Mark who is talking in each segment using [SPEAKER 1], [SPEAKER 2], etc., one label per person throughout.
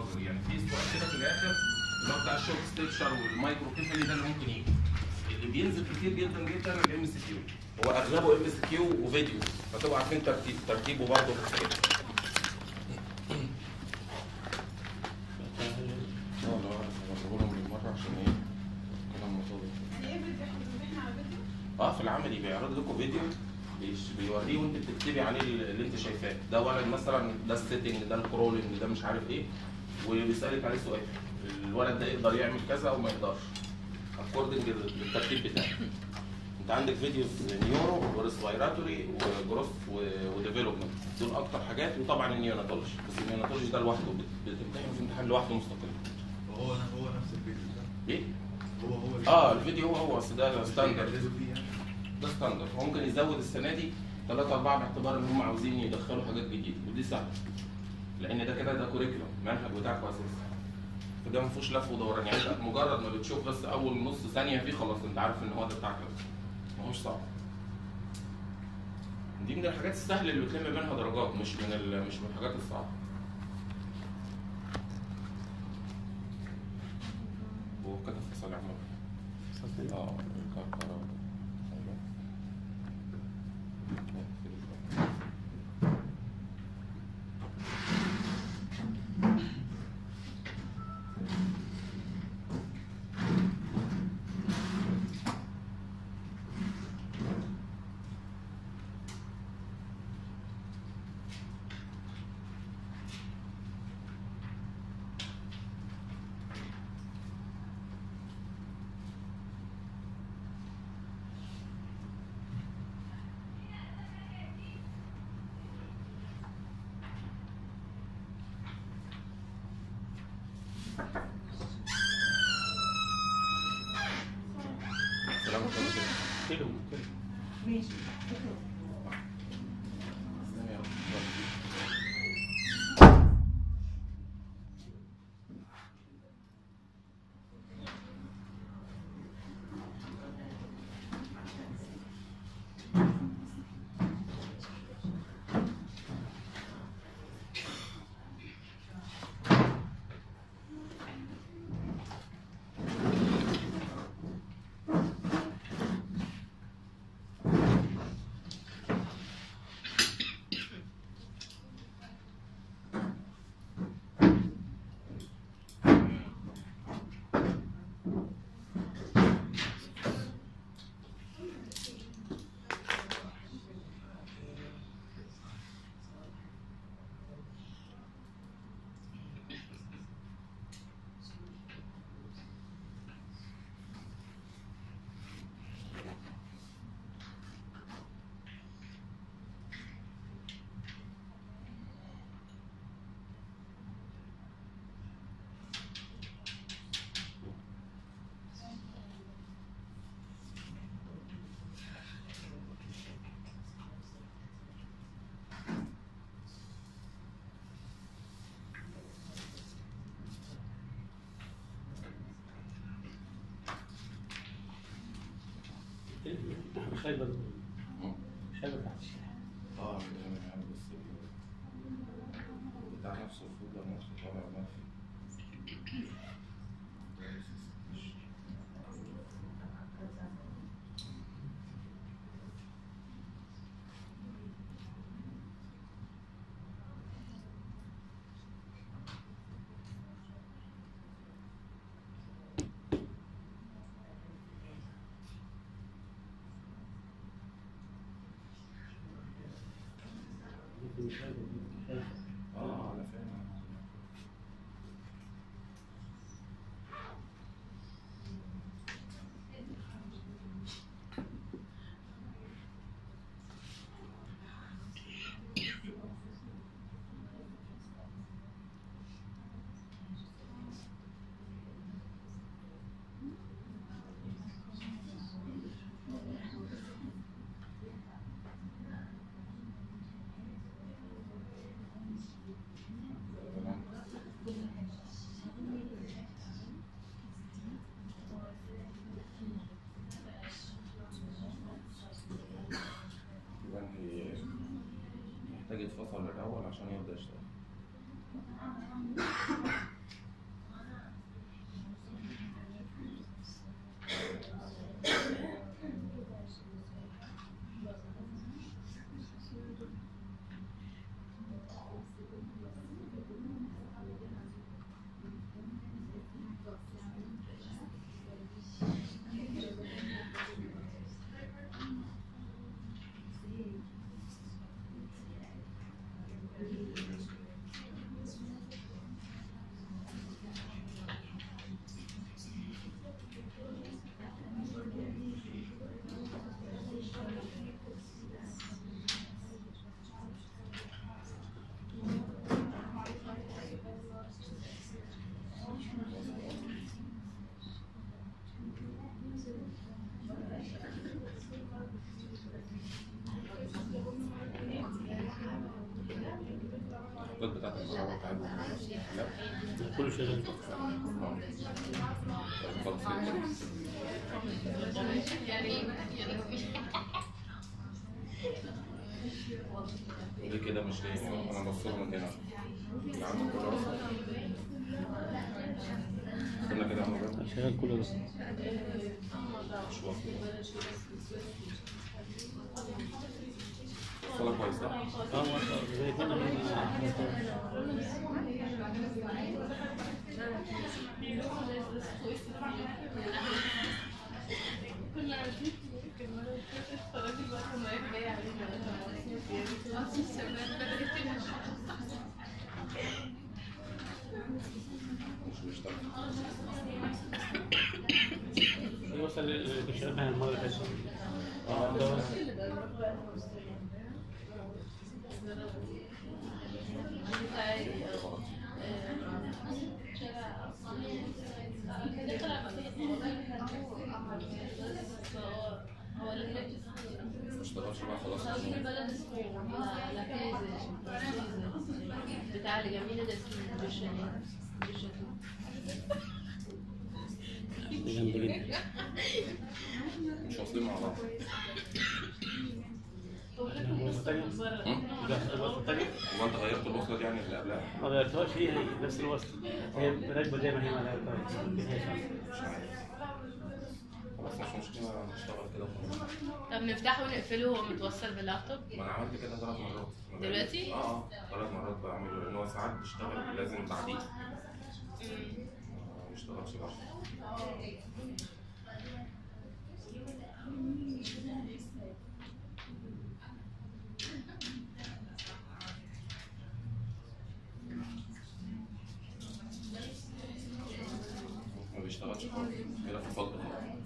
[SPEAKER 1] هاردوير يعني في سؤال كده في الاخر اللي هو بتاع الشوك ستيتشر والمايكرو كيفالي ده اللي ممكن يجي اللي بينزل كتير جدا جدا الام سي كيو هو اغلبه ام سي كيو وفيديو فتبقوا عارفين ترتيب ترتيبه برضه في الحاجات لا لا هوريه لهم بالمره عشان ايه كلام مطلوب اه في العملي بيعرض لكم فيديو بيش- بيوريه وانت بتكتبي عليه اللي انت شايفاه ده ولد مثلا ده السيتنج ده الكرولنج ده مش عارف ايه وبيسالك عليه سؤال الولد ده يقدر يعمل كذا او ما يقدرش اكوردنج للترتيب بتاعه انت عندك فيديوز نيورو وريسبيراتوري وجروث وديفلوبمنت دول اكتر حاجات وطبعا النيوناتولوجي بس النيوناتولوجي ده لوحده بت- بتمتحن في امتحان لوحده مستقل
[SPEAKER 2] هو هو نفس الفيديو ده
[SPEAKER 1] ايه؟
[SPEAKER 2] هو هو
[SPEAKER 1] اه الفيديو هو هو بس ده ستاندرد
[SPEAKER 2] بيقلدوا فيه يعني
[SPEAKER 1] ده ستاندرد هو ممكن يزود السنه دي ثلاثة أربعة باعتبار إن هم عاوزين يدخلوا حاجات جديدة ودي سهلة لأن ده كده ده كوريكولم المنهج بتاعكم أساسي فده ما فيهوش لف ودوران يعني أنت مجرد ما بتشوف بس أول نص ثانية فيه خلاص أنت عارف إن هو ده بتاعك بس ما هوش صعب دي من الحاجات السهلة اللي بتلم منها درجات مش من ال- مش من الحاجات الصعبة هو كده في صالح عمر اه الكركرة. أيوة. سلام عليكم. كيلو كيلو
[SPEAKER 3] ماشي
[SPEAKER 1] سلام يا رب.
[SPEAKER 4] خيبر
[SPEAKER 1] مم.
[SPEAKER 4] خيبر تحت الشارع
[SPEAKER 1] اه بنعمل حاجة بس بتاع نفسه الفوضى نفسه طالع ما في
[SPEAKER 4] يمكن خيبر خيبر
[SPEAKER 1] اه انا فاهم تمام يبقى انت محتاج يتفصل الأول عشان يبدأ يشتغل المحطات بتاعت الكهرباء بتاعت لا
[SPEAKER 4] كله شغال
[SPEAKER 1] آه. طيب خلاص يبقى. ودي كده مش ليه انا بصير مكانها اللي عندك كله راسه استنى كده اعمل كده
[SPEAKER 4] شغال كله بس
[SPEAKER 1] مش واصل وصلها كويس ده
[SPEAKER 4] اه ما شاء الله زي كده
[SPEAKER 1] مش بيشتغل
[SPEAKER 4] في وصل اللي كان شغال معايا المره اللي فاتت اه ده وصل.
[SPEAKER 1] ما اشتغلش بقى خلاص
[SPEAKER 3] بتاع الجميلة ده اسمه برشا برشا
[SPEAKER 4] جامده جدا
[SPEAKER 1] مش واصلين مع بعض
[SPEAKER 4] الوصفه الثانيه
[SPEAKER 1] هم؟
[SPEAKER 4] الوصفه الثانيه
[SPEAKER 1] هو انت غيرت الوصله دي يعني اللي قبلها
[SPEAKER 4] ما غيرتهاش هي هي نفس الوصفه هي راكبه زي ما هي ما غيرتهاش ما هيش
[SPEAKER 1] مش عارف خلاص مش مشكله نشتغل كده وخلاص
[SPEAKER 3] طب نفتحه ونقفله وهو متوصل باللابتوب
[SPEAKER 1] ما انا عملت كده ثلاث مرات
[SPEAKER 3] دلوقتي؟
[SPEAKER 1] اه اه ثلاث مرات بعمله لان هو ساعات بيشتغل لازم بعديه ما بيشتغلش بقى ما بيشتغلش خالص كده في فضل خالص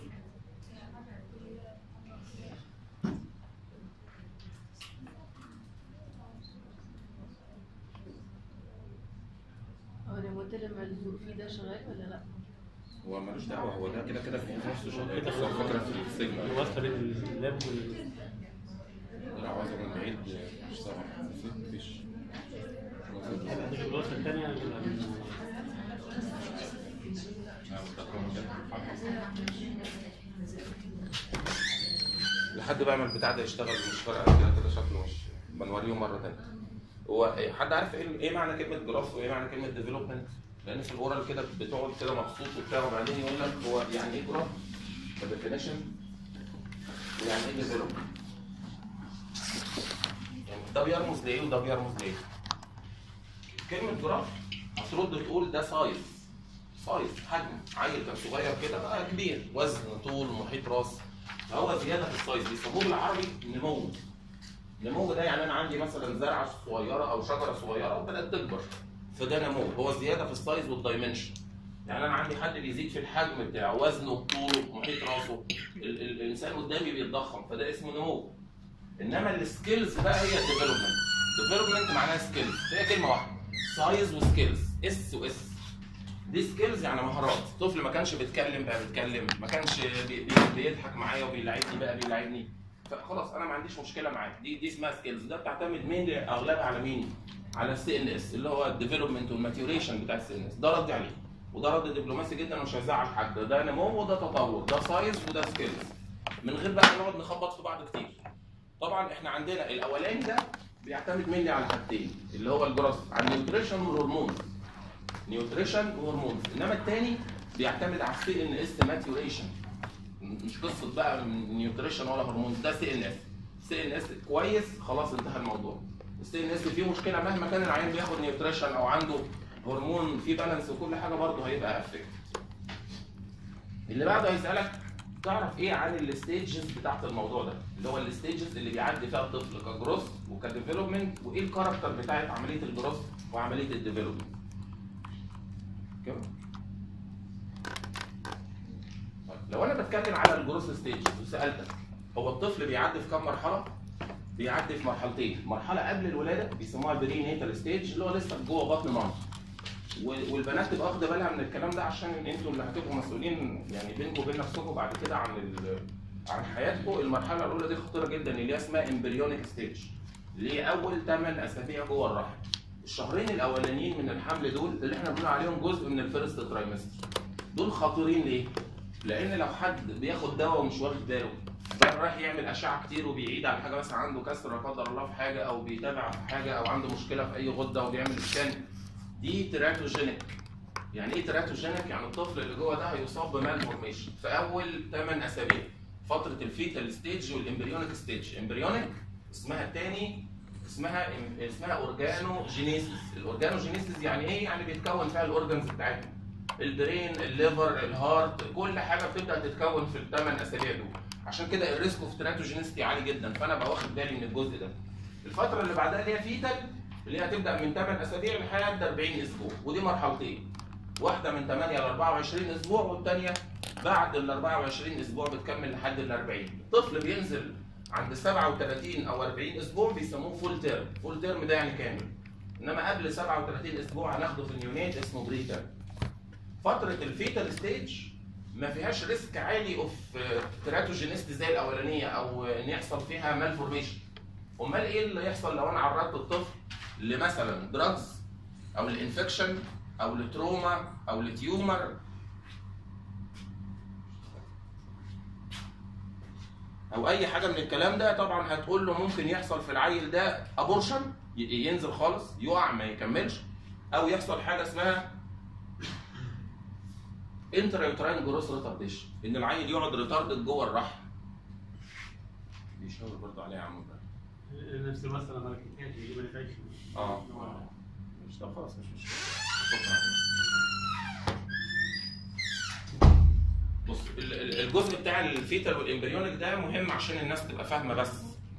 [SPEAKER 3] هو الريموت اللي ملزوق فيه ده شغال ولا لا؟
[SPEAKER 1] هو ملوش دعوه هو ده كده كده في نفسه شغال بس هو الفكره في السيجنال
[SPEAKER 4] الوصفه بين اللاب وال
[SPEAKER 1] لا عاوزه من بعيد اشتغل مفيش
[SPEAKER 4] مش الوصفه الثانيه
[SPEAKER 1] لحد بقى ما البتاع ده يشتغل مش فارقه كده كده شكله مش بنوريه مره ثانيه هو إيه، حد عارف ايه ايه معنى كلمه جراف وايه معنى كلمه ديفلوبمنت؟ لان في الاورال كده بتقعد كده مبسوط وبتاع وبعدين يقول لك هو يعني ايه جراف؟ كديفينيشن ويعني ايه ديفلوبمنت؟ يعني ده بيرمز لايه وده بيرمز لايه؟ كلمه جراف هترد تقول ده سايز سايز حجم عيل كان صغير كده بقى كبير وزن طول محيط راس فهو زياده في السايز بيسموه بالعربي نمو نمو ده يعني انا عندي مثلا زرعه صغيره او شجره صغيره وبدات تكبر فده نمو هو زياده في السايز والدايمنشن يعني انا عندي حد بيزيد في الحجم بتاعه وزنه طوله محيط راسه ال- ال- الانسان قدامي بيتضخم فده اسمه نمو انما السكيلز بقى هي الديفلوبمنت ديفلوبمنت معناها سكيلز هي كلمه واحده سايز وسكيلز اس واس دي سكيلز يعني مهارات طفل ما كانش بيتكلم بقى بيتكلم ما كانش بي بي بيضحك معايا وبيلاعبني بقى بيلاعبني فخلاص انا ما عنديش مشكله معاه دي دي اسمها سكيلز ده بتعتمد مين اغلبها على مين على السي ان اس اللي هو الديفلوبمنت والماتيوريشن بتاع السي ان اس ده رد عليه وده رد دبلوماسي جدا ومش هيزعل حد ده نمو وده تطور ده سايز وده سكيلز من غير بقى نقعد نخبط في بعض كتير طبعا احنا عندنا الاولاني ده بيعتمد مني على حاجتين اللي هو الجراس على النيوتريشن والهرمون نيوتريشن وهرمون انما الثاني بيعتمد على السي ان اس ماتيوريشن مش قصه بقى نيوتريشن ولا هرمون ده سي ان اس سي ان اس كويس خلاص انتهى الموضوع السي ان اس فيه مشكله مهما كان العيان بياخد نيوتريشن او عنده هرمون فيه بالانس وكل حاجه برضه هيبقى افكت اللي بعده هيسالك تعرف ايه عن الستيجز بتاعت الموضوع ده اللي هو الستيجز اللي بيعدي فيها الطفل كجروث وكديفلوبمنت وايه الكاركتر بتاعت عمليه الجروث وعمليه الديفلوبمنت كده طيب لو انا بتكلم على الجروث ستيج وسالتك هو الطفل بيعدي في كام مرحله؟ بيعدي في مرحلتين، مرحله قبل الولاده بيسموها بري نيتال ستيج اللي هو لسه جوه بطن مامته. وال- والبنات تبقى واخده بالها من الكلام ده عشان انتوا اللي هتبقوا مسؤولين يعني بينكم وبين نفسكم بعد كده عن ال- عن حياتكم المرحله الاولى دي خطيره جدا اللي هي اسمها امبريونيك ستيج اللي هي اول 8 اسابيع جوه الرحم. الشهرين الاولانيين من الحمل دول اللي احنا بنقول عليهم جزء من الفيرست ترايمستر دول خطيرين ليه؟ لان لو حد بياخد دواء ومش واخد باله بقى رايح يعمل اشعه كتير وبيعيد على حاجه مثلا عنده كسر لا قدر الله في حاجه او بيتابع في حاجه او عنده مشكله في اي غده وبيعمل سكان دي تيراتوجينيك يعني ايه تيراتوجينيك؟ يعني الطفل اللي جوه ده هيصاب بمالفورميشن في اول 8 اسابيع فتره الفيتال ستيج والامبريونيك ستيج امبريونيك اسمها الثاني اسمها اسمها اورجانو جينيسيس الاورجانو جينيسيس يعني ايه يعني بيتكون فيها الاورجنز بتاعتهم البرين الليفر الهارت كل حاجه بتبدا تتكون في الثمان اسابيع دول عشان كده الريسك اوف تيراتوجينيستي عالي جدا فانا بقى واخد بالي من الجزء ده الفتره اللي بعدها اللي هي فيتال اللي هي هتبدا من 8 اسابيع لحد 40 اسبوع ودي مرحلتين واحده من 8 ل 24 اسبوع والثانيه بعد ال 24 اسبوع بتكمل لحد ال 40 الطفل بينزل عند 37 او 40 اسبوع بيسموه فول تيرم فول تيرم ده يعني كامل انما قبل 37 اسبوع هناخده في النيونيت اسمه بري تيرم فتره الفيتال ستيج ما فيهاش ريسك عالي اوف تيراتوجينيست زي الاولانيه او ان يحصل فيها مالفورميشن امال ايه اللي يحصل لو انا عرضت الطفل لمثلا دراجز او الانفكشن او لتروما او لتيومر او اي حاجه من الكلام ده طبعا هتقول له ممكن يحصل في العيل ده ابورشن ينزل خالص يقع ما يكملش او يحصل حاجه اسمها انترا يوتراين جروس ريتارديشن ان العيل يقعد ريتاردد جوه الرحم بيشاور برضه عليها يا عم بقى.
[SPEAKER 4] نفس المسألة ما ركبتهاش دي ما نفعش
[SPEAKER 1] اه مش طب خلاص مش مشكله شكرا بص ال- ال- الجزء بتاع الفيتال والامبريونيك ده مهم عشان الناس تبقى فاهمه بس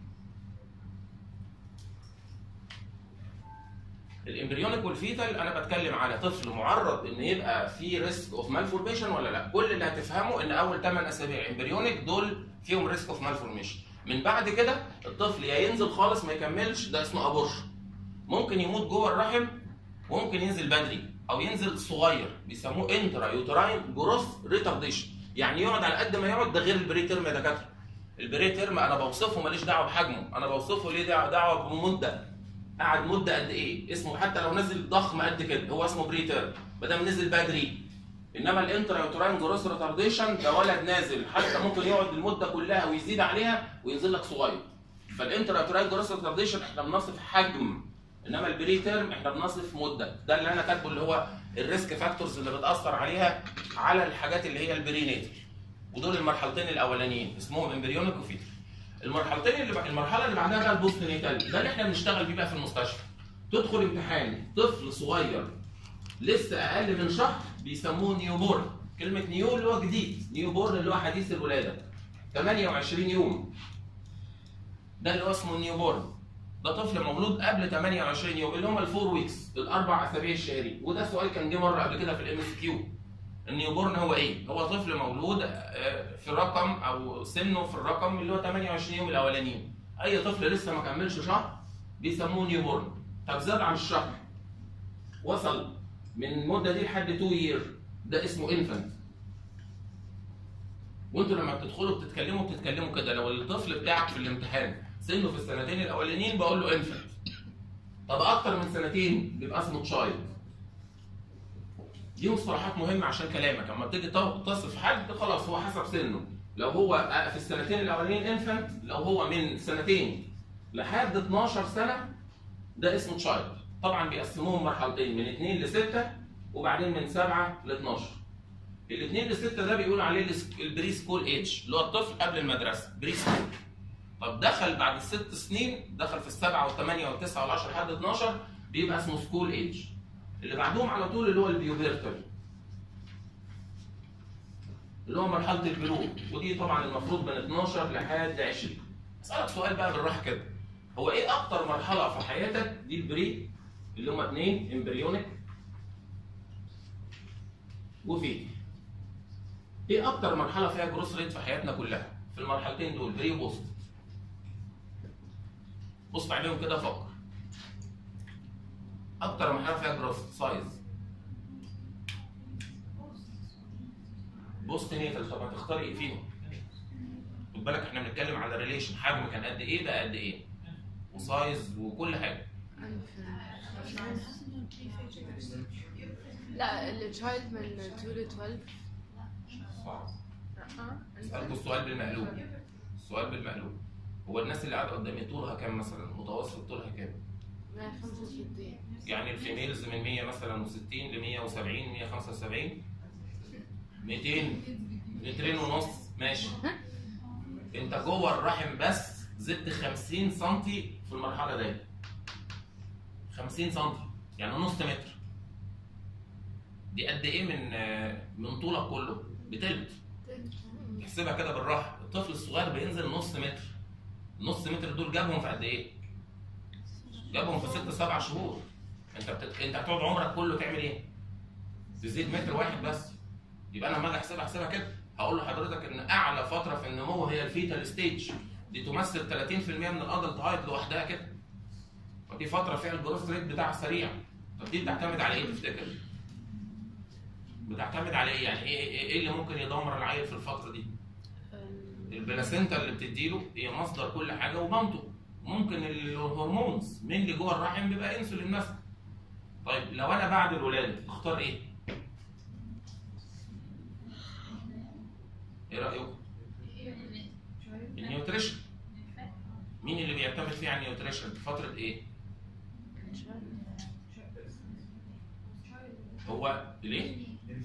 [SPEAKER 1] الامبريونيك والفيتال انا بتكلم على طفل معرض ان يبقى في ريسك اوف مالفورميشن ولا لا كل اللي هتفهمه ان اول 8 اسابيع امبريونيك دول فيهم ريسك اوف مالفورميشن من بعد كده الطفل يا ينزل خالص ما يكملش ده اسمه ابورشن ممكن يموت جوه الرحم وممكن ينزل بدري او ينزل صغير بيسموه انترا يوتراين جروس ريتارديشن يعني يقعد على قد ما يقعد ده غير البري تيرم يا دكاتره البري تيرم انا بوصفه ماليش دعوه بحجمه انا بوصفه ليه دعوه دعوه بمده قعد مده قد ايه اسمه حتى لو نزل ضخم قد كده هو اسمه بري تيرم ما دام نزل بدري انما الانترا يوتراين جروس ريتارديشن ده ولد نازل حتى ممكن يقعد المده كلها ويزيد عليها وينزل لك صغير فالانترا يوتراين جروس ريتارديشن احنا بنصف حجم انما البري تيرم احنا بنصف مده ده اللي انا كاتبه اللي هو الريسك فاكتورز اللي بتاثر عليها على الحاجات اللي هي البري نيتال ودول المرحلتين الاولانيين اسمهم امبريونيك وفيتال المرحلتين اللي بقى المرحله اللي بعدها بقى البوست نيتال ده اللي احنا بنشتغل بيه بقى في المستشفى تدخل امتحان طفل صغير لسه اقل من شهر بيسموه نيو بورن كلمه نيو اللي هو جديد نيو بورن اللي هو حديث الولاده 28 يوم ده اللي هو اسمه نيو بورن ده طفل مولود قبل 28 يوم اللي هم الفور ويكس الاربع اسابيع الشهري وده سؤال كان جه مره قبل كده في الام اس كيو النيو بورن هو ايه؟ هو طفل مولود آه، في رقم او سنه في الرقم اللي هو 28 يوم الاولانيين اي طفل لسه ما كملش شهر بيسموه نيو بورن طب زاد عن الشهر وصل من المده دي لحد 2 يير ده اسمه انفنت وانتوا لما بتدخلوا بتتكلموا بتتكلموا كده لو الطفل بتاعك في الامتحان سنه في السنتين الاولانيين بقول له انفنت طب اكتر من سنتين بيبقى اسمه تشايلد دي مصطلحات مهمه عشان كلامك اما تيجي ت- تصف حد خلاص هو حسب سنه لو هو في السنتين الاولانيين انفنت لو هو من سنتين لحد 12 سنه ده اسمه تشايلد طبعا بيقسموهم مرحلتين من 2 ل 6 وبعدين من 7 ل 12 الاثنين لستة ده بيقول عليه الس- البري سكول ايج اللي هو الطفل قبل المدرسه بري سكول طب دخل بعد الست سنين دخل في السبعه والثمانيه والتسعه والعشره لحد 12 بيبقى اسمه سكول ايج اللي بعدهم على طول اللي هو البيوبرتال اللي هو مرحله البلوغ ودي طبعا المفروض من 12 لحد 20 اسالك سؤال بقى بالراحه كده هو ايه اكتر مرحله في حياتك دي البري اللي هم اثنين امبريونيك وفيتي ايه اكتر مرحله فيها جروس ريت في حياتنا كلها في المرحلتين دول بري وبوست بص عليهم كده فكر اكتر مرحله فيها جروس سايز بوست نيتال طب هتختار ايه فيهم خد بالك احنا بنتكلم على ريليشن حجم كان قد ايه بقى قد ايه وسايز وكل حاجه
[SPEAKER 3] لا التشايلد من 2 ل 12
[SPEAKER 1] صعب
[SPEAKER 3] اه
[SPEAKER 1] اسالكم السؤال بالمقلوب السؤال بالمقلوب هو الناس اللي قاعده قدامي طولها كام مثلا متوسط طولها كام
[SPEAKER 3] 165
[SPEAKER 1] يعني الفيميلز من 100 مثلا و60 ل 170 175 200 مترين ونص ماشي انت جوه الرحم بس زدت 50 سم في المرحله دي 50 سم يعني نص متر دي قد ايه من آه، من طولك كله بتلت احسبها كده بالراحه الطفل الصغير بينزل نص متر نص متر دول جابهم في قد ايه جابهم في ست سبع شهور انت بتت... انت هتقعد عمرك كله تعمل ايه تزيد متر واحد بس يبقى انا لما اجي احسبها احسبها كده هقول لحضرتك ان اعلى فتره في النمو هي الفيتال ستيج دي تمثل 30% من الادلت هايت لوحدها كده ودي فتره فيها الجروث ريت بتاعها سريع طب دي بتعتمد على ايه تفتكر؟ بتعتمد على ايه؟ يعني ايه ايه إيه اللي ممكن يدمر العيل في الفتره دي؟ البلاسينتا اللي بتديله هي مصدر كل حاجه ومامته ممكن الهرمونز من اللي جوه الرحم بيبقى انسولين مثلا طيب لو انا بعد الولاده اختار ايه؟ ايه رايكم؟ النيوتريشن مين اللي بيعتمد فيه على النيوتريشن في فتره ايه؟ هو ليه؟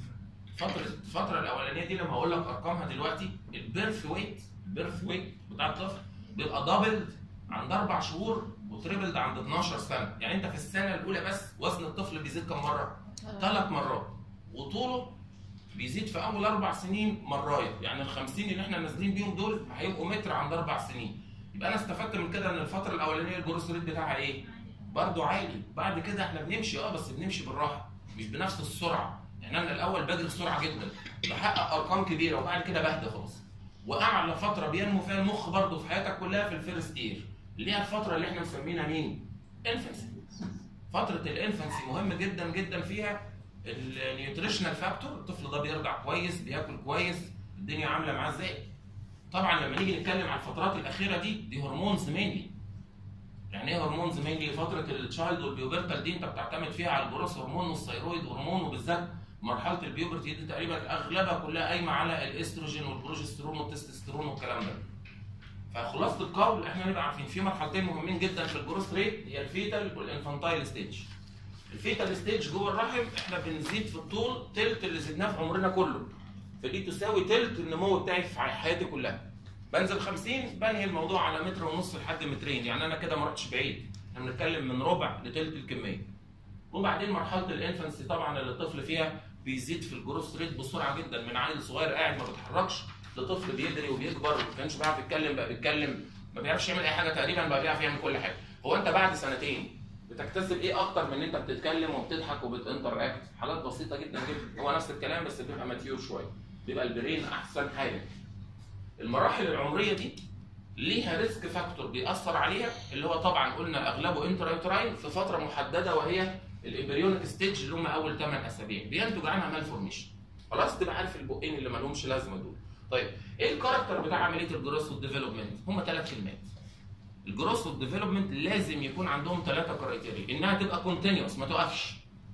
[SPEAKER 1] فترة الفترة الأولانية دي لما أقول لك أرقامها دلوقتي البيرث ويت البيرث ويت بتاع الطفل بيبقى دبلد عند أربع شهور وتريبلد عند 12 سنة، يعني أنت في السنة الأولى بس وزن الطفل بيزيد كم مرة؟ ثلاث مرات وطوله بيزيد في أول أربع سنين مراية، يعني ال 50 اللي إحنا نازلين بيهم دول هيبقوا متر عند أربع سنين. يبقى أنا استفدت من كده إن الفترة الأولانية الجروس ريت بتاعها إيه؟ برضه عالي، بعد كده إحنا بنمشي أه بس بنمشي بالراحة، مش بنفس السرعة. يعني انا الاول بجري بسرعه جدا بحقق ارقام كبيره وبعد كده بهدى خلاص واعلى فتره بينمو فيها المخ برضه في حياتك كلها في الفيرست يير اللي هي الفتره اللي احنا مسمينها مين؟ انفنسي فتره الانفنسي مهم جدا جدا فيها النيوتريشنال فاكتور الطفل ده بيرجع كويس بياكل كويس الدنيا عامله معاه ازاي طبعا لما نيجي نتكلم على الفترات الاخيره دي دي هرمونز مينلي يعني ايه هرمونز مينلي فتره التشايلد والبيوبرتال دي انت بتعتمد فيها على الجروث هرمون والثيرويد هرمون وبالذات مرحله البيوبرتي دي تقريبا اغلبها كلها قايمه على الاستروجين والبروجسترون والتستوستيرون والكلام ده. فخلاصه القول احنا نبقى عارفين في مرحلتين مهمين جدا في الجروث ريت هي الفيتال والانفانتايل ستيج. الفيتال ستيج جوه الرحم احنا بنزيد في الطول تلت اللي زدناه في عمرنا كله. فدي تساوي تلت النمو بتاعي في حياتي كلها. بنزل 50 بنهي الموضوع على متر ونص لحد مترين يعني انا كده ما رحتش بعيد. احنا بنتكلم من ربع لتلت الكميه. وبعدين مرحله الانفنسي طبعا اللي الطفل فيها بيزيد في الجروث ريت بسرعه جدا من عيل صغير قاعد ما بيتحركش لطفل بيجري وبيكبر ما كانش بيعرف يتكلم بقى بيتكلم ما بيعرفش يعمل اي حاجه تقريبا بقى بيعرف يعمل كل حاجه هو انت بعد سنتين بتكتسب ايه اكتر من ان انت بتتكلم وبتضحك وبتنتراكت حاجات بسيطه جدا جدا هو نفس الكلام بس بيبقى ماتيور شويه بيبقى البرين احسن حاجه المراحل العمريه دي ليها ريسك فاكتور بيأثر عليها اللي هو طبعا قلنا اغلبه انترايوتراين في فتره محدده وهي الامبريونيك ستيج اللي هم اول 8 اسابيع بينتج عنها مال فورميشن خلاص تبقى عارف البقين اللي ما لهمش لازمه دول طيب ايه الكاركتر بتاع عمليه الجروث والديفلوبمنت هم ثلاث كلمات الجروث والديفلوبمنت لازم يكون عندهم ثلاثه كرايتيريا انها تبقى كونتينيوس ما توقفش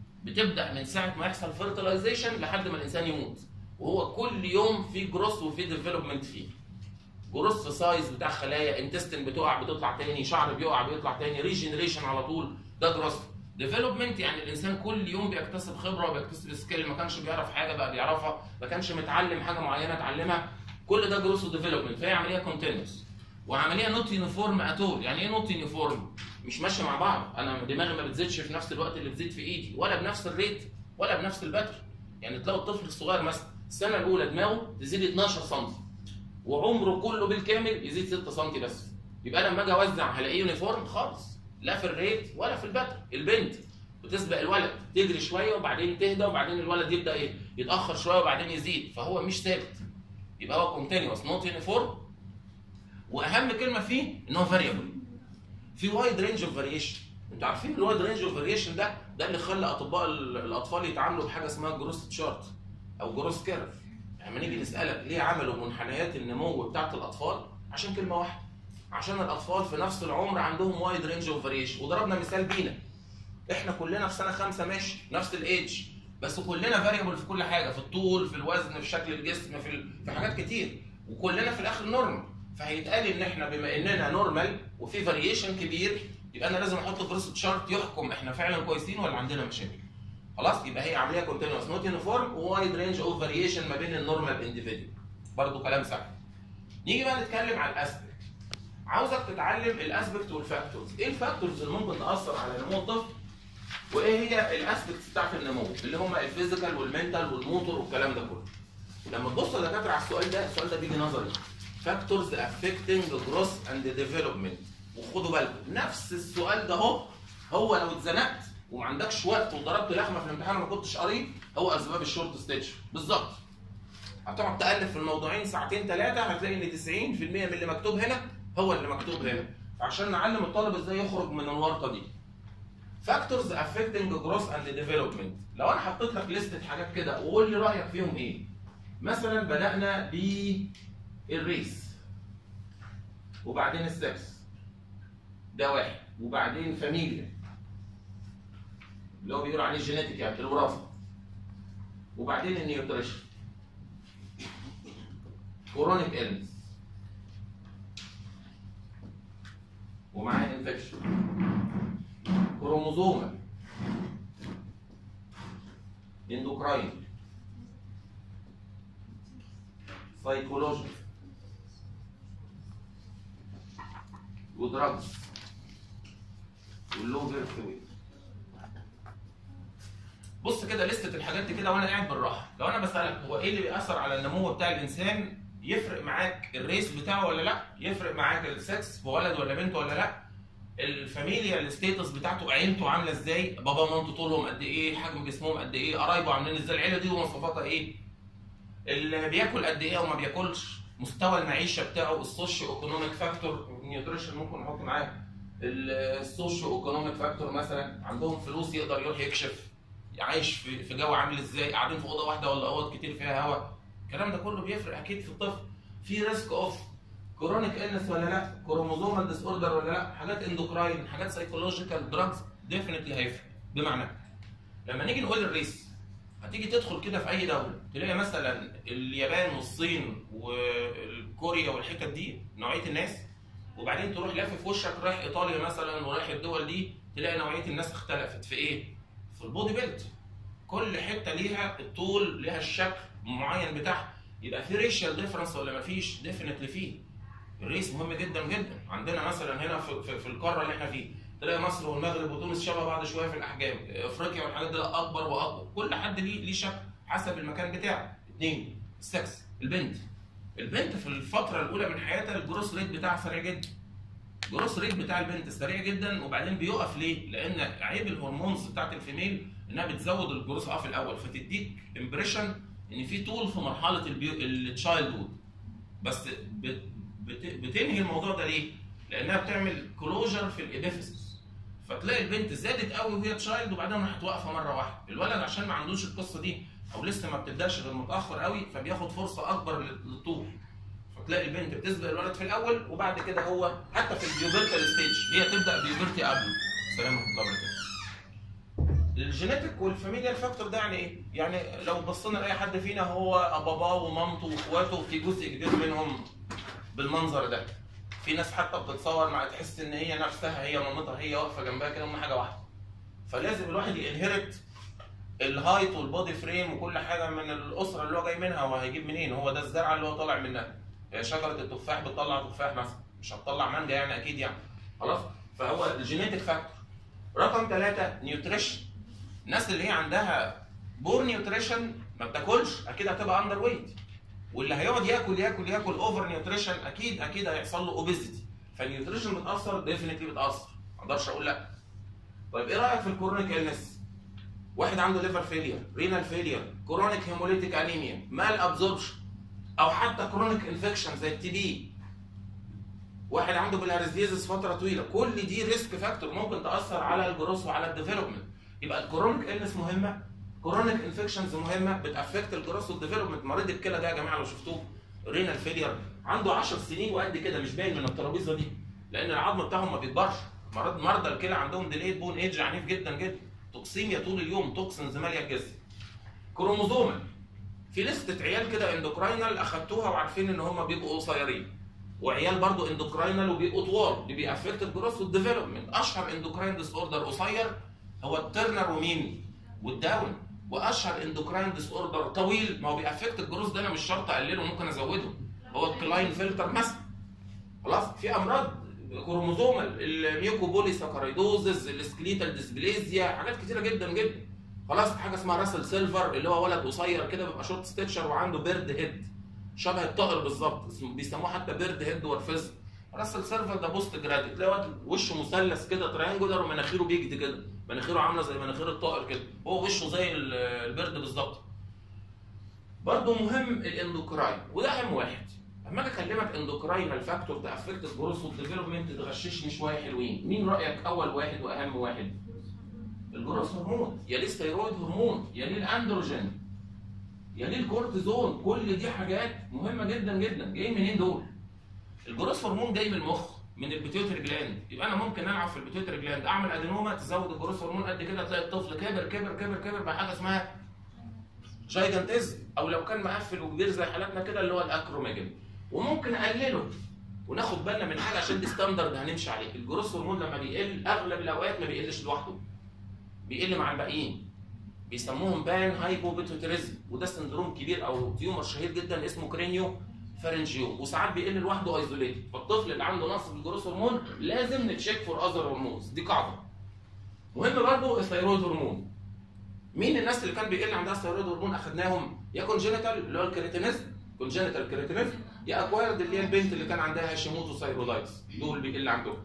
[SPEAKER 1] بتبدا من ساعه ما يحصل فيرتلايزيشن لحد ما الانسان يموت وهو كل يوم في جروث وفي ديفلوبمنت فيه جروث في سايز بتاع خلايا انتستين بتقع بتطلع تاني شعر بيقع بيطلع تاني ريجنريشن على طول ده جروث ديفلوبمنت يعني الانسان كل يوم بيكتسب خبره وبيكتسب سكيل ما كانش بيعرف حاجه بقى بيعرفها ما كانش متعلم حاجه معينه اتعلمها كل ده جروث وديفلوبمنت فهي عمليه كونتينوس وعمليه نوت يونيفورم اتول يعني ايه نوت يونيفورم مش ماشيه مع بعض انا دماغي ما بتزيدش في نفس الوقت اللي بتزيد في ايدي ولا بنفس الريت ولا بنفس البتر يعني تلاقي الطفل الصغير مثلا السنه الاولى دماغه تزيد 12 سم وعمره كله بالكامل يزيد 6 سم بس يبقى انا لما اجي اوزع هلاقيه يونيفورم خالص لا في الريت ولا في البتر البنت بتسبق الولد تجري شويه وبعدين تهدى وبعدين الولد يبدا ايه يتاخر شويه وبعدين يزيد فهو مش ثابت يبقى هو كونتينوس نوت يونيفورم واهم كلمه فيه ان هو فاريبل في وايد رينج اوف فاريشن انتوا عارفين الوايد رينج اوف فاريشن ده ده اللي خلى اطباء ال- الاطفال يتعاملوا بحاجه اسمها جروس تشارت او جروس كيرف يعني لما نيجي نسالك ليه عملوا منحنيات النمو بتاعت الاطفال عشان كلمه واحده عشان الاطفال في نفس العمر عندهم وايد رينج اوف فاريشن وضربنا مثال بينا احنا كلنا في سنه خمسه ماشي نفس الايدج بس كلنا فاريبل في كل حاجه في الطول في الوزن في شكل الجسم في ال... في حاجات كتير وكلنا في الاخر نورمال فهيتقال ان احنا بما اننا نورمال وفي فاريشن كبير يبقى انا لازم احط جروس تشارت يحكم احنا فعلا كويسين ولا عندنا مشاكل خلاص يبقى هي عمليه كونتينوس نوت يونيفورم ووايد رينج اوف فاريشن ما بين النورمال انديفيدوال برضه كلام سهل نيجي بقى نتكلم على الاسبكت عاوزك تتعلم الاسبكت والفاكتورز ايه الفاكتورز اللي ممكن تاثر على نمو الطفل وايه هي الاسبكتس بتاعت النمو اللي هم الفيزيكال والمنتال والموتور والكلام ده كله لما تبص يا دكاتره على السؤال ده السؤال ده بيجي نظري فاكتورز افكتنج جروث اند ديفلوبمنت وخدوا بالكم نفس السؤال ده اهو هو لو اتزنقت وما عندكش وقت وضربت لحمه في الامتحان وما كنتش قاريه هو اسباب الشورت ستيتش بالظبط هتقعد تالف في الموضوعين ساعتين ثلاثه هتلاقي ان 90% من اللي مكتوب هنا هو اللي مكتوب هنا عشان نعلم الطالب ازاي يخرج من الورطه دي فاكتورز افكتنج جروث اند ديفلوبمنت لو انا حطيت لك لستة حاجات كده وقول لي رايك فيهم ايه مثلا بدانا بالريس وبعدين السكس ده واحد وبعدين فاميليا اللي هو بيقول عليه جينيتيك يعني الوراثه وبعدين النيوتريشن كورونيك إلنس ومعاه انفكشن كروموزومال اندوكراين سايكولوجي ودراجز واللو بيرث ويت بص كده لستة الحاجات دي كده وانا قاعد بالراحه لو انا بسالك هو ايه اللي بيأثر على النمو بتاع الانسان يفرق معاك الريس بتاعه ولا لا يفرق معاك السكس هو ولد ولا بنت ولا لا الفاميليا الستيتس بتاعته عيلته عامله ازاي بابا ومامته طولهم قد ايه حجم جسمهم قد ايه قرايبه عاملين ازاي العيله دي ومواصفاتها ايه اللي بياكل قد ايه وما بياكلش مستوى المعيشه بتاعه السوشيو ايكونوميك فاكتور نيوتريشن ممكن نحط معاه السوشيو ايكونوميك فاكتور مثلا عندهم فلوس يقدر يروح يكشف عايش في في جو عامل ازاي قاعدين في اوضه واحده ولا اوض كتير فيها هواء الكلام ده كله بيفرق اكيد في الطفل في ريسك اوف كورونيك النس ولا لا كروموزومال ديس اوردر ولا لا حاجات اندوكراين حاجات سايكولوجيكال دراجز ديفينتلي هيفرق بمعنى لما نيجي نقول الريس هتيجي تدخل كده في اي دوله تلاقي مثلا اليابان والصين والكوريا والحتت دي نوعيه الناس وبعدين تروح لافف في وشك رايح ايطاليا مثلا ورايح الدول دي تلاقي نوعيه الناس اختلفت في ايه؟ في البودي بيلد كل حته ليها الطول ليها الشكل معين بتاعها يبقى في ريشيال ديفرنس ولا مفيش؟ ديفينتلي فيه الريس مهم جدا جدا عندنا مثلا هنا في, في, في القاره اللي احنا فيه تلاقي مصر والمغرب وتونس شبه بعض شويه في الاحجام افريقيا والحاجات دي لا اكبر واكبر كل حد ليه ليه شكل حسب المكان بتاعه اثنين السكس البنت البنت في الفتره الاولى من حياتها الجروس ريت بتاعها سريع جدا الجروس ريت بتاع البنت سريع جدا وبعدين بيقف ليه؟ لان عيب الهرمونز بتاعت الفيميل انها بتزود الجروس اه في الاول فتديك امبريشن ان في طول في مرحله التشايلد هود بس بت بت بتنهي الموضوع ده ليه؟ لانها بتعمل كلوجر في الابيفيسس فتلاقي البنت زادت قوي وهي تشايلد وبعدين راحت واقفه مره واحده الولد عشان ما عندوش القصه دي او لسه ما بتبداش غير متاخر قوي فبياخد فرصه اكبر للطول فتلاقي البنت بتسبق الولد في الاول وبعد كده هو حتى في البيوبرتال ستيج هي تبدا بيوبرتي قبله سلام ورحمه الله وبركاته الجينيتك والفاميليال فاكتور ده يعني ايه؟ يعني لو بصينا لاي حد فينا هو باباه ومامته واخواته في جزء كبير منهم بالمنظر ده في ناس حتى بتتصور مع تحس ان هي نفسها هي مامتها هي واقفه جنبها كده هم حاجه واحده فلازم الواحد ينهرت الهايت والبودي فريم وكل حاجه من الاسره اللي هو جاي منها هو هيجيب منين هو ده الزرعه اللي هو طالع منها هي شجره التفاح بتطلع تفاح مثلا مش هتطلع مانجا يعني اكيد يعني خلاص فهو الجينيتك فاكتور رقم ثلاثة نيوتريشن الناس اللي هي عندها بور نيوتريشن ما بتاكلش اكيد هتبقى اندر ويت واللي هيقعد ياكل ياكل ياكل اوفر نيوتريشن اكيد اكيد هيحصل له اوبيزيتي فالنيوتريشن بتاثر ديفينتلي بتاثر ما اقدرش اقول لا طيب ايه رايك في الكورونيك النس واحد عنده ليفر فيلير رينال فيلير كورونيك هيموليتيك انيميا مال ابزوربشن او حتى كرونيك انفكشن زي التي بي واحد عنده بالهارزيزس فتره طويله كل دي ريسك فاكتور ممكن تاثر على الجروث وعلى الديفلوبمنت يبقى الكرونيك النس مهمه كرونيك انفكشنز مهمه بتافكت الجروث والديفلوبمنت مريض الكلى ده يا جماعه لو شفتوه رينال فيلير عنده 10 سنين وقد كده مش باين من الترابيزه دي لان العظم بتاعهم ما بيكبرش مرض مرضى الكلى عندهم ديليد بون ايدج عنيف جدا جدا توكسيميا طول اليوم توكسنز ماليه الجسم كروموزومال في لستة عيال كده اندوكراينال اخدتوها وعارفين ان هم بيبقوا قصيرين وعيال برضو اندوكراينال وبيبقوا طوال اللي بيأفكت الجروث والديفلوبمنت اشهر اندوكراين ديس اوردر قصير هو الترنر ومين والداون واشهر اندوكراين ديس اوردر طويل ما هو بيأفكت الجروث ده انا مش شرط اقلله ممكن ازوده هو الكلاين فلتر مثلا خلاص في امراض كروموزومال الميوكوبولي ساكارايدوزز السكليتال ديسبليزيا حاجات كتيره جدا جدا خلاص حاجه اسمها راسل سيلفر اللي هو ولد قصير كده بيبقى شورت ستيتشر وعنده بيرد هيد شبه الطائر بالظبط اسمه- بيسموه حتى بيرد هيد ورفز راسل سيلفر ده بوست جراد تلاقي واد وشه مثلث كده تريانجولار ومناخيره بيجد كده مناخيره عامله زي مناخير الطائر كده هو وشه زي ال- البرد بالظبط برضه مهم الاندوكراين وده اهم واحد اما اجي اكلمك اندوكراينال فاكتور تافكت الجروث والديفلوبمنت تغششني شويه حلوين مين رايك اول واحد واهم واحد الجروث هرمون يليه الثيرويد هرمون يليه الاندروجين يليه الكورتيزون كل دي حاجات مهمه جدا جدا جاي منين دول الجروث هرمون جاي من المخ من البيتيوتري جلاند يبقى انا ممكن العب في البيتيوتري جلاند اعمل ادينوما تزود الجروث هرمون قد كده تلاقي الطفل كبر كبر كبر كبر بقى حاجه اسمها جايجانتيزم او لو كان مقفل وكبير زي حالاتنا كده اللي هو الاكروميجل وممكن اقلله وناخد بالنا من حاجه عشان دي ستاندرد هنمشي عليه الجروث هرمون لما بيقل اغلب الاوقات ما بيقلش لوحده بيقل مع الباقيين بيسموهم بان هايبوبيتوتريزم وده سندروم كبير او تيومر شهير جدا اسمه كرينيو فارنجيوم وساعات بيقل لوحده ايزوليتد فالطفل اللي عنده نقص في الجروث هرمون لازم نتشيك فور اذر هرمونز دي قاعده مهم برضه الثيرويد هرمون مين الناس اللي كان بيقل عندها الثيرويد هرمون اخدناهم يا كونجينيتال اللي هو الكريتينيزم كونجينيتال كريتينيزم يا اكوايرد اللي هي البنت اللي كان عندها هاشيموتو ثايرويدايتس دول بيقل عندهم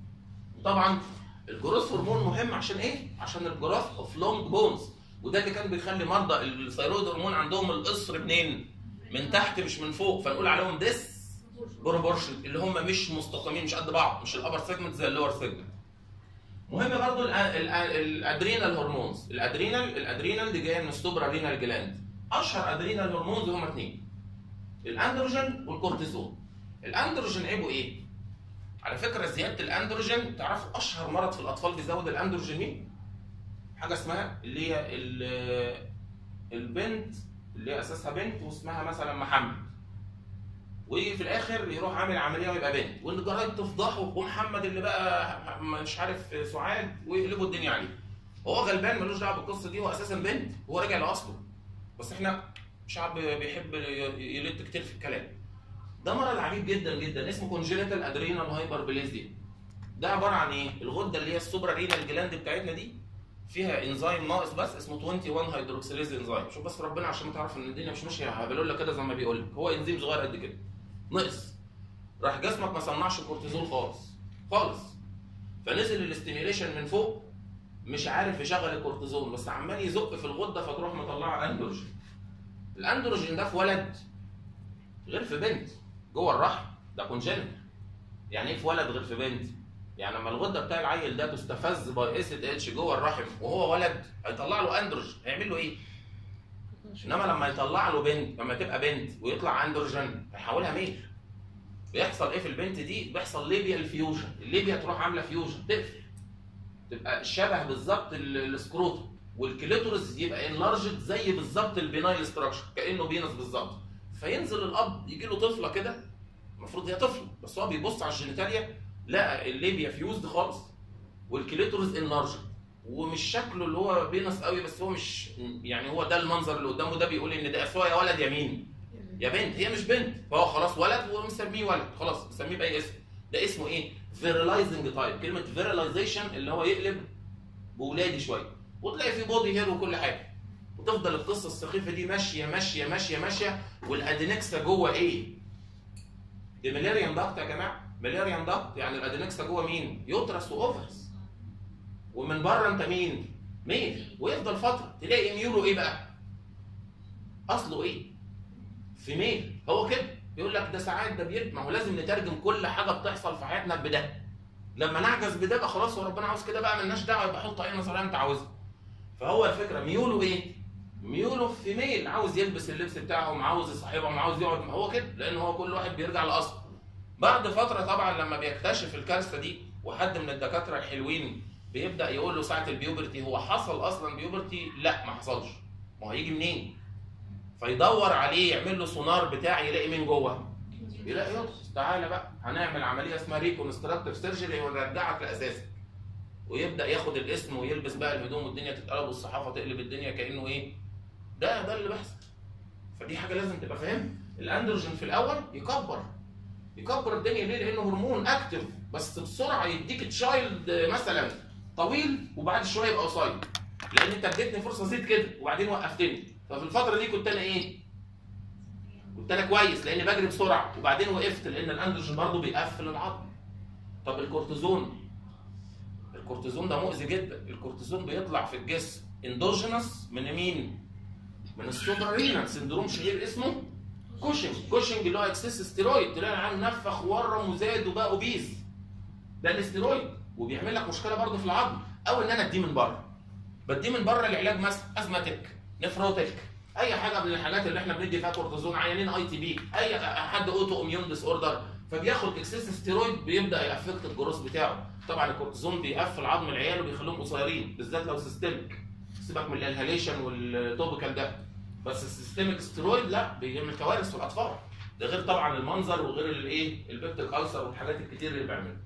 [SPEAKER 1] طبعا الجروث هرمون مهم عشان ايه عشان الجروث اوف لونج بونز وده اللي كان بيخلي مرضى الثيرويد هرمون عندهم القصر منين من تحت مش من فوق فنقول عليهم ديس بروبورشن اللي هم مش مستقيمين مش قد بعض مش الابر سيجمنت زي اللور سيجمنت مهم برضو الادرينال هرمونز الادرينال الادرينال دي جايه من السوبرا رينال جلاند اشهر ادرينال هرمونز هم اثنين الاندروجين والكورتيزون الاندروجين عيبه ايه على فكره زياده الاندروجين تعرفوا اشهر مرض في الاطفال بيزود الاندروجين مين حاجه اسمها اللي هي ال- البنت اللي هي اساسها بنت واسمها مثلا محمد ويجي في الاخر يروح عامل عمليه ويبقى بنت والجرايد تفضحه ومحمد اللي بقى مش عارف سعاد ويقلبوا الدنيا عليه هو غلبان ملوش دعوه بالقصه دي هو اساسا بنت هو راجع لاصله بس احنا شعب بيحب ي- يلت كتير في الكلام ده مرض عجيب جدا جدا اسمه كونجينيتال ادرينال هايبربليزيا ده عباره عن ايه الغده اللي هي السوبرا رينال جلاند بتاعتنا دي فيها انزيم ناقص بس اسمه 21 هيدروكسيليز انزيم شوف بس ربنا عشان تعرف ان الدنيا مش ماشيه هبلولة كده زي ما بيقول لك هو انزيم صغير قد كده نقص راح جسمك ما صنعش كورتيزول خالص خالص فنزل الاستيميليشن من فوق مش عارف يشغل الكورتيزون بس عمال يزق في الغده فتروح مطلعه اندروجين الاندروجين ده في ولد غير في بنت جوه الرحم ده كونجنت يعني ايه في ولد غير في بنت يعني لما الغده بتاع العيل ده تستفز باي اس اتش جوه الرحم وهو ولد هيطلع له اندروجين هيعمل له ايه انما لما يطلع له بنت لما تبقى بنت ويطلع اندروجين هيحولها ميل بيحصل ايه في البنت دي بيحصل ليبيا الفيوجن الليبيا تروح عامله فيوجن تقفل تبقى شبه بالظبط ال- السكروتوم والكليتورس يبقى انلارجد زي بالظبط البينايل ستراكشر كانه بينس بالظبط فينزل الاب يجي له طفله كده المفروض هي طفله بس هو بيبص على الجينيتاليا لقى الليبيا فيوزد خالص والكليتورس انلارجد ومش شكله اللي هو بينس قوي بس هو مش يعني هو ده المنظر اللي قدامه ده بيقول ان ده سواء يا ولد يا مين يا بنت هي مش بنت فهو خلاص ولد ومسميه ولد خلاص مسميه باي اسم ده اسمه ايه فيرلايزنج تايب كلمه فيرلايزيشن اللي هو يقلب بولادي شويه وتلاقي في بودي هير وكل حاجه وتفضل القصه السخيفه دي ماشيه ماشيه ماشيه ماشيه والادينكسا جوه ايه دي ملاريان ضغط يا جماعه ملاريان ضغط يعني الادينكسا جوه مين يوترس واوفرس ومن بره انت مين ميل ويفضل فتره تلاقي ميوله ايه بقى اصله ايه في ميل هو كده يقول لك ده ساعات ده بيد ما هو لازم نترجم كل حاجه بتحصل في حياتنا بده لما نعجز بده يبقى خلاص هو ربنا عاوز كده بقى ملناش دعوه يبقى حط اي نظريه انت عاوزها فهو الفكره ميوله ايه ميوله في ميل عاوز يلبس اللبس بتاعهم عاوز يصاحبهم عاوز يقعد هو كده لان هو كل واحد بيرجع لاصله بعد فتره طبعا لما بيكتشف الكارثه دي وحد من الدكاتره الحلوين بيبدا يقول له ساعه البيوبرتي هو حصل اصلا بيوبرتي لا ما حصلش ما هو هيجي منين فيدور عليه يعمل له سونار بتاع يلاقي مين جوه يلاقي يوتس تعالى بقى هنعمل عمليه اسمها ريكونستراكتيف سيرجري ونرجعك لاساسك ويبدا ياخد الاسم ويلبس بقى الهدوم والدنيا تتقلب والصحافه تقلب الدنيا كانه ايه ده ده اللي بيحصل فدي حاجه لازم تبقى فاهم الاندروجين في الاول يكبر يكبر الدنيا ليه لانه هرمون اكتف بس بسرعه يديك تشايلد مثلا طويل وبعد شويه يبقى قصير لان انت اديتني فرصه زيد كده وبعدين وقفتني ففي الفتره دي كنت انا ايه كنت انا كويس لاني بجري بسرعه وبعدين وقفت لان الاندروجين برضه بيقفل العظم طب الكورتيزون الكورتيزون ده مؤذي جدا الكورتيزون بيطلع في الجسم اندوجينس من مين من السوبرارينال سندروم شهير اسمه كوشنج كوشنج اللي هو اكسس ستيرويد تلاقي العيال نفخ ورم وزاد وبقى اوبيز ده الاستيرويد وبيعمل لك مشكله برضه في العظم او ان انا اديه من بره بديه من بره لعلاج مثلا ازماتيك نفروتيك اي حاجه من الحاجات اللي احنا بندي فيها كورتيزون عيانين اي تي بي اي حد اوتو اميون ديس اوردر فبياخد اكسس ستيرويد بيبدا يافكت الجروس بتاعه طبعا الكورتيزون بيقفل عظم العيال وبيخليهم قصيرين بالذات لو سيستميك سيبك من الانهاليشن والتوبيكال ده بس السيستميك ستيرويد لا بيعمل كوارث في الاطفال ده غير طبعا المنظر وغير الايه البيبتيك السر والحاجات الكتير اللي بيعملها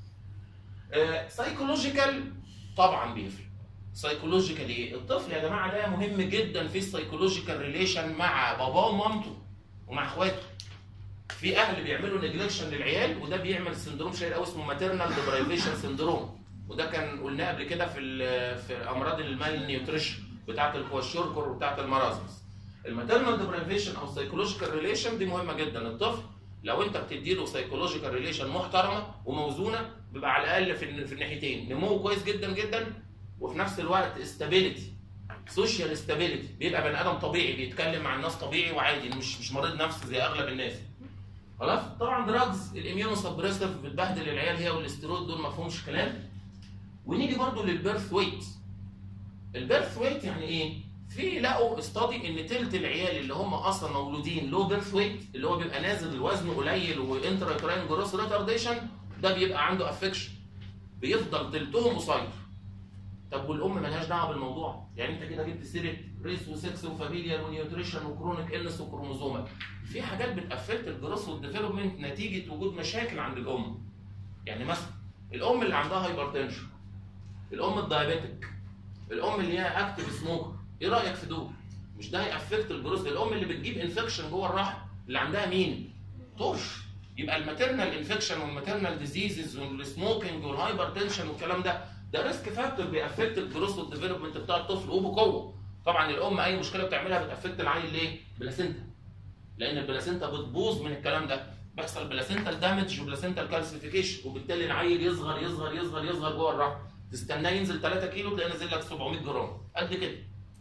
[SPEAKER 1] سايكولوجيكال طبعا بيفرق سايكولوجيكال ايه الطفل يا جماعه ده مهم جدا في السايكولوجيكال ريليشن مع باباه ومامته ومع اخواته في اهل بيعملوا نيجلكشن للعيال وده بيعمل سندروم شهير قوي اسمه ماتيرنال ديبرايفيشن سندروم وده كان قلناه قبل كده في ال- في امراض المال نيوتريشن بتاعه الكواشيوركر وبتاعه المرازمس الماتيرنال ديبرايفيشن او سايكولوجيكال ريليشن دي مهمه جدا الطفل لو انت بتدي له سايكولوجيكال ريليشن محترمه وموزونه بيبقى على الاقل في الن- في الناحيتين نمو كويس جدا جدا وفي نفس الوقت استابيليتي سوشيال استابيليتي بيبقى بني ادم طبيعي بيتكلم مع الناس طبيعي وعادي مش مش مريض نفسي زي اغلب الناس خلاص طبعا دراجز الاميونو سبريسيف بتبهدل العيال هي والاستيرويد دول ما فيهمش كلام ونيجي برضو للبيرث ويت البيرث ويت يعني ايه في لقوا استادي ان تلت العيال اللي هم اصلا مولودين لو بيرث ويت اللي هو بيبقى نازل الوزن قليل وانترا جروس ريتارديشن ده بيبقى عنده افكشن بيفضل تلتهم قصير طب والام ملهاش دعوه بالموضوع يعني انت كده جبت سيره ريس وسكس وفاميليال ونيوتريشن وكرونيك النس وكروموزومات في حاجات بتافكت الجروس والديفلوبمنت نتيجه وجود مشاكل عند الام يعني مثلا الام اللي عندها هايبرتنشن الام الدايابيتك الام اللي هي اكتف سموكر ايه رايك في دول مش ده هيأفكت الجروس الام اللي بتجيب انفكشن جوه الرحم اللي عندها مين طرش يبقى الماتيرنال انفكشن والماتيرنال ديزيزز والسموكينج والهايبرتنشن والكلام ده ده ريسك فاكتور بيأفكت الجروس والديفلوبمنت بتاع الطفل وبقوه طبعا الام اي مشكله بتعملها بتأفكت العيل ليه بلاسينتا لان البلاسينتا بتبوظ من الكلام ده بيحصل بلاسينتال دامج وبلاسينتال كالسيفيكيشن وبالتالي العيل يصغر يصغر يصغر يصغر جوه الرحم تستناه ينزل 3 كيلو تلاقيه نازل لك 700 جرام قد كده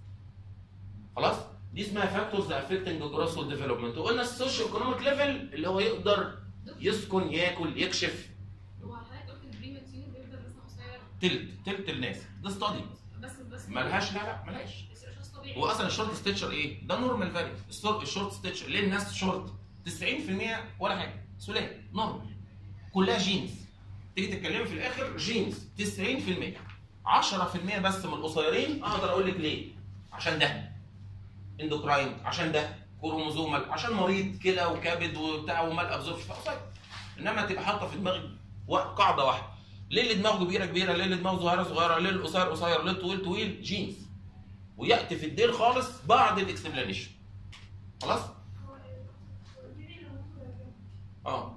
[SPEAKER 1] خلاص دي اسمها فاكتورز افكتنج جروس والديفلوبمنت وقلنا السوشيو ايكونوميك ليفل اللي هو يقدر يسكن ياكل يكشف
[SPEAKER 5] هو حضرتك قلت البريماتيور بيفضل مثلا قصير
[SPEAKER 1] تلت تلت الناس ده ستادي
[SPEAKER 5] بس بس
[SPEAKER 1] ملهاش لا لا ملهاش
[SPEAKER 5] مش طبيعي
[SPEAKER 1] هو اصلا الشورت ستيتشر ايه؟ ده نورمال فاري الشورت ستيتشر ليه الناس شورت؟ 90% ولا حاجه سلالة نورمال كلها جينز تيجي تتكلمي في الاخر جينز 90% 10% بس من القصيرين اقدر اقول لك ليه؟ عشان ده اندوكراين عشان ده كروموزومال عشان مريض كلى وكبد وبتاع ومال ابزوربشن فقصير انما تبقى حاطه في دماغك و- قاعده واحده ليه اللي دماغه كبيره كبيره ليه اللي دماغه صغيره صغيره ليه القصير قصير ليه الطويل طويل جينز وياتي في الديل خالص بعد الاكسبلانيشن خلاص اه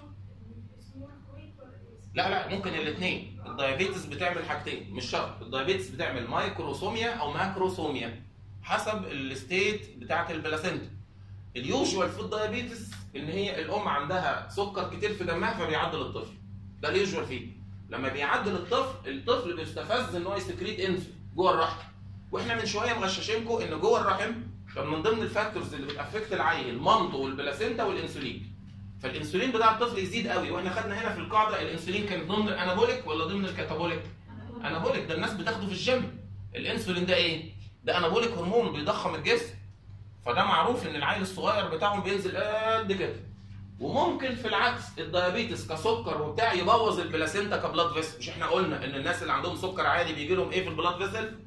[SPEAKER 1] لا لا ممكن الاثنين الدايابيتس بتعمل حاجتين مش شرط الدايابيتس بتعمل مايكروسوميا او ماكروسوميا حسب الستيت بتاعه البلاسينتا اليوجوال في الدايابيتس ان هي الام عندها سكر كتير في دمها فبيعدل الطفل ده اليوجوال فيه لما بيعدل الطفل الطفل بيستفز ان هو يسكريت انسولين جوه الرحم واحنا من شويه مغششينكم ان جوه الرحم كان من ضمن الفاكتورز اللي بتافكت العيل مامته والبلاسينتا والانسولين فالانسولين بتاع الطفل يزيد قوي واحنا خدنا هنا في القاعده الانسولين كان ضمن الانابوليك ولا ضمن الكاتابوليك انابوليك ده الناس بتاخده في الجيم الانسولين ده ايه ده انابوليك هرمون بيضخم الجسم فده معروف ان العيل الصغير بتاعهم بينزل قد كده وممكن في العكس الديابيتس كسكر وبتاع يبوظ البلاسينتا كبلاد فيسل مش احنا قلنا ان الناس اللي عندهم سكر عادي بيجي لهم ايه في البلاد فيسل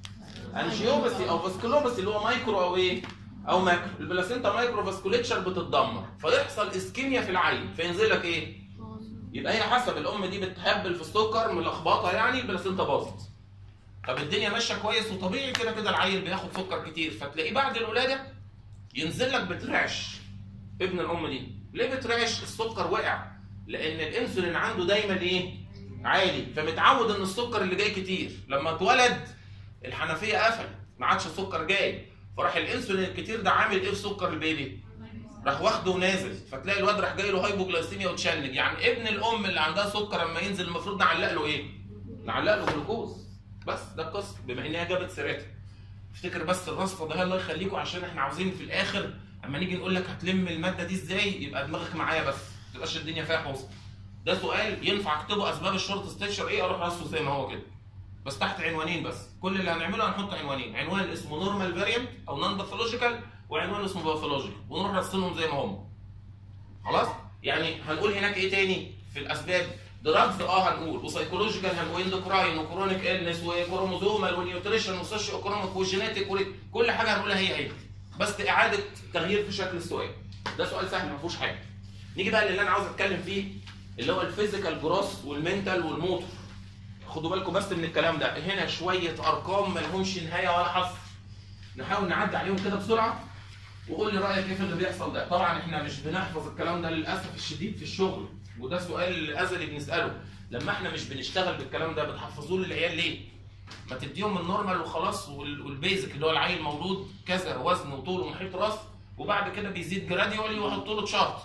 [SPEAKER 1] انجيوباسي او فاسكولوباسي اللي هو مايكرو او ايه او ماكرو البلاسينتا مايكرو فاسكوليتشر بتتدمر فيحصل اسكيميا في العين فينزل لك ايه يبقى هي حسب الام دي بتهبل في السكر ملخبطه يعني البلاسينتا باظت طب الدنيا ماشيه كويس وطبيعي كده كده العيل بياخد سكر كتير فتلاقيه بعد الولاده ينزل لك بترعش ابن الام دي ليه بترعش السكر وقع لان الانسولين عنده دايما ايه عالي فمتعود ان السكر اللي جاي كتير لما اتولد الحنفيه قفلت ما عادش السكر جاي فراح الانسولين الكتير ده عامل ايه في سكر البيبي راح واخده ونازل فتلاقي الواد راح جاي له هايبوجلايسيميا وتشنج يعني ابن الام اللي عندها سكر لما ينزل المفروض نعلق له ايه نعلق له جلوكوز بس ده القصه بما ان هي جابت سيرتها افتكر بس الرصه ده الله يخليكم عشان احنا عاوزين في الاخر اما نيجي نقول لك هتلم الماده دي ازاي يبقى دماغك معايا بس ما تبقاش الدنيا فيها حوسه ده سؤال ينفع اكتبه اسباب الشورت ستيتشر ايه اروح راسه زي ما هو كده بس تحت عنوانين بس كل اللي هنعمله هنحط عنوانين عنوان اسمه نورمال فاريانت او نون باثولوجيكال وعنوان اسمه باثولوجيكال ونروح راسمهم زي ما هم خلاص يعني هنقول هناك ايه تاني في الاسباب دراجز اه هنقول وسايكولوجيكال هنقول اندوكراين وكرونيك النس وكروموزومال ونيوتريشن وسوشيو ايكونوميك وجينيتك كل حاجه هنقولها هي هي بس اعاده تغيير في شكل السؤال ده سؤال سهل ما فيهوش حاجه نيجي بقى للي انا عاوز اتكلم فيه اللي هو الفيزيكال جروس والمنتال والموتور خدوا بالكم بس من الكلام ده هنا شويه ارقام ما لهمش نهايه ولا حصر نحاول نعدي عليهم كده بسرعه وقول لي رايك ايه في اللي بيحصل ده طبعا احنا مش بنحفظ الكلام ده للاسف الشديد في الشغل وده سؤال ازلي بنساله لما احنا مش بنشتغل بالكلام ده بتحفظوه للعيال ليه ما تديهم النورمال وخلاص وال- والبيزك اللي هو العيل مولود كذا وزن وطول ومحيط راس وبعد كده بيزيد جراديولي ويحط له تشارت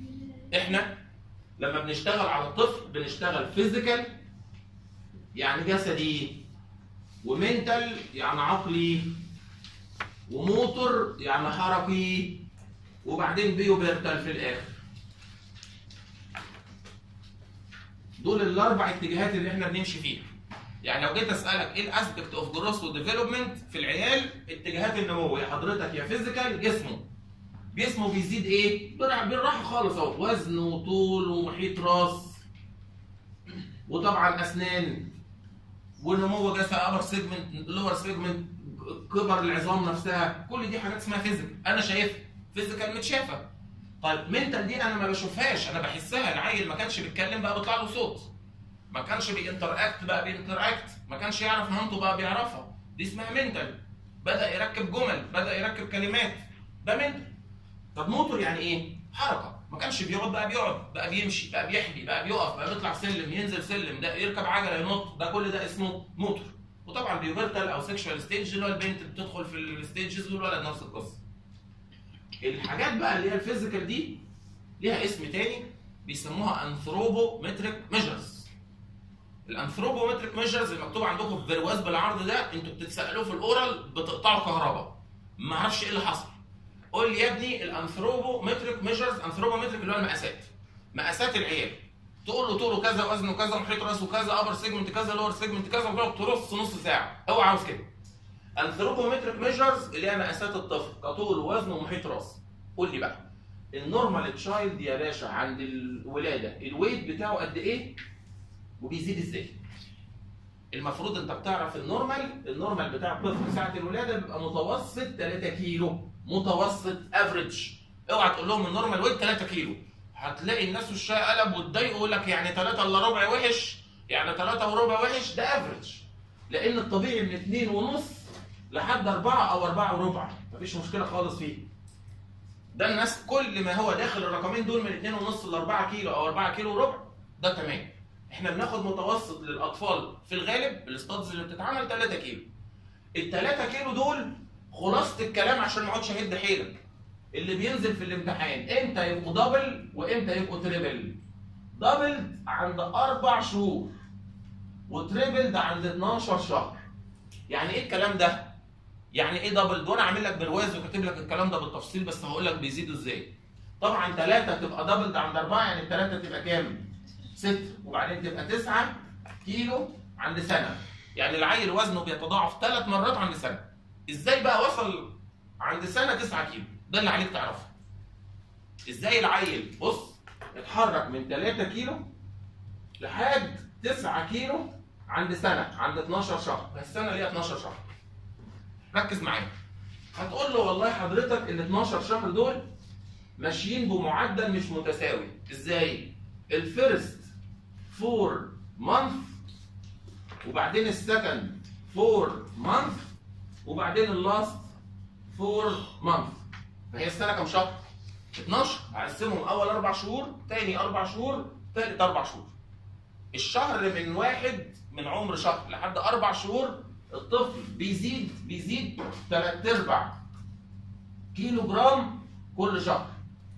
[SPEAKER 1] احنا لما بنشتغل على الطفل بنشتغل فيزيكال يعني جسدي ومنتال يعني عقلي وموتور يعني حركي وبعدين بيوبرتال في الاخر دول الاربع اتجاهات اللي احنا بنمشي فيها يعني لو جيت اسالك ايه الاسبكت اوف جروث وديفلوبمنت في العيال اتجاهات النمو يا حضرتك يا فيزيكال جسمه جسمه بيزيد ايه بالراحه بالراحة خالص اهو وزن وطول ومحيط راس وطبعا اسنان ونمو جسد ابر سيجمنت لور سيجمنت كبر العظام نفسها كل دي حاجات اسمها فيزيكال انا شايفها فيزيكال متشافه طيب منتال دي انا ما بشوفهاش انا بحسها العيل ما كانش بيتكلم بقى بيطلع له صوت ما كانش بينتراكت بقى بينتراكت ما كانش يعرف مامته بقى بيعرفها دي اسمها منتال بدا يركب جمل بدا يركب كلمات ده منتال طب موتور يعني ايه حركه ما كانش بيقعد بقى بيقعد بقى بيمشي بقى بيحبي بقى بيقف بقى بيطلع سلم ينزل سلم ده يركب عجله ينط ده كل ده اسمه موتور وطبعا بيوبرتال او سيكشوال ستيج اللي هو البنت بتدخل في الستيجز والولد نفس القصه الحاجات بقى اللي هي الفيزيكال دي ليها اسم تاني بيسموها انثروبومتريك ميجرز الانثروبومتريك ميجرز المكتوب عندكم في برواز بالعرض ده انتوا بتتسالوه في الاورال بتقطعوا كهرباء ما اعرفش ايه اللي حصل قول لي يا ابني الانثروبومتريك ميجرز انثروبومتريك اللي هو المقاسات مقاسات العيال تقول له طوله كذا وزنه كذا محيط راسه كذا ابر سيجمنت كذا لور سيجمنت كذا وتقعد ترص نص ساعه هو عاوز كده انثروبومتريك ميجرز اللي هي مقاسات الطفل كطول ووزن ومحيط راس قول لي بقى النورمال تشايلد يا باشا عند الولاده الويت بتاعه قد ايه وبيزيد ازاي المفروض انت بتعرف النورمال النورمال بتاع الطفل ساعه الولاده بيبقى متوسط 3 كيلو متوسط افريج اوعى تقول لهم النورمال ويت 3 كيلو هتلاقي الناس وشها قلب واتضايقوا يقول لك يعني 3 الا ربع وحش يعني 3 وربع وحش ده افريج لان الطبيعي من 2 ونص لحد 4 او 4 وربع مفيش مشكله خالص فيه ده الناس كل ما هو داخل الرقمين دول من 2 ونص ل 4 كيلو او 4 كيلو وربع ده تمام احنا بناخد متوسط للاطفال في الغالب الاستادز اللي بتتعمل 3 كيلو ال 3 كيلو دول خلاصه الكلام عشان ما اقعدش اهد حيلك اللي بينزل في الامتحان امتى يبقوا دبل وامتى يبقوا تريبل دبل عند اربع شهور وتريبل ده عند 12 شهر يعني ايه الكلام ده يعني ايه دبل ده انا عامل لك برواز وكاتب لك الكلام ده بالتفصيل بس هقول لك بيزيدوا ازاي طبعا ثلاثة تبقى دبل ده عند أربعة يعني الثلاثة تبقى كام؟ ستة وبعدين تبقى تسعة كيلو عند سنة يعني العيل وزنه بيتضاعف ثلاث مرات عند سنة ازاي بقى وصل عند سنة 9 كيلو ده اللي عليك تعرفه ازاي العيل بص اتحرك من 3 كيلو لحد 9 كيلو عند سنه عند 12 شهر السنه ليها 12 شهر ركز معايا هتقول له والله حضرتك ال 12 شهر دول ماشيين بمعدل مش متساوي ازاي الفيرست فور مانث وبعدين السكند فور مانث وبعدين اللاست فور مانث فهي السنه كام شهر 12 هقسمهم اول اربع شهور تاني اربع شهور تالت اربع شهور الشهر من واحد من عمر شهر لحد اربع شهور الطفل بيزيد بيزيد تلات ارباع كيلو جرام كل شهر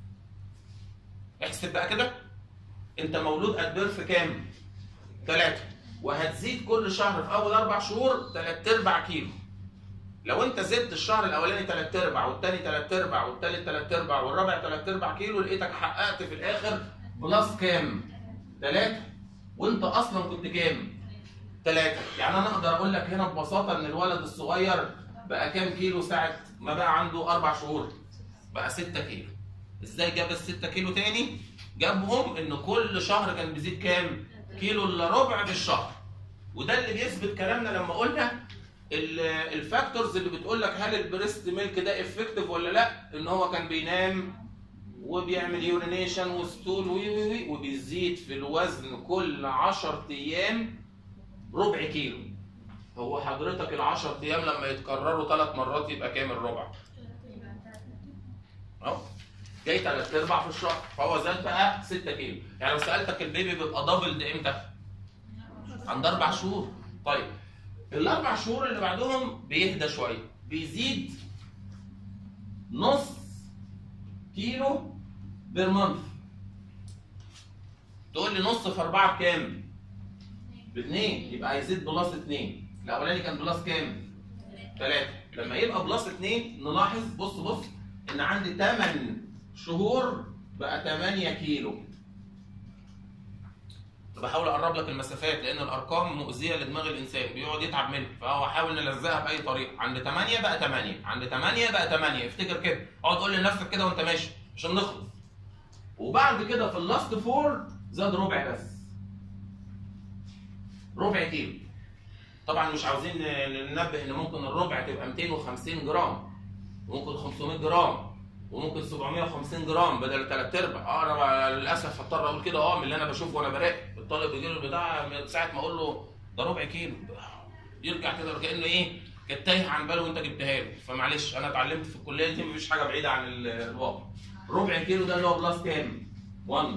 [SPEAKER 1] احسب بقى كده انت مولود ات بيرث كام؟ ثلاثة وهتزيد كل شهر في اول اربع شهور تلات ارباع كيلو لو انت زدت الشهر الاولاني تلات ارباع والتاني تلات ارباع والتالت تلات ارباع والرابع تلات ارباع كيلو لقيتك حققت في الاخر بلس كام؟ ثلاثة وانت اصلا كنت كام؟ ثلاثة يعني انا اقدر اقول لك هنا ببساطة ان الولد الصغير بقى كام كيلو ساعة ما بقى عنده اربع شهور؟ بقى 6 كيلو ازاي جاب ال 6 كيلو تاني؟ جابهم ان كل شهر كان بيزيد كام؟ كيلو الا ربع في الشهر وده اللي بيثبت كلامنا لما قلنا ال- الفاكتورز اللي بتقول لك هل البريست ميلك ده افكتيف ولا لا ان هو كان بينام وبيعمل يورينيشن وستول وي وي وي وبيزيد في الوزن كل 10 ايام ربع كيلو هو حضرتك ال 10 ايام لما يتكرروا ثلاث مرات يبقى كام الربع؟ اهو جاي ثلاث ارباع في الشهر فهو زاد بقى 6 كيلو يعني لو سالتك البيبي بيبقى دبل ده امتى؟ عند اربع شهور طيب الاربع شهور اللي بعدهم بيهدى شويه بيزيد نص كيلو بير مانث تقول لي نص في اربعه بكام؟ باثنين يبقى هيزيد بلس اثنين الاولاني كان بلس كام؟ ثلاثه لما يبقى بلس اثنين نلاحظ بص بص ان عندي 8 شهور بقى 8 كيلو بحاول اقرب لك المسافات لان الارقام مؤذيه لدماغ الانسان بيقعد يتعب منها فهو حاول نلزقها باي طريقه عند 8 بقى 8 عند 8 بقى 8 افتكر كده اقعد قول لنفسك كده وانت ماشي عشان نخلص وبعد كده في اللاست فور زاد ربع بس ربع كيلو طبعا مش عاوزين ننبه ان ممكن الربع تبقى 250 جرام وممكن 500 جرام وممكن 750 جرام بدل ثلاث ارباع اه انا للاسف هضطر اقول كده اه من اللي انا بشوفه وانا براقب الطالب يجي له البتاع من ساعه ما اقول له ده ربع كيلو يرجع كده كانه ايه كانت تايهه عن باله وانت جبتها له فمعلش انا اتعلمت في الكليه دي مفيش حاجه بعيده عن ال- الواقع ربع كيلو ده اللي هو بلس كام؟ 1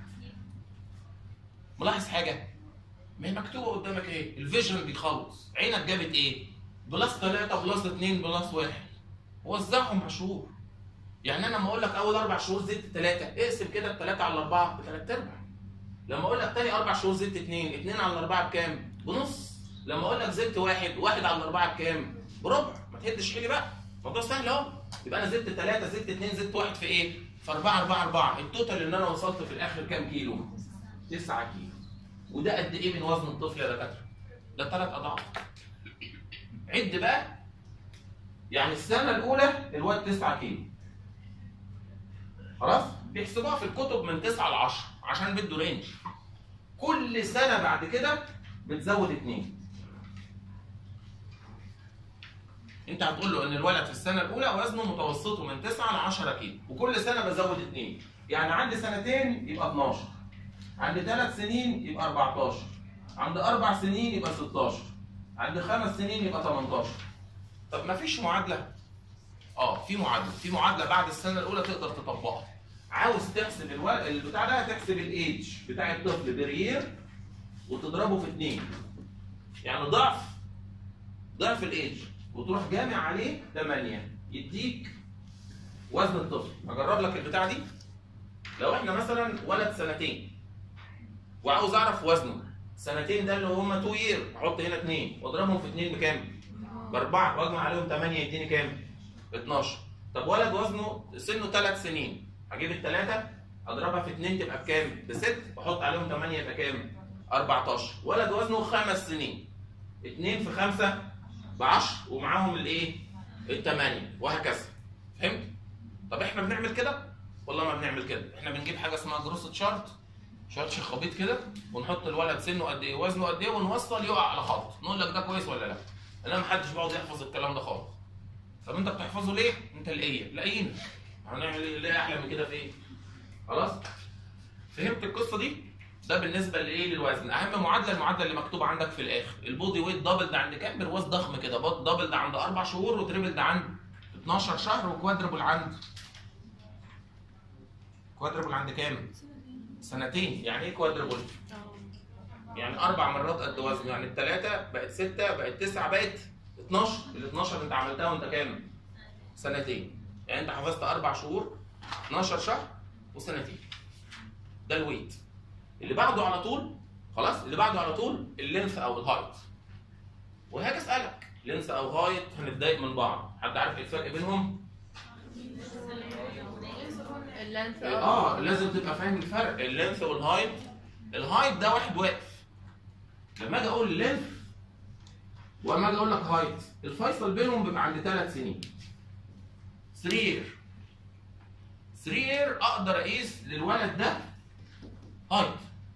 [SPEAKER 1] ملاحظ حاجه؟ ما هي مكتوبه قدامك ايه؟ الفيجن بيخلص عينك جابت ايه؟ بلس 3 بلس 2 بلس 1 وزعهم على شهور يعني انا لما اقول لك اول اربع شهور زدت ثلاثه اقسم كده الثلاثه على الاربعه بثلاث ارباع لما اقول لك تاني اربع شهور زدت اثنين اثنين على الاربعه بكام؟ بنص لما اقول لك زدت واحد واحد على الاربعه بكام؟ بربع ما تهدش حيلي بقى الموضوع سهل اهو يبقى انا زدت ثلاثه زدت اثنين زدت واحد في ايه؟ في 4 4 4 التوتال ان انا وصلت في الاخر كام كيلو؟ 9 كيلو وده قد ايه من وزن الطفل يا دكاتره؟ ده ثلاث اضعاف عد بقى يعني السنه الاولى الواد 9 كيلو خلاص بيحسبوها في الكتب من 9 ل 10 عشان بده رينج كل سنه بعد كده بتزود اثنين انت هتقول له ان الولد في السنه الاولى وزنه متوسطه من 9 ل 10 كيلو وكل سنه بزود اثنين يعني عندي سنتين يبقى 12 عند ثلاث سنين يبقى 14 عند اربع سنين يبقى 16 عند خمس سنين يبقى 18 طب ما فيش معادله اه في معادله في معادله بعد السنه الاولى تقدر تطبقها عاوز تحسب الولد البتاع ده هتحسب الايدج بتاع الطفل برير وتضربه في اثنين يعني ضعف ضعف الايدج وتروح جامع عليه 8 يديك وزن الطفل اجرب لك البتاع دي لو احنا مثلا ولد سنتين وعاوز اعرف وزنه سنتين ده اللي هم 2 يير احط هنا 2 واضربهم في 2 بكام؟ باربعه واجمع عليهم 8 يديني كام؟ 12 طب ولد وزنه سنه 3 سنين هجيب الثلاثه اضربها في 2 تبقى بكام؟ بست واحط عليهم 8 يبقى كام؟ 14 ولد وزنه 5 سنين 2 في 5 ب 10 ومعاهم الايه؟ الثمانيه وهكذا فهمت؟ طب احنا بنعمل كده؟ والله ما بنعمل كده احنا بنجيب حاجه اسمها جروس تشارت شارت خبيط كده ونحط الولد سنه قد ايه وزنه قد ايه ونوصل يقع على خط نقول لك ده كويس ولا لا انما محدش بيقعد يحفظ الكلام ده خالص طب انت بتحفظه ليه انت الايه لاقيين هنعمل ايه ليه احلى من كده في ايه خلاص فهمت القصه دي ده بالنسبه لايه للوزن اهم معادله المعادله اللي مكتوبه عندك في الاخر البودي ويت دبل ده عند كام برواز ضخم كده دبل ده عند اربع شهور وتريبل ده عند 12 شهر وكوادربل عند كوادربل عند كام سنتين يعني ايه كوادربل يعني اربع مرات قد وزنه يعني الثلاثه بقت سته بقت تسعه بقت 12 ال 12 انت عملتها وانت كام سنتين يعني انت حفظت اربع شهور 12 شهر وسنتين ده الويت اللي بعده على طول خلاص اللي بعده على طول اللينث او الهايت وهاجي اسالك لينث او هايت هنتضايق من بعض حد عارف ايه الفرق بينهم
[SPEAKER 3] اللانث
[SPEAKER 1] اه لازم تبقى فاهم الفرق اللينث والهايت الهايت ده واحد واقف لما اجي اقول لينث واما اجي اقول لك هايت الفيصل بينهم بيبقى عند ثلاث سنين 3 يير 3 يير اقدر اقيس للولد ده هايت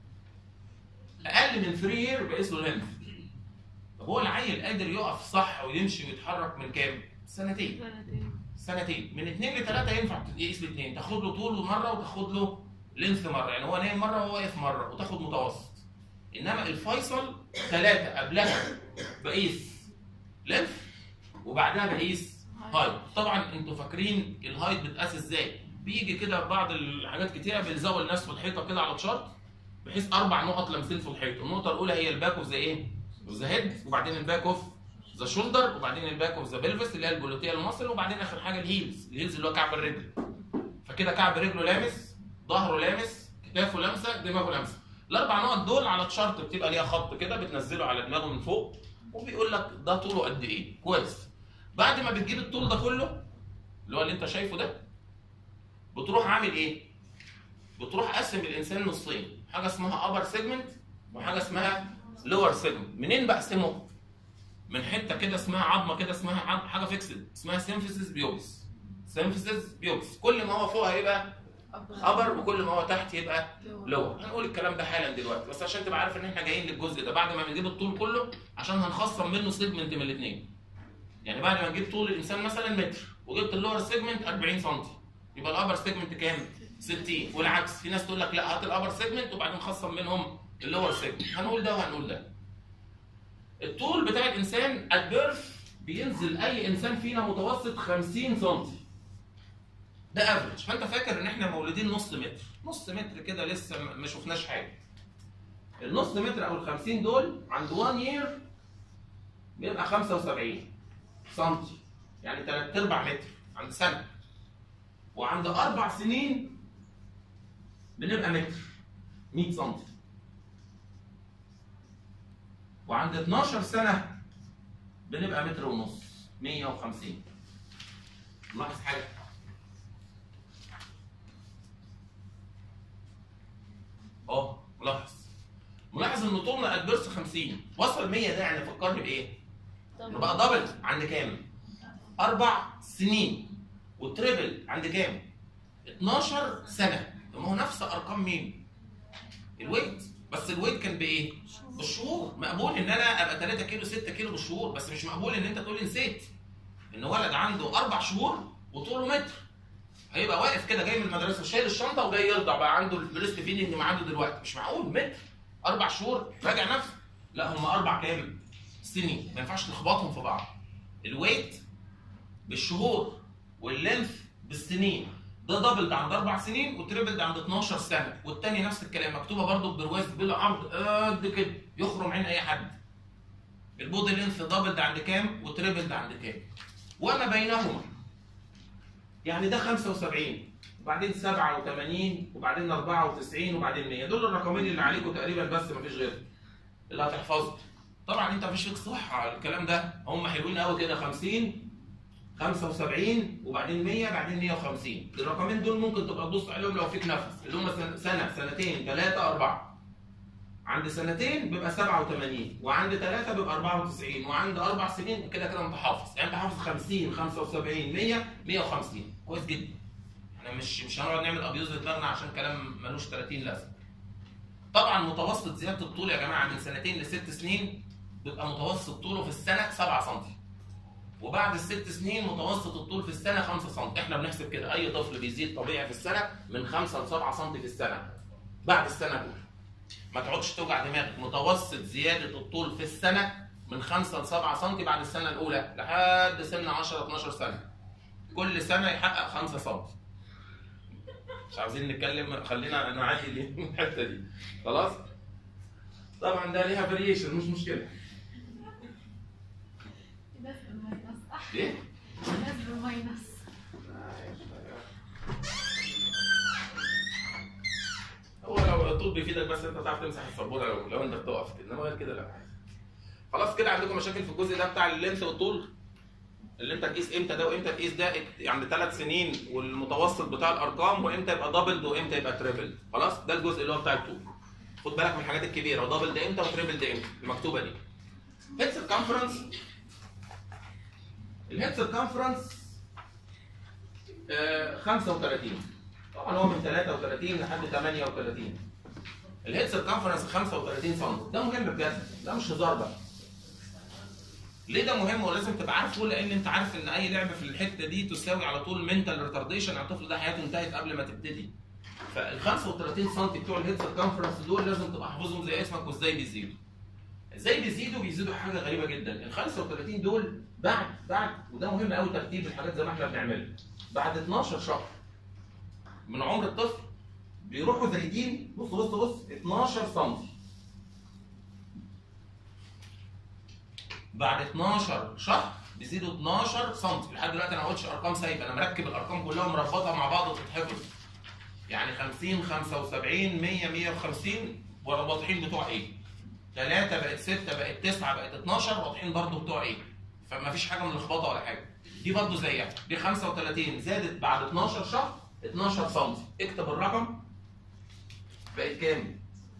[SPEAKER 1] اقل من 3 يير بقيس له لينث طب هو العيل قادر يقف صح ويمشي ويتحرك من كام؟ سنتين
[SPEAKER 3] سنتين
[SPEAKER 1] سنتين من اثنين لثلاثه ينفع تقيس الاثنين تاخد له طول مره وتاخد له لينث مره يعني هو نايم مره وهو واقف مره وتاخد متوسط انما الفيصل ثلاثه قبلها بقيس لينث وبعدها بقيس هايت طبعا انتوا فاكرين الهايت بتقاس ازاي بيجي كده بعض الحاجات كتيره بيلزقوا الناس في الحيطه كده على تشارت بحيث اربع نقط لامسين في الحيطه النقطه الاولى هي الباك اوف ذا ايه ذا هيد وبعدين الباك اوف ذا شولدر وبعدين الباك اوف ذا بلفس اللي هي الجلوتيه المصل وبعدين اخر حاجه الهيلز الهيلز اللي هو كعب الرجل فكده كعب رجله لامس ظهره لامس كتافه لامسه دماغه لامسه الاربع نقط دول على تشارت بتبقى ليها خط كده بتنزله على دماغه من فوق وبيقول لك ده طوله قد ايه كويس بعد ما بتجيب الطول ده كله اللي هو اللي انت شايفه ده بتروح عامل ايه بتروح قسم الانسان نصين حاجه اسمها ابر سيجمنت وحاجه اسمها لور سيجمنت منين بقسمه من حته كده اسمها عظمه كده اسمها عظم حاجه فيكسد اسمها سيمفيسيس بيوبس سيمفيسيس بيوبس كل ما هو فوق هيبقى ابر وكل ما هو تحت يبقى لور هنقول الكلام ده حالا دلوقتي بس عشان تبقى عارف ان احنا جايين للجزء ده بعد ما بنجيب الطول كله عشان هنخصم منه سيجمنت من الاثنين يعني بعد ما نجيب طول الانسان مثلا متر وجبت اللور سيجمنت 40 سم يبقى الابر سيجمنت كام 60 والعكس في ناس تقول لك لا هات الابر سيجمنت وبعدين خصم منهم اللور سيجمنت هنقول ده وهنقول ده الطول بتاع الانسان البيرث بينزل اي انسان فينا متوسط 50 سم ده افريج فانت فاكر ان احنا مولودين نص متر نص متر كده لسه ما- ما شفناش حاجه النص متر او ال 50 دول عند 1 يير بيبقى 75 سم يعني 3 ارباع متر عند سنه وعند اربع سنين بنبقى متر 100 سم وعند 12 سنه بنبقى متر ونص 150 ملاحظ حاجه اه ملاحظ ملاحظ ان طولنا ادبرس 50 وصل 100 ده يعني فكرني بايه؟ انه بقى دبل عند كام؟ اربع سنين وتريبل عند كام؟ 12 سنه طب ما هو نفس ارقام مين؟ الويت بس الويت كان بايه؟ بالشهور مقبول ان انا ابقى 3 كيلو 6 كيلو بالشهور بس مش مقبول ان انت تقول لي نسيت ان ولد عنده اربع شهور وطوله متر هيبقى واقف كده جاي من المدرسه شايل الشنطه وجاي يرضع بقى عنده البريست فيدنج معاده دلوقتي مش معقول متر اربع شهور راجع نفسه لا هم اربع كام؟ سنين ما ينفعش تخبطهم في بعض الويت بالشهور واللينث بالسنين ده دبل ده عند اربع سنين وتريبل ده عند 12 سنه والتاني نفس الكلام مكتوبه برضو برواز بالعرض قد كده يخرم عين اي حد البودي لينث دبل ده عند كام وتريبل ده عند كام وما بينهما يعني ده 75 وبعدين 87 وبعدين 94 وبعدين 100 دول الرقمين اللي عليكم تقريبا بس مفيش غيرهم اللي هتحفظهم طبعا انت مفيش فيك صح على الكلام ده هم حلوين قوي كده 50 75 وبعدين 100 بعدين 150 الرقمين دول ممكن تبقى تبص عليهم لو فيك نفس اللي هم سنة- سنه سنتين ثلاثه اربعه عند سنتين بيبقى 87 وعند ثلاثه بيبقى 94 وعند اربع سنين كده كده انت حافظ يعني انت حافظ 50 75 100 150 كويس جدا احنا مش مش هنقعد نعمل ابيوز لدماغنا عشان كلام ملوش 30 لازمه طبعا متوسط زياده الطول يا جماعه من سنتين لست سنين بيبقى متوسط طوله في السنه 7 سم وبعد الست سنين متوسط الطول في السنه 5 سم احنا بنحسب كده اي طفل بيزيد طبيعي في السنه من 5 ل 7 سم في السنه بعد السنه الاولى ما تقعدش توجع دماغك متوسط زياده الطول في السنه من 5 ل 7 سم بعد السنه الاولى لحد سن 10 12 سنه كل سنه يحقق 5 سم مش عاوزين نتكلم خلينا نعدي الحته دي خلاص طبعا ده ليها فاريشن مش مشكله
[SPEAKER 5] ده في الماينس صح
[SPEAKER 1] ليه؟
[SPEAKER 5] ده في الماينس
[SPEAKER 1] هو لو الطول بيفيدك بس انت تعرف تمسح السبوره لو لو انت بتقف انما غير كده لا خلاص كده عندكم مشاكل في الجزء ده بتاع اللينث والطول اللي انت تقيس امتى ده وامتى تقيس ده يعني ثلاث سنين والمتوسط بتاع الارقام وامتى يبقى دبل وامتى يبقى تريبل خلاص ده الجزء اللي هو بتاع الطول خد بالك من الحاجات الكبيره ودبل ده امتى وتريبل ده امتى المكتوبه دي هيد سيركمفرنس الهيد سيركمفرنس 35 طبعا هو من 33 لحد 38 الهيد سيركمفرنس 35 سم ده مهم بجد ده مش هزار بقى ليه ده مهم ولازم تبقى عارفه لان انت عارف ان اي لعبه في الحته دي تساوي على طول منتال ريتارديشن يعني الطفل ده حياته انتهت قبل ما تبتدي فال 35 سم بتوع الهيد سيركمفرنس دول لازم تبقى حافظهم زي اسمك وازاي بيزيدوا ازاي بيزيدوا بيزيدوا حاجه غريبه جدا ال 35 دول بعد بعد وده مهم قوي ترتيب الحاجات زي ما احنا بنعملها بعد 12 شهر من عمر الطفل بيروحوا زايدين بص بص بص 12 سم بعد 12 شهر بيزيدوا 12 سم لحد دلوقتي انا ما قلتش ارقام سايبه انا مركب الارقام كلها ومربطها مع بعض وتتحفظ يعني 50 75 100 150 واضحين بتوع ايه 3 بقت 6 بقت 9 بقت 12 واضحين برضو بتوع ايه فما فيش حاجه من لخبطه ولا حاجه دي برضو زيها دي 35 زادت بعد 12 شهر 12 سم اكتب الرقم بقت كام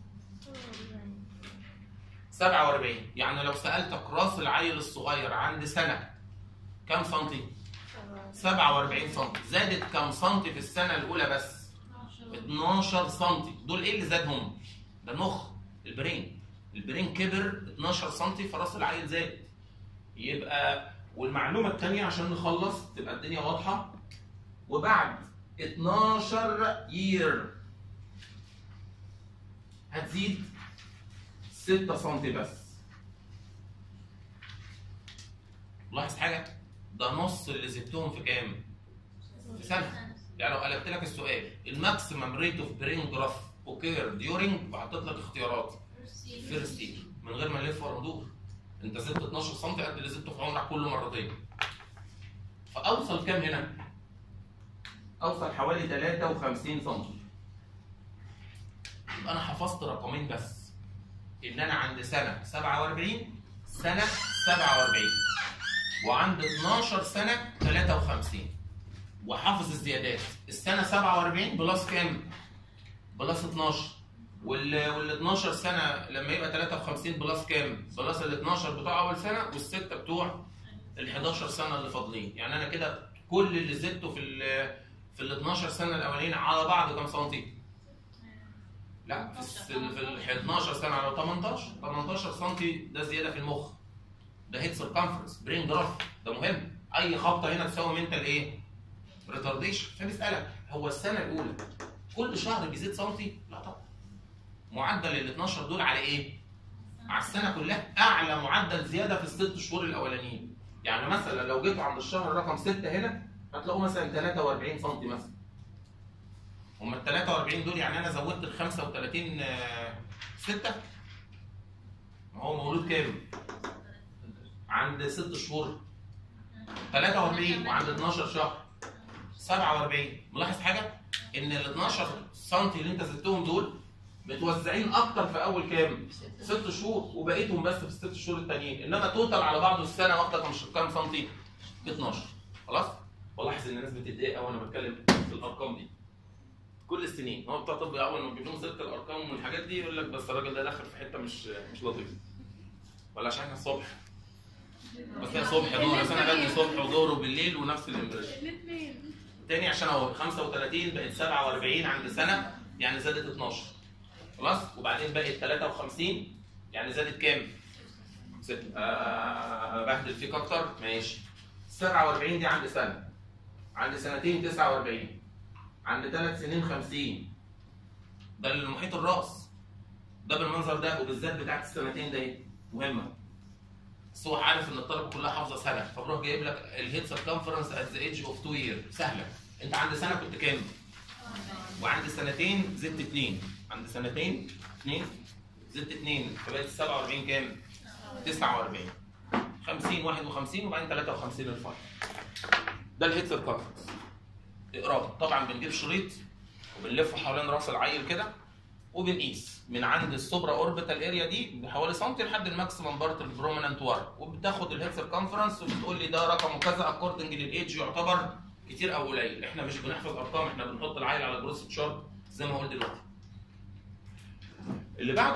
[SPEAKER 1] 47 يعني لو سالتك راس العيل الصغير عند سنه كام سنتي 47 سم زادت كام سنتي في السنه الاولى بس 12 سم دول ايه اللي زادهم ده المخ البرين البرين كبر 12 سم فراس العيل زاد يبقى والمعلومه الثانيه عشان نخلص تبقى الدنيا واضحه وبعد 12 يير هتزيد 6 سم بس لاحظ حاجه ده نص اللي زدتهم في كام في سنه يعني لو قلبت لك السؤال الماكسيمم ريت اوف برين جراف اوكير ديورنج وحطيت لك اختيارات فيرست يير من غير ما نلف ورا ندور انت زدت 12 سم قد اللي زدته في عمرك كله مرتين فاوصل كام هنا؟ اوصل حوالي 53 سم يبقى انا حفظت رقمين بس ان انا عند سنه 47 سنه 47 وعند 12 سنه 53 وحافظ الزيادات السنه 47 بلس كام؟ بلس 12 وال وال 12 سنه لما يبقى 53 بلس كام؟ بلس ال 12 بتوع اول سنه والسته بتوع ال 11 سنه اللي فاضلين، يعني انا كده كل اللي زدته في ال في ال 12 سنه الاولين على بعض كام سنتي؟ لا في الس- في ال 11 سنه على 18 18 سنتي ده زياده في المخ ده هيد سيركمفرنس برين جراف ده مهم اي خبطه هنا تساوي منتال ايه؟ ريتارديشن فبيسالك هو السنه الاولى كل شهر بيزيد سنتي؟ لا طبعا معدل ال 12 دول على ايه؟ على السنه كلها اعلى معدل زياده في الست شهور الاولانيين يعني مثلا لو جيتوا عند الشهر رقم 6 هنا هتلاقوا مثلا 43 سم مثلا هم ال 43 دول يعني انا زودت ال 35 6 ما هو مولود كام؟ عند 6 شهور 43 وعند 12 شهر 47 ملاحظ حاجه؟ ان ال 12 سم اللي انت زدتهم دول متوزعين اكتر في اول كام؟ ست شهور وبقيتهم بس في الست شهور التانيين انما توتال على بعضه السنه واخده كام كام سنتي؟ 12 خلاص؟ بلاحظ ان الناس بتتضايق قوي وانا بتكلم في الارقام دي كل السنين هو بتاع طب اول ما بيجيب لهم سيره الارقام والحاجات دي يقول لك بس الراجل ده دخل في حته مش مش لطيفه ولا عشان احنا الصبح بس هي صبح نور بس انا بدي صبح وظهر وبالليل ونفس الامبريشن
[SPEAKER 5] الاثنين
[SPEAKER 1] تاني عشان اهو 35 بقت 47 عند سنه يعني زادت 12 خلاص وبعدين بقت 53 يعني زادت كام؟ ست آه بهدل فيك اكتر ماشي 47 دي عند سنه عند سنتين 49 عند ثلاث سنين 50 ده المحيط الراس ده بالمنظر ده وبالذات بتاعت السنتين ده مهمه بس هو عارف ان الطلبه كلها حافظه سنه فبروح جايب لك الهيد سيركمفرنس ات ذا ايدج اوف 2 يير سهله انت عند سنه كنت كام؟ وعند سنتين زدت 2 عند سنتين 2 زدت 2 فبقت 47 كام؟ 49 50 51 وبعدين 53 الفرق ده الهيد سيركمفرنس اقراه طبعا بنجيب شريط وبنلفه حوالين راس العيل كده وبنقيس من عند السوبرا اوربيتال اريا دي بحوالي سنتي لحد الماكسيمم بارت البروميننت ورا وبتاخد الهيد سيركمفرنس وبتقول لي ده رقمه كذا اكوردنج للايدج يعتبر كتير او قليل احنا مش بنحفظ ارقام احنا بنحط العيل على جروس تشارت زي ما قلت دلوقتي اللي بعده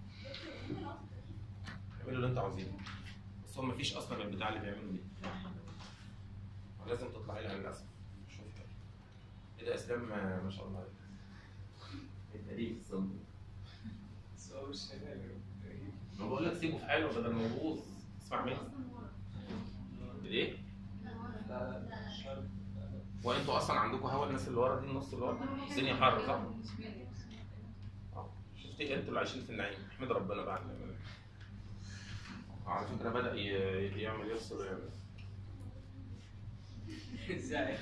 [SPEAKER 1] اعملوا اللي انتوا عاوزينه بس هو مفيش اصلا البتاع اللي بيعمله دي لازم تطلعي لها للاسف شوف ايه ده اسلام ما ما شاء الله عليك القديم في الصندوق ما بقول لك سيبه في حاله بدل ما يبوظ اسمع مني ليه؟ وانتوا اصلا عندكم هوا الناس اللي ورا دي النص اللي ورا الدنيا حر صح؟ آه. شفتي انتوا اللي عايشين في النعيم احمد ربنا بقى على النعمة. على فكره بدا ي- يعمل يفصل ويعمل
[SPEAKER 6] ازاي؟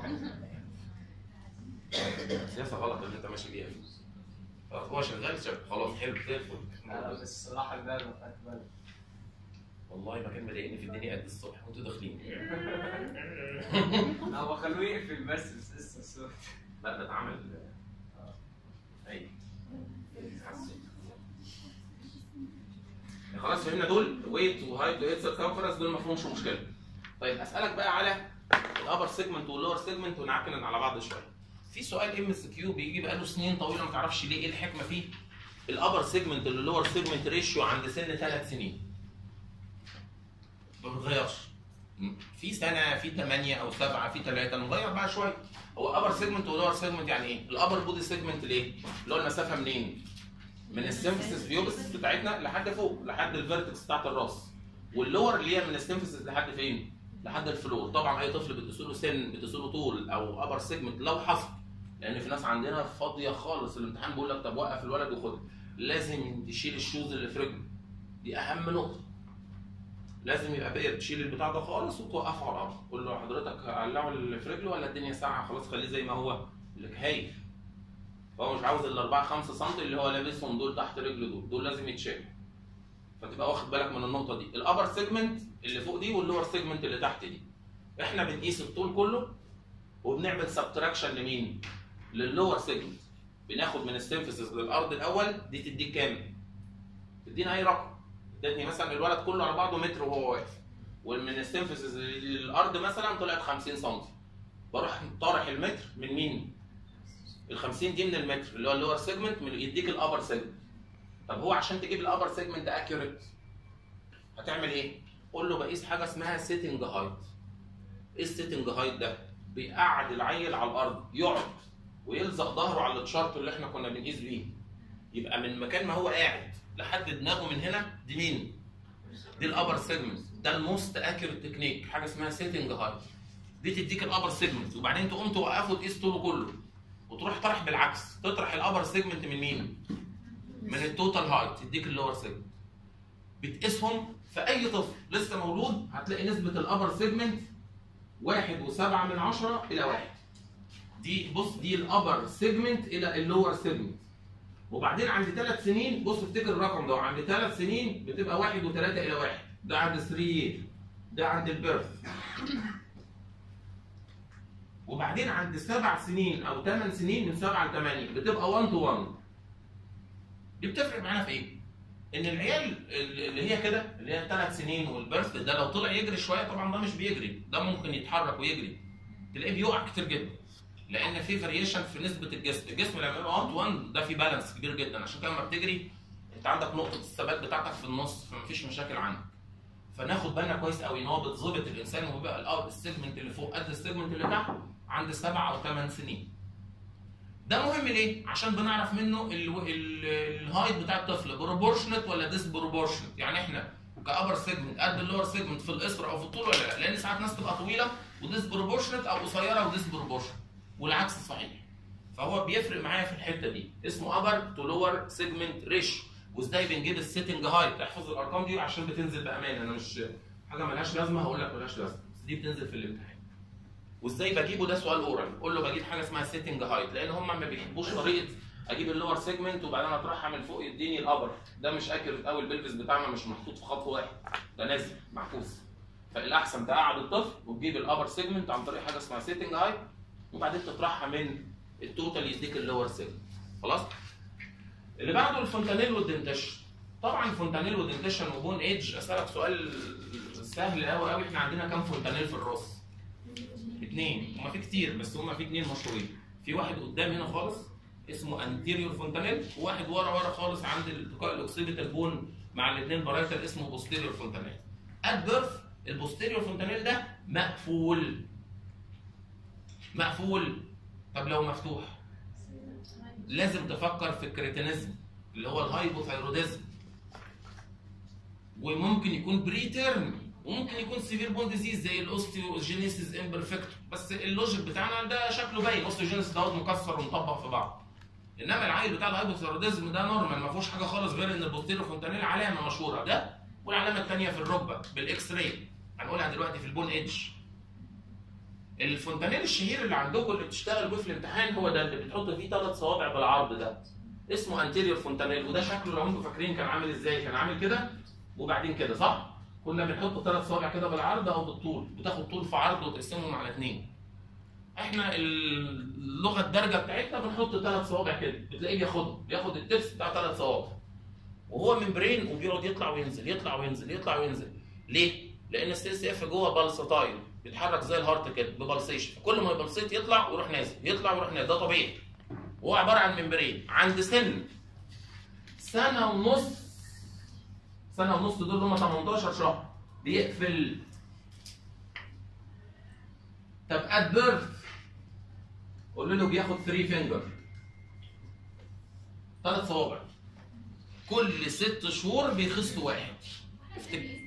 [SPEAKER 1] سياسه غلط اللي انت ماشي بيها خلاص هو شغال شغال خلاص حلو زي الفل
[SPEAKER 6] انا بس الصراحه الباب ما خدت بالي
[SPEAKER 1] والله ما كان مضايقني في الدنيا قد الصبح وانتوا داخلين
[SPEAKER 6] هو خلوه يقفل بس بس لسه الصوت
[SPEAKER 1] لا ده اتعمل ايوه حسيت. خلاص فهمنا دول ويت وهايت وهيد سيركمفرنس دول ما فيهمش مشكله طيب اسالك بقى على الابر سيجمنت واللور سيجمنت ونعكنن على بعض شويه في سؤال ام اس كيو بيجي بقاله سنين طويله ما تعرفش ليه ايه الحكمه فيه الابر سيجمنت للور سيجمنت ريشيو عند سن ثلاث سنين ما بتغيرش في سنه في 8 او 7 في 3 نغير بقى شويه هو ابر سيجمنت ولور سيجمنت يعني ايه؟ الابر بودي سيجمنت ليه؟ اللي هو المسافه منين؟ من السيمفيسيس فيوبس بتاعتنا لحد فوق لحد الفيرتكس بتاعت الراس واللور اللي هي من السيمفيسيس لحد فين؟ لحد الفلور طبعا اي طفل بتقيسوا له سن بتقيسوا له طول او ابر سيجمنت لو حصل لان في ناس عندنا فاضيه خالص الامتحان بيقول لك طب وقف الولد وخد لازم تشيل الشوز اللي في رجله دي اهم نقطه لازم يبقى بقى تشيل البتاع ده خالص وتوقفه على الارض قول له حضرتك هقلعه اللي في رجله ولا الدنيا ساعه خلاص خليه زي ما هو يقول لك هايل فهو مش عاوز ال 4 5 سم اللي هو لابسهم دول تحت رجله دول دول لازم يتشالوا فتبقى واخد بالك من النقطه دي الابر سيجمنت اللي فوق دي واللور سيجمنت اللي تحت دي احنا بنقيس الطول كله وبنعمل سبتراكشن لمين لللور سيجمنت بناخد من السيمفيسيس للارض الاول دي تديك كام تدينا اي رقم ادتني مثلا الولد كله على بعضه متر وهو واقف ومن السيمفيسيس للارض مثلا طلعت 50 سم بروح طارح المتر من مين ال 50 دي من المتر اللي هو اللور سيجمنت من يديك الابر سيجمنت طب هو عشان تجيب الابر سيجمنت اكيوريت هتعمل ايه؟ قول له بقيس حاجه اسمها سيتنج هايت ايه السيتنج هايت ده؟ بيقعد العيل على الارض يقعد ويلزق ظهره على التشارت اللي احنا كنا بنقيس بيه يبقى من مكان ما هو قاعد لحد دماغه من هنا دي مين؟ دي الابر سيجمنت ده الموست اكيوريت تكنيك حاجه اسمها سيتنج هايت دي تديك الابر سيجمنت وبعدين تقوم توقفه تقيس طوله كله وتروح طرح بالعكس تطرح الابر سيجمنت من مين؟ من التوتال هايت تديك اللور سيجمنت بتقيسهم في اي طفل لسه مولود هتلاقي نسبه الابر سيجمنت واحد وسبعة من عشرة إلى واحد دي بص دي الابر سيجمنت إلى اللور سيجمنت وبعدين عند ثلاث سنين بص افتكر الرقم ده عند ثلاث سنين بتبقى واحد وثلاثة إلى واحد ده عند 3 يير ده عند البيرث وبعدين عند سبع سنين او ثمان سنين من سبعه لثمانيه بتبقى 1 تو 1 دي بتفرق معانا في ايه؟ ان العيال اللي هي كده اللي هي ثلاث سنين والبيرث ده لو طلع يجري شويه طبعا ده مش بيجري ده ممكن يتحرك ويجري تلاقيه بيقع كتير جدا لان في فاريشن في نسبه الجسم الجسم لما يبقى 1 تو 1 ده في بالانس كبير جدا عشان كده لما بتجري انت عندك نقطه الثبات بتاعتك في النص فمفيش مشاكل عندك فناخد بالنا كويس قوي ان هو بتظبط الانسان وبيبقى الأرض السيجمنت اللي فوق قد السيجمنت اللي تحت عند سبع او ثمان سنين. ده مهم ليه؟ عشان بنعرف منه ال- ال- الهايت بتاع الطفل بروبورشنت ولا ديس بروبورشنت يعني احنا كابر سيجمنت قد اللور سيجمنت في القصر او في الطول ولا لا؟ لان ساعات ناس تبقى طويله وديس بروبورشنت او قصيره وديس بروبورشنت والعكس صحيح. فهو بيفرق معايا في الحته دي اسمه ابر تو لور سيجمنت ريشيو وازاي بنجيب السيتنج هايت احفظ الارقام دي عشان بتنزل بامان انا مش حاجه ملهاش لازمه هقول لك ملهاش لازمه بس دي بتنزل في الامتحان وازاي بجيبه ده سؤال اورال قول له بجيب حاجه اسمها سيتنج هايت لان هم ما بيحبوش طريقه اجيب اللور سيجمنت وبعدين اطرحها من فوق يديني الابر ده مش اكل قوي البلفس بتاعنا مش محطوط في خط واحد ده نازل معكوس فالاحسن تقعد الطفل وتجيب الابر سيجمنت عن طريق حاجه اسمها سيتنج هايت وبعدين تطرحها من التوتال يديك اللور سيجمنت خلاص اللي بعده الفونتانيل والدنتشن طبعا فونتانيل ودنتيشن وبون ايدج اسالك سؤال سهل قوي قوي احنا عندنا كام فونتانيل في الراس؟ اثنين هما في كتير بس هما في اثنين مشهورين في واحد قدام هنا خالص اسمه انتيريور فونتانيل وواحد ورا ورا خالص عند التقاء الاوكسيبيتال بون مع الاثنين بارايتال اسمه بوستيريور فونتانيل ات بيرث البوستيريور فونتانيل ده مقفول مقفول طب لو مفتوح لازم تفكر في الكريتينيزم اللي هو الهايبوثايروديزم وممكن يكون بريتيرم وممكن يكون سيفير بون ديزيز زي الاوستيوجينيسيس امبرفكتو بس اللوجيك بتاعنا ده شكله باين الاوستيوجينيسيس دوت مكسر ومطبق في بعض انما العيل بتاع الهايبوثايروديزم ده نورمال ما فيهوش حاجه خالص غير ان البوستيرو فونتانيل علامه مشهوره ده والعلامه الثانيه في الركبه بالاكس راي هنقولها دلوقتي في البون ايدج الفونتانيل الشهير اللي عندكم اللي بتشتغل بيه في الامتحان هو ده اللي بتحط فيه ثلاث صوابع بالعرض ده اسمه انتيريور فونتانيل وده شكله لو انتم فاكرين كان عامل ازاي كان عامل كده وبعدين كده صح كنا بنحط ثلاث صوابع كده بالعرض او بالطول بتاخد طول في عرض وتقسمهم على اثنين احنا اللغه الدارجه بتاعتنا بنحط ثلاث صوابع كده بتلاقيه بياخدهم بياخد التبس بتاع ثلاث صوابع وهو ممبرين وبيقعد يطلع وينزل يطلع وينزل يطلع وينزل ليه؟ لان السي اس اف جوه بالسطايل بيتحرك زي الهارت كده ببلسيشن كل ما يبلسيت يطلع ويروح نازل يطلع ويروح نازل ده طبيعي وهو عباره عن ممبرين عند سن سنه ونص سنه ونص دول هم 18 شهر بيقفل طب ات بيرث قول له بياخد 3 فينجر ثلاث صوابع كل ست شهور بيخس واحد افتكر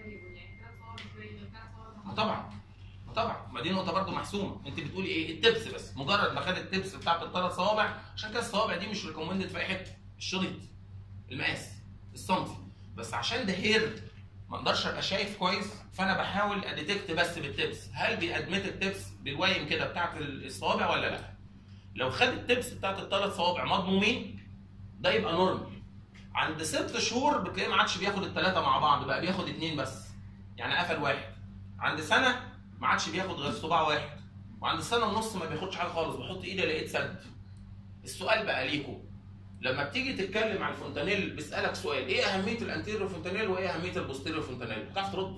[SPEAKER 1] ما طبعا ما طبعا ما دي نقطه برضه محسومه انت بتقولي ايه التبس بس مجرد ما خد التبس بتاعت الثلاث صوابع عشان كده الصوابع دي مش ريكومندد في اي حته الشريط المقاس السنتي بس عشان ده هير ما اقدرش ابقى شايف كويس فانا بحاول اديتكت بس بالتبس هل بيأدمت التبس بالوايم كده بتاعت الصوابع ولا لا لو خد التبس بتاعت الثلاث صوابع مضمومين ده يبقى نورمال عند ست شهور بتلاقيه ما عادش بياخد الثلاثه مع بعض بقى بياخد اثنين بس يعني قفل واحد عند سنه ما عادش بياخد غير صباع واحد وعند سنه ونص ما بياخدش حاجه خالص بحط ايدي لقيت سد السؤال بقى ليكم لما بتيجي تتكلم عن الفونتانيل بيسالك سؤال ايه اهميه الانتيريور فونتانيل وايه اهميه البوستيريور فونتانيل هتعرف ترد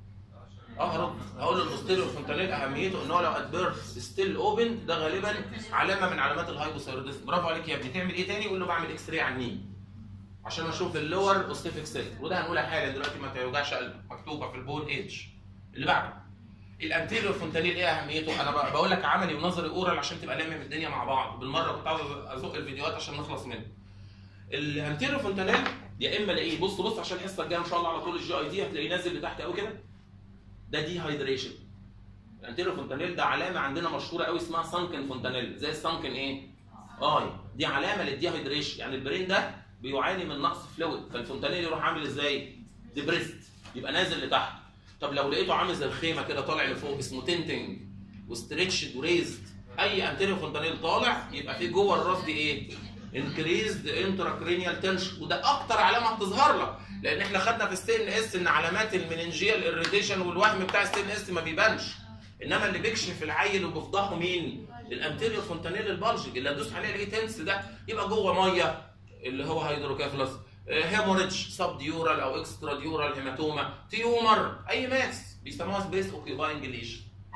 [SPEAKER 1] اه هرد هقول البوستيريور فونتانيل اهميته ان هو لو ات بيرث ستيل اوبن ده غالبا علامه من علامات الهايبوثايروديزم برافو عليك يا ابني تعمل ايه تاني قول له بعمل اكس راي على النيل عشان اشوف اللور اوستيفيك سيل وده هنقولها حالا دلوقتي ما توجعش قلبك مكتوبه في البون ايدج اللي بعده الانتيريور فونتانيل ايه اهميته؟ انا ب- بقول لك عملي ونظري اورال عشان تبقى لامم الدنيا مع بعض بالمره كنت عاوز ازق الفيديوهات عشان نخلص منها. الانتيريور فونتانيل يا اما الاقيه بص بص عشان الحصه الجايه ان شاء الله على طول الجي اي دي هتلاقيه نازل لتحت قوي كده ده دي هايدريشن الانتيريور فونتانيل ده علامه عندنا مشهوره قوي اسمها سانكن فونتانيل زي السانكن ايه؟ اي دي علامه للدي هايدريشن يعني البرين ده بيعاني من نقص فلويد فالفونتانيل يروح عامل ازاي؟ ديبريست يبقى نازل لتحت طب لو لقيته عامل زي الخيمه كده طالع لفوق اسمه تنتنج وستريتشد وريزد اي انتيريور فونتانيل طالع يبقى في جوه الراس دي ايه؟ انكريزد انتراكرينيال تنشن وده اكتر علامه هتظهر لك لان احنا خدنا في السي ان اس ان علامات المننجيال اريتيشن والوهم بتاع السي ان اس ما بيبانش انما اللي بيكشف العيل وبيفضحه مين؟ الانتيريور فونتانيل البلجج اللي هدوس عليه الاقيه تنس ده يبقى جوه ميه اللي هو هيدروكافلس هيموريدج سب ديورال او اكسترا ديورال هيماتوما تيومر اي ماس بيسموها سبيس اوكيباينج ليشن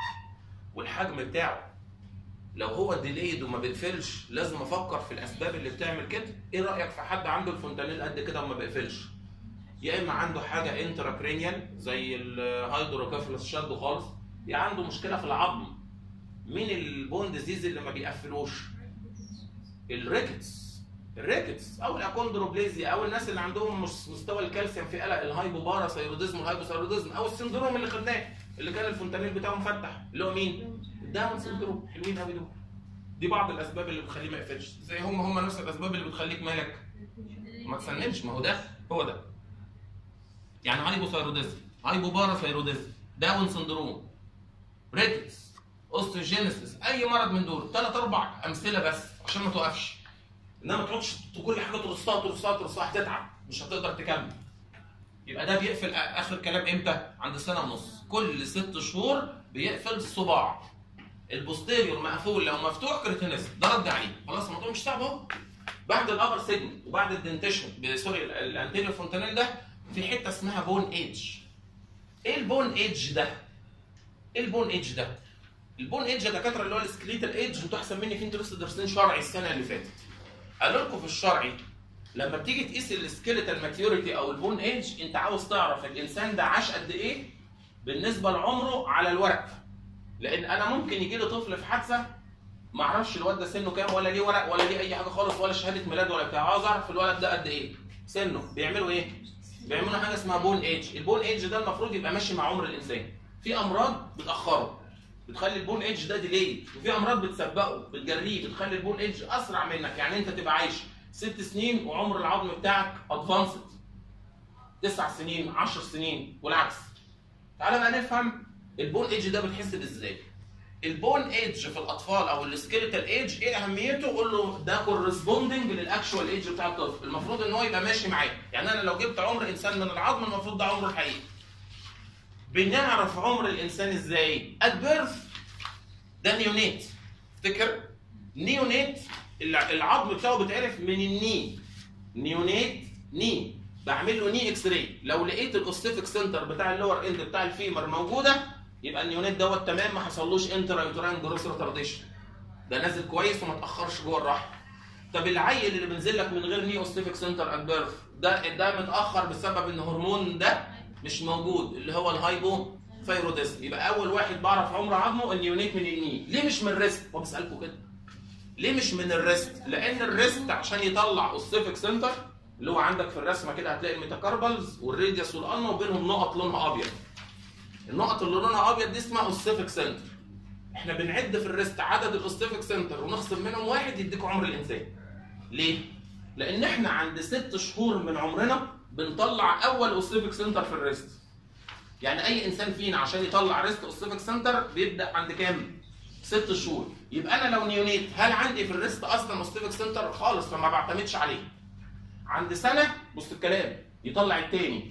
[SPEAKER 1] والحجم بتاعه لو هو ديليد وما بيقفلش لازم افكر في الاسباب اللي بتعمل كده ايه رايك في حد عنده الفونتانيل قد كده وما بيقفلش يا اما عنده حاجه انتراكرينيال زي الهايدروكافلس شده خالص يا عنده مشكله في العظم مين البون ديزيز اللي ما بيقفلوش الريكتس الريكتس او الاكوندروبليزيا او الناس اللي عندهم مس- مستوى الكالسيوم في قلق الهايبوباراثايروديزم والهايبوثايروديزم او السندروم اللي خدناه اللي كان الفونتانيل بتاعه مفتح اللي هو مين؟ الداون سندروم حلوين قوي دول دي بعض الاسباب اللي بتخليه ما يقفلش زي هم هم نفس الاسباب اللي بتخليك مالك ما تسننش ما هو ده هو ده يعني هايبوثايروديزم هايبوباراثايروديزم داون سندروم ريكتس اوستوجينيسيس اي مرض من دول ثلاث اربع امثله بس عشان ما توقفش انما ما تقعدش كل حاجه ترصها ترصها ترصها هتتعب مش هتقدر تكمل يبقى ده بيقفل آ- اخر كلام امتى؟ عند سنه ونص كل ست شهور بيقفل الصباع البوستيريور مقفول لو مفتوح كريتينيزم ده رد عليه خلاص الموضوع مش صعب اهو بعد الابر سيجمنت وبعد الدنتيشن سوري ال- الانتيريور فونتانيل ده في حته اسمها بون ايدج ايه البون ايدج ده؟ ايه البون ايدج ده؟ البون ايدج يا دكاتره اللي هو السكليتال ايدج انتوا احسن مني في انتوا لسه دارسين شرعي السنه اللي فاتت قالوا لكم في الشرعي لما بتيجي تقيس السكيلتال ماتيوريتي او البون ايدج انت عاوز تعرف الانسان ده عاش قد ايه بالنسبه لعمره على الورق لان انا ممكن يجي لي طفل في حادثه ما اعرفش الواد ده سنه كام ولا ليه ورق ولا ليه اي حاجه خالص ولا شهاده ميلاد ولا بتاع عاوز اعرف الولد ده قد ايه سنه بيعملوا ايه بيعملوا حاجه اسمها بون ايدج البون ايدج ده المفروض يبقى ماشي مع عمر الانسان في امراض بتاخره بتخلي البون ايدج ده ديلي وفي امراض بتسبقه بتجريه بتخلي البون ايدج اسرع منك يعني انت تبقى عايش ست سنين وعمر العظم بتاعك ادفانسد تسع سنين 10 سنين والعكس تعالى بقى نفهم البون ايدج ده بتحسب ازاي البون ايدج في الاطفال او السكيلتال ايدج ايه اهميته قول له ده كورسبوندنج للاكشوال ايدج بتاع الطفل المفروض ان هو يبقى ماشي معاه يعني انا لو جبت عمر انسان من العظم المفروض ده عمره الحقيقي بنعرف عمر الانسان ازاي ات بيرث ده نيونيت افتكر نيونيت الع- العظم بتاعه بيتعرف من الني نيونيت ني بعمل له ني اكس راي لو لقيت الاوستيفيك سنتر بتاع اللور اند بتاع الفيمر موجوده يبقى النيونيت دوت تمام ما حصلوش انترا يوتراين جروس ريتارديشن ده نازل كويس وما تاخرش جوه الرحم طب العيل اللي بينزل لك من غير ني اوستيفيك سنتر ات بيرث ده ده متاخر بسبب ان هرمون ده مش موجود اللي هو الهايبو ثايروديزم يبقى اول واحد بعرف عمر عظمه النيونيت من الني ليه مش من الريست هو بيسالكوا كده ليه مش من الريست لان الريست عشان يطلع اوستيفيك سنتر اللي هو عندك في الرسمه كده هتلاقي الميتاكاربلز والريديوس والالما وبينهم نقط لونها ابيض النقط اللي لونها ابيض دي اسمها اوستيفيك سنتر احنا بنعد في الريست عدد الاوستيفيك سنتر ونخصم منهم واحد يديك عمر الانسان ليه لان احنا عند ست شهور من عمرنا بنطلع اول اوستيفيك سنتر في الريست يعني اي انسان فينا عشان يطلع ريست اوستيفيك سنتر بيبدا عند كام ست شهور يبقى انا لو نيونيت هل عندي في الريست اصلا اوستيفيك سنتر خالص فما بعتمدش عليه عند سنه بص الكلام يطلع التاني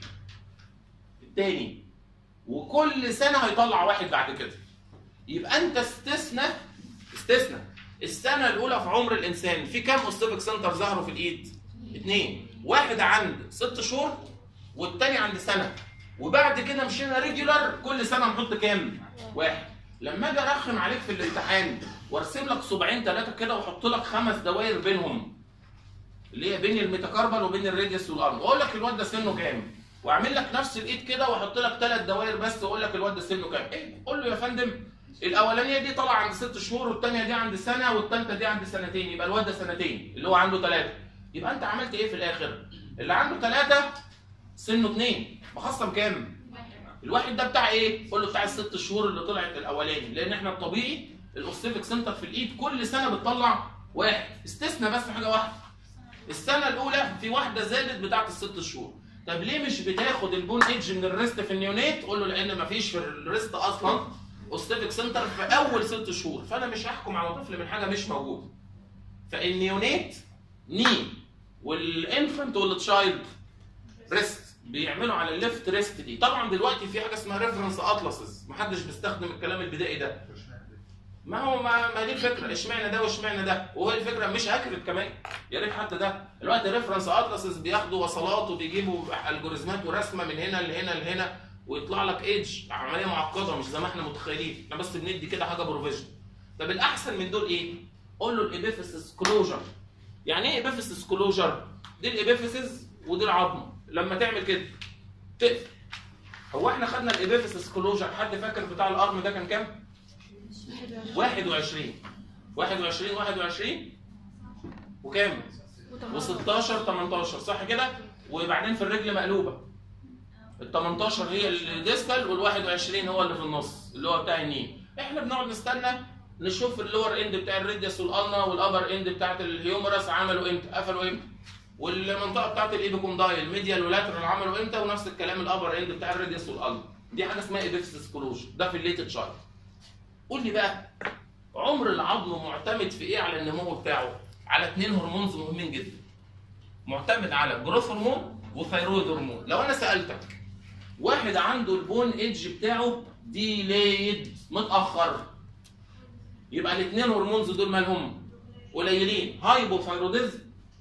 [SPEAKER 1] التاني وكل سنه هيطلع واحد بعد كده يبقى انت استثنى استثنى السنه الاولى في عمر الانسان في كام اوستيفيك سنتر ظهروا في الايد اثنين واحد عند ست شهور والتاني عند سنه وبعد كده مشينا ريجولار كل سنه نحط كام واحد لما اجي ارخم عليك في الامتحان وارسم لك صباعين ثلاثه كده واحط لك خمس دوائر بينهم اللي هي بين الميتاكاربال وبين الراديوس والارم واقول لك الواد ده سنه كام واعمل لك نفس الايد كده واحط لك ثلاث دوائر بس واقول لك الواد ده سنه كام ايه قول له يا فندم الاولانيه دي طالعه عند ست شهور والثانيه دي عند سنه والثالثه دي عند سنتين يبقى الواد ده سنتين اللي هو عنده ثلاثه يبقى انت عملت ايه في الاخر اللي عنده ثلاثه سنه اثنين مخصم كام الواحد ده بتاع ايه قول له بتاع الست شهور اللي طلعت الاولاني لان احنا الطبيعي الاوستيفيك سنتر في الايد كل سنه بتطلع واحد استثنى بس في حاجه واحده السنه الاولى في واحده زادت بتاعه الست شهور طب ليه مش بتاخد البون ايدج من الريست في النيونيت قول له لان مفيش في الريست اصلا اوستيفيك سنتر في اول ست شهور فانا مش هحكم على طفل من حاجه مش موجوده فالنيونيت ني والانفنت والتشايلد ريست بيعملوا على الليفت ريست دي طبعا دلوقتي في حاجه اسمها ريفرنس اطلسز محدش بيستخدم الكلام البدائي ده ما هو ما, ما دي الفكره اشمعنى ده واشمعنى ده وهو الفكره مش اكرت كمان يا ريت حتى ده دلوقتي ريفرنس اطلسز بياخدوا وصلات وبيجيبوا الجوريزمات ورسمه من هنا لهنا لهنا ويطلع لك ايدج عمليه معقده مش زي ما احنا متخيلين احنا بس بندي كده حاجه بروفيجن طب الاحسن من دول ايه؟ قول له الابيفيسس كلوجر يعني ايه ابيفيسس كلوجر؟ دي الابيفيسز ودي العظمه لما تعمل كده تقفل هو احنا خدنا الابيفيسس كلوجر حد فاكر بتاع الارم ده كان كام 21 21 21 وكام و16 18 صح كده وبعدين في الرجل مقلوبه ال 18 هي الديسكال وال 21 هو اللي في النص اللي هو بتاع النين احنا بنقعد نستنى نشوف اللور اند بتاع الريديوس والالنا والابر اند بتاعت الهيومرس عملوا امتى قفلوا امتى والمنطقه بتاعت الايبيكوندايل ميديال ولاترال عملوا امتى ونفس الكلام الابر اند بتاع الريديوس والالنا دي حاجه اسمها ايبيفيسس كلوجر ده في الليتد شايلد قول لي بقى عمر العظم معتمد في ايه على النمو بتاعه على اثنين هرمونز مهمين جدا معتمد على جروث هرمون وثيرويد هرمون لو انا سالتك واحد عنده البون ايدج بتاعه ديليد متاخر يبقى الاثنين هرمونز دول مالهم قليلين هايبوثايروديزم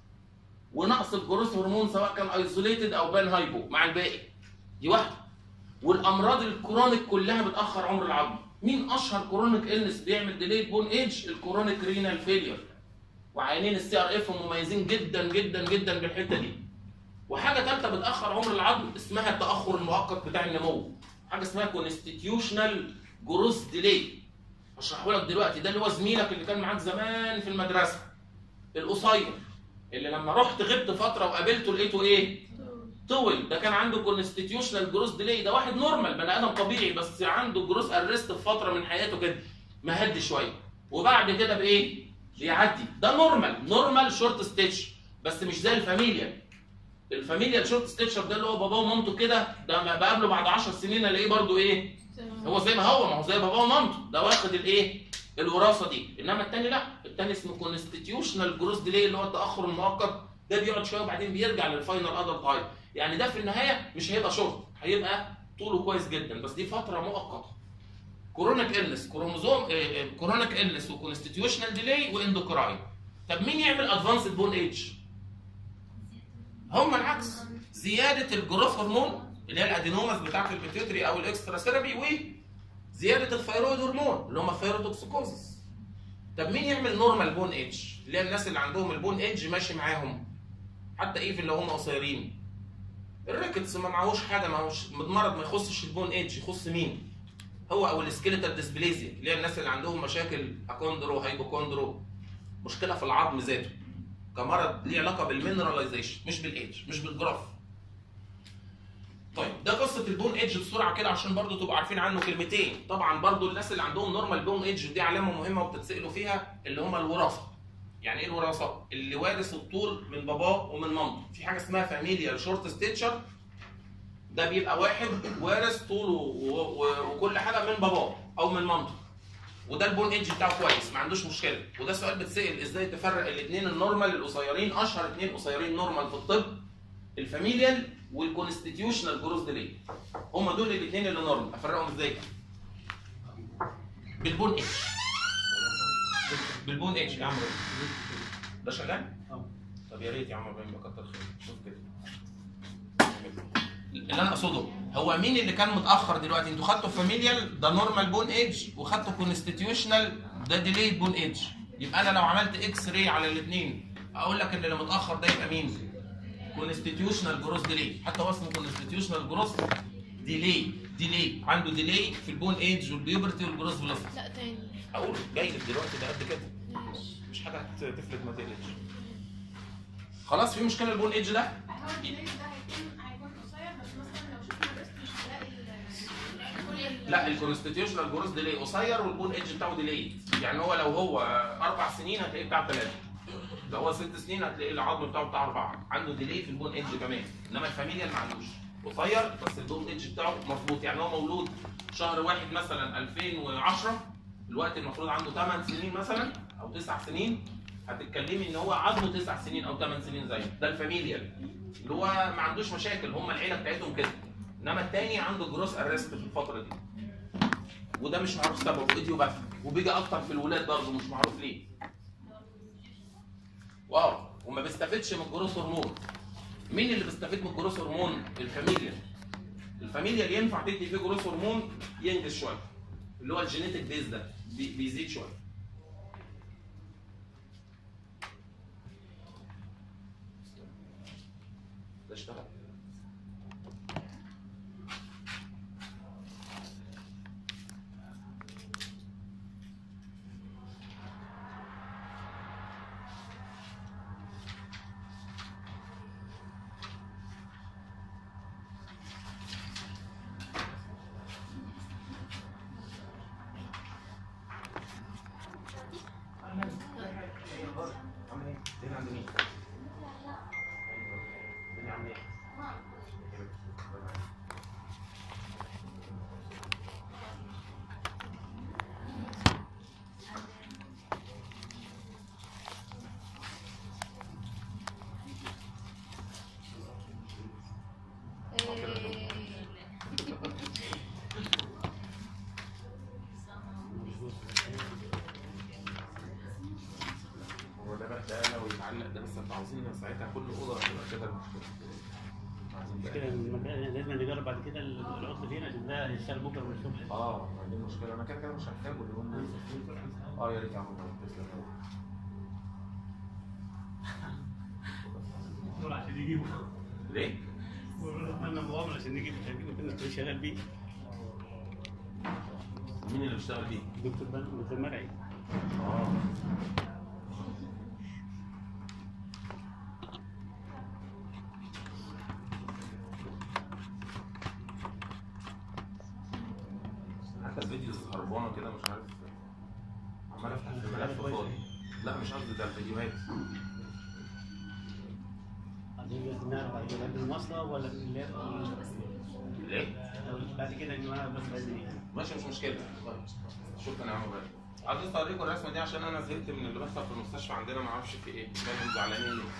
[SPEAKER 1] ونقص الجروث هرمون سواء كان ايزوليتد او بان هايبو مع الباقي دي واحده والامراض الكرونيك كلها بتاخر عمر العظم مين اشهر كرونيك النس بيعمل ديليد بون ايدج الكرونيك رينال فيلير وعينين السي ار اف مميزين جدا جدا جدا بالحته دي وحاجه ثالثه بتاخر عمر العظم اسمها التاخر المؤقت بتاع النمو حاجه اسمها كونستيتيوشنال جروث ديلي هشرحه لك دلوقتي ده اللي هو زميلك اللي كان معاك زمان في المدرسه القصير اللي لما رحت غبت فتره وقابلته لقيته ايه طول ده كان عنده كونستيتيوشنال جروث ديلي ده واحد نورمال بني ادم طبيعي بس عنده جروث ارست في فتره من حياته كده مهدي شويه وبعد كده بايه بيعدي ده نورمال نورمال شورت ستيتش بس مش زي الفاميليا الفاميليا الشورت ستيتشر ده اللي هو باباه ومامته كده ده ما بقابله بعد 10 سنين الاقيه برضه ايه هو زي ما هو ما هو زي باباه ومامته ده واخد الايه الوراثه دي انما التاني لا التاني اسمه كونستيتيوشنال جروث ديلي اللي هو التاخر المؤقت ده بيقعد شويه وبعدين بيرجع للفاينل ادلت هاي يعني ده في النهايه مش هيبقى شورت هيبقى طوله كويس جدا بس دي فتره مؤقته كورونيك النس كروموزوم كورونيك النس وكونستيتيوشنال ديلي واندوكراين طب مين يعمل ادفانسد بون ايج هم العكس زياده الجروث هرمون اللي هي الادينوماس بتاعت البيتيوتري او الاكسترا سيرابي وزياده الثيرويد هرمون اللي هم الثيروتوكسيكوزس طب مين يعمل نورمال بون ايج اللي هي الناس اللي عندهم البون ايج ماشي معاهم حتى ايفن لو هم قصيرين الريكتس ما معهوش حاجه ما هوش مرض ما يخصش البون ايج يخص مين هو او السكيلتال ديسبليزيا اللي هي الناس اللي عندهم مشاكل اكوندرو هايبوكوندرو مشكله في العظم ذاته كمرض ليه علاقه بالمينراليزيشن مش بالايدج مش بالجراف طيب ده قصه البون ايدج بسرعه كده عشان برضو تبقوا عارفين عنه كلمتين طبعا برضو الناس اللي عندهم نورمال بون ايدج دي علامه مهمه وبتتسالوا فيها اللي هم الوراثه يعني ايه الوراثه اللي وارث الطول من باباه ومن مامته في حاجه اسمها فاميليال شورت ستيتشر ده بيبقى واحد وارث طوله و- و- وكل حاجه من باباه او من مامته وده البون ايدج بتاعه كويس ما عندوش مشكله وده سؤال بتسال ازاي تفرق الاثنين النورمال القصيرين اشهر اثنين قصيرين نورمال في الطب الفاميليال والكونستيتيوشنال جروث ديلي هم دول الاثنين اللي نورمال افرقهم ازاي بالبون ايدج بالبون ايدج يا عم ده شغال؟
[SPEAKER 4] اه.
[SPEAKER 1] طب يا ريت يا عم ابراهيم كتر خيرك شوف كده اللي انا اقصده هو مين اللي كان متاخر دلوقتي انتوا خدتوا فاميليال ده نورمال بون ايدج وخدتوا كونستيتيوشنال ده ديليد بون ايدج يبقى انا لو عملت اكس راي على الاثنين اقول لك ان اللي متاخر ده يبقى مين كونستيتيوشنال جروث ديلي حتى هو اسمه كونستيتيوشنال جروث ديلي ديلي عنده ديلي في البون ايدج والبيوبرتي والجروث فيلوسيتي
[SPEAKER 3] لا تاني
[SPEAKER 1] اقول جاي لك دلوقتي ده قد كده
[SPEAKER 3] ماشي
[SPEAKER 1] مش حاجه تفلت ما تقلقش خلاص في مشكله البون ايدج ده
[SPEAKER 5] هو الديليت ده هيكون هيكون قصير بس مثلا لو شفنا الريست مش هنلاقي ال- كل ال-
[SPEAKER 1] لا الكونستيتيوشنال جروث ديلي قصير والبون ايدج بتاعه ديلي يعني هو لو هو اربع سنين هتلاقيه بتاع ثلاثه لو هو ست سنين هتلاقي العظم بتاعه بتاع اربعه عنده ديلي في البون ايدج كمان انما الفاميليا ما عندوش قصير بس البون ايدج بتاعه مظبوط يعني هو مولود شهر واحد مثلا 2010 الوقت المفروض عنده 8 سنين مثلا او 9 سنين هتتكلمي ان هو عظمه 9 سنين او 8 سنين زيه ده الفاميليال اللي هو ما عندوش مشاكل هم العيله بتاعتهم كده انما التاني عنده جروس ارست في الفتره دي وده مش معروف سببه ايديوباثيك وبيجي اكتر في الولاد برضه مش معروف ليه واو وما بيستفدش من الجروس هرمون مين اللي بيستفيد من الجروس هرمون الفاميليا الفاميليا اللي ينفع تدي فيه جروس هرمون ينجز شويه اللي هو الجينيتك بيز ده بي- بيزيد شويه ده اشتغل لا ده بس انتوا عاوزين ساعتها كل اوضه هتبقى كده المشكله عايزين بقى-
[SPEAKER 4] كده المكان لازم نجرب بعد كده العطل فين عشان ده هيشتغل بكره والصبح
[SPEAKER 1] اه ما دي المشكله انا كده كده مش هحتاجه اليوم ده اه يا ريت يا عم تسلم
[SPEAKER 4] دول عشان يجيبوا
[SPEAKER 1] ليه؟
[SPEAKER 4] عملنا مقابله عشان نجيب مش عارفين كنا كنا شغال بيه
[SPEAKER 1] مين اللي بيشتغل بيه؟
[SPEAKER 4] دكتور بن دكتور مرعي
[SPEAKER 1] اه حتى الفيديوز هربانه كده مش عارف عمال افتح في الملف فاضي لا مش قصدي ده الفيديوهات
[SPEAKER 4] عايزين بس نعرف بعد كده بالمصنع ولا باللاب
[SPEAKER 1] ليه؟
[SPEAKER 4] بعد كده يا جماعه بس عايزين ايه
[SPEAKER 1] ماشي مش مشكله طيب. شكرا يا عم ابراهيم عايز بس اوريكم الرسمه دي عشان انا زهقت من اللي بيحصل في المستشفى عندنا ما اعرفش في ايه كانوا زعلانين ليه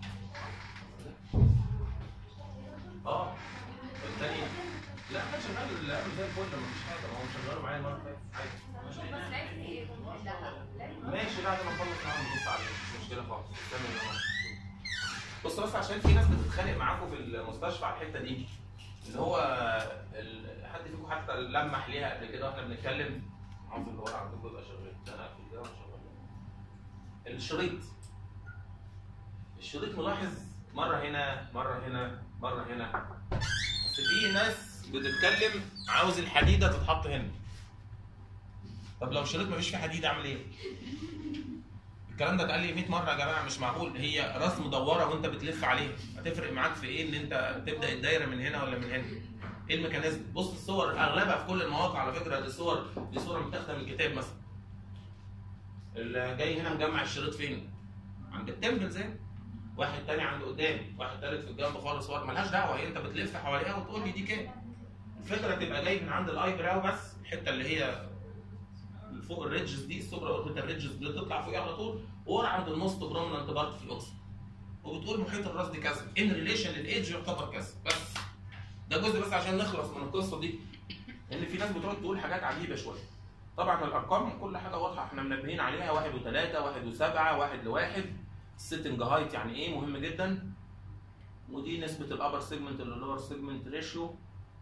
[SPEAKER 1] اه الثاني لا كان شغال لا زي الفل ما فيش حاجه ما هو شغال معايا المره اللي فاتت عادي ماشي بعد ما نخلص معاهم نبص عليه مش مشكله خالص استنى يا جماعه بص بس عشان في ناس بتتخانق معاكم في المستشفى على الحته دي اللي هو ال- حد فيكم حتى لمح ليها قبل كده واحنا بنتكلم عاوز اللي ورا عندكم يبقى شغال ده انا في كده مش شغال الشريط الشريط ملاحظ مره هنا مره هنا مره هنا بس في ناس بتتكلم عاوز الحديده تتحط هنا طب لو الشريط مفيش فيه حديد اعمل ايه؟ الكلام ده اتقال لي 100 مره يا جماعه مش معقول هي راس مدوره وانت بتلف عليها هتفرق معاك في ايه ان انت تبدا الدايره من هنا ولا من هنا؟ ايه الميكانيزم؟ بص الصور اغلبها في كل المواقع على فكره دي صور دي صوره متاخده من الكتاب مثلا. اللي جاي هنا مجمع الشريط فين؟ عند التمبل زي واحد تاني عند قدام، واحد تالت في الجنب خالص ورا ملهاش دعوه هي انت بتلف حواليها وتقول لي دي كام. الفكره تبقى جاي من عند الاي براو بس الحته اللي هي فوق الريدجز دي السوبرا اوربيتال ريدجز اللي بتطلع فوقيها على طول ورا عند الموست برومننت بارت في الاوكسجين. وبتقول محيط الراس دي كذا، ان ريليشن للايدج يعتبر كذا بس. ده جزء بس عشان نخلص من القصه دي ان في ناس بتقعد تقول حاجات عجيبه شويه طبعا الارقام كل حاجه واضحه احنا منبهين عليها واحد وثلاثه واحد وسبعه واحد لواحد السيتنج هايت يعني ايه مهم جدا ودي نسبه الابر سيجمنت للور سيجمنت ريشيو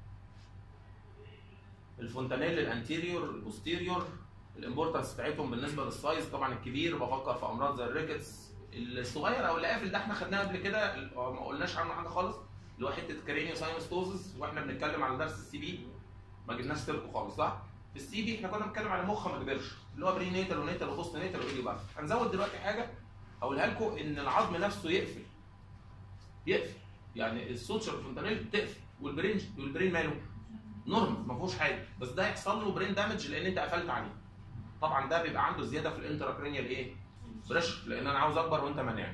[SPEAKER 1] الفونتانيل الانتيريور البوستيريور الامبورتنس بتاعتهم بالنسبه للسايز طبعا الكبير بفكر في امراض زي الريكتس الصغير او القافل ده احنا خدناه قبل كده ما قلناش عنه حاجه خالص اللي هو حته كرينيو ساينستوزز واحنا بنتكلم على درس السي بي ما جبناش سيركو خالص صح؟ في السي بي احنا كنا بنتكلم على مخ ما كبرش اللي هو بري نيتال ونيتال وبوست نيتال وايديو بقى هنزود دلوقتي حاجه اقولها لكم ان العظم نفسه يقفل يقفل يعني السوتشر الفونتانيل بتقفل والبرين والبرين ماله نورمال ما فيهوش حاجه بس ده يحصل له برين دامج لان انت قفلت عليه طبعا ده بيبقى عنده زياده في الانتراكرينيال ايه؟ بريشر لان انا عاوز اكبر وانت مانعني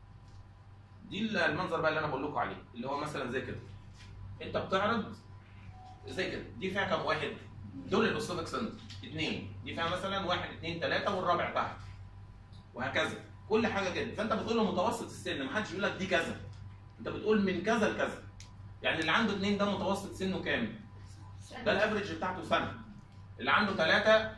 [SPEAKER 1] دي المنظر بقى اللي انا بقول لكم عليه اللي هو مثلا زي كده انت بتعرض زي كده دي فيها كام واحد دول الاوستوميك سنتر اثنين دي فيها مثلا واحد اثنين ثلاثه والرابع تحت وهكذا كل حاجه كده فانت بتقول له متوسط السن ما حدش بيقول لك دي كذا انت بتقول من كذا لكذا يعني اللي عنده اثنين ده متوسط سنه كام؟ ده الافرج بتاعته سنه اللي عنده ثلاثه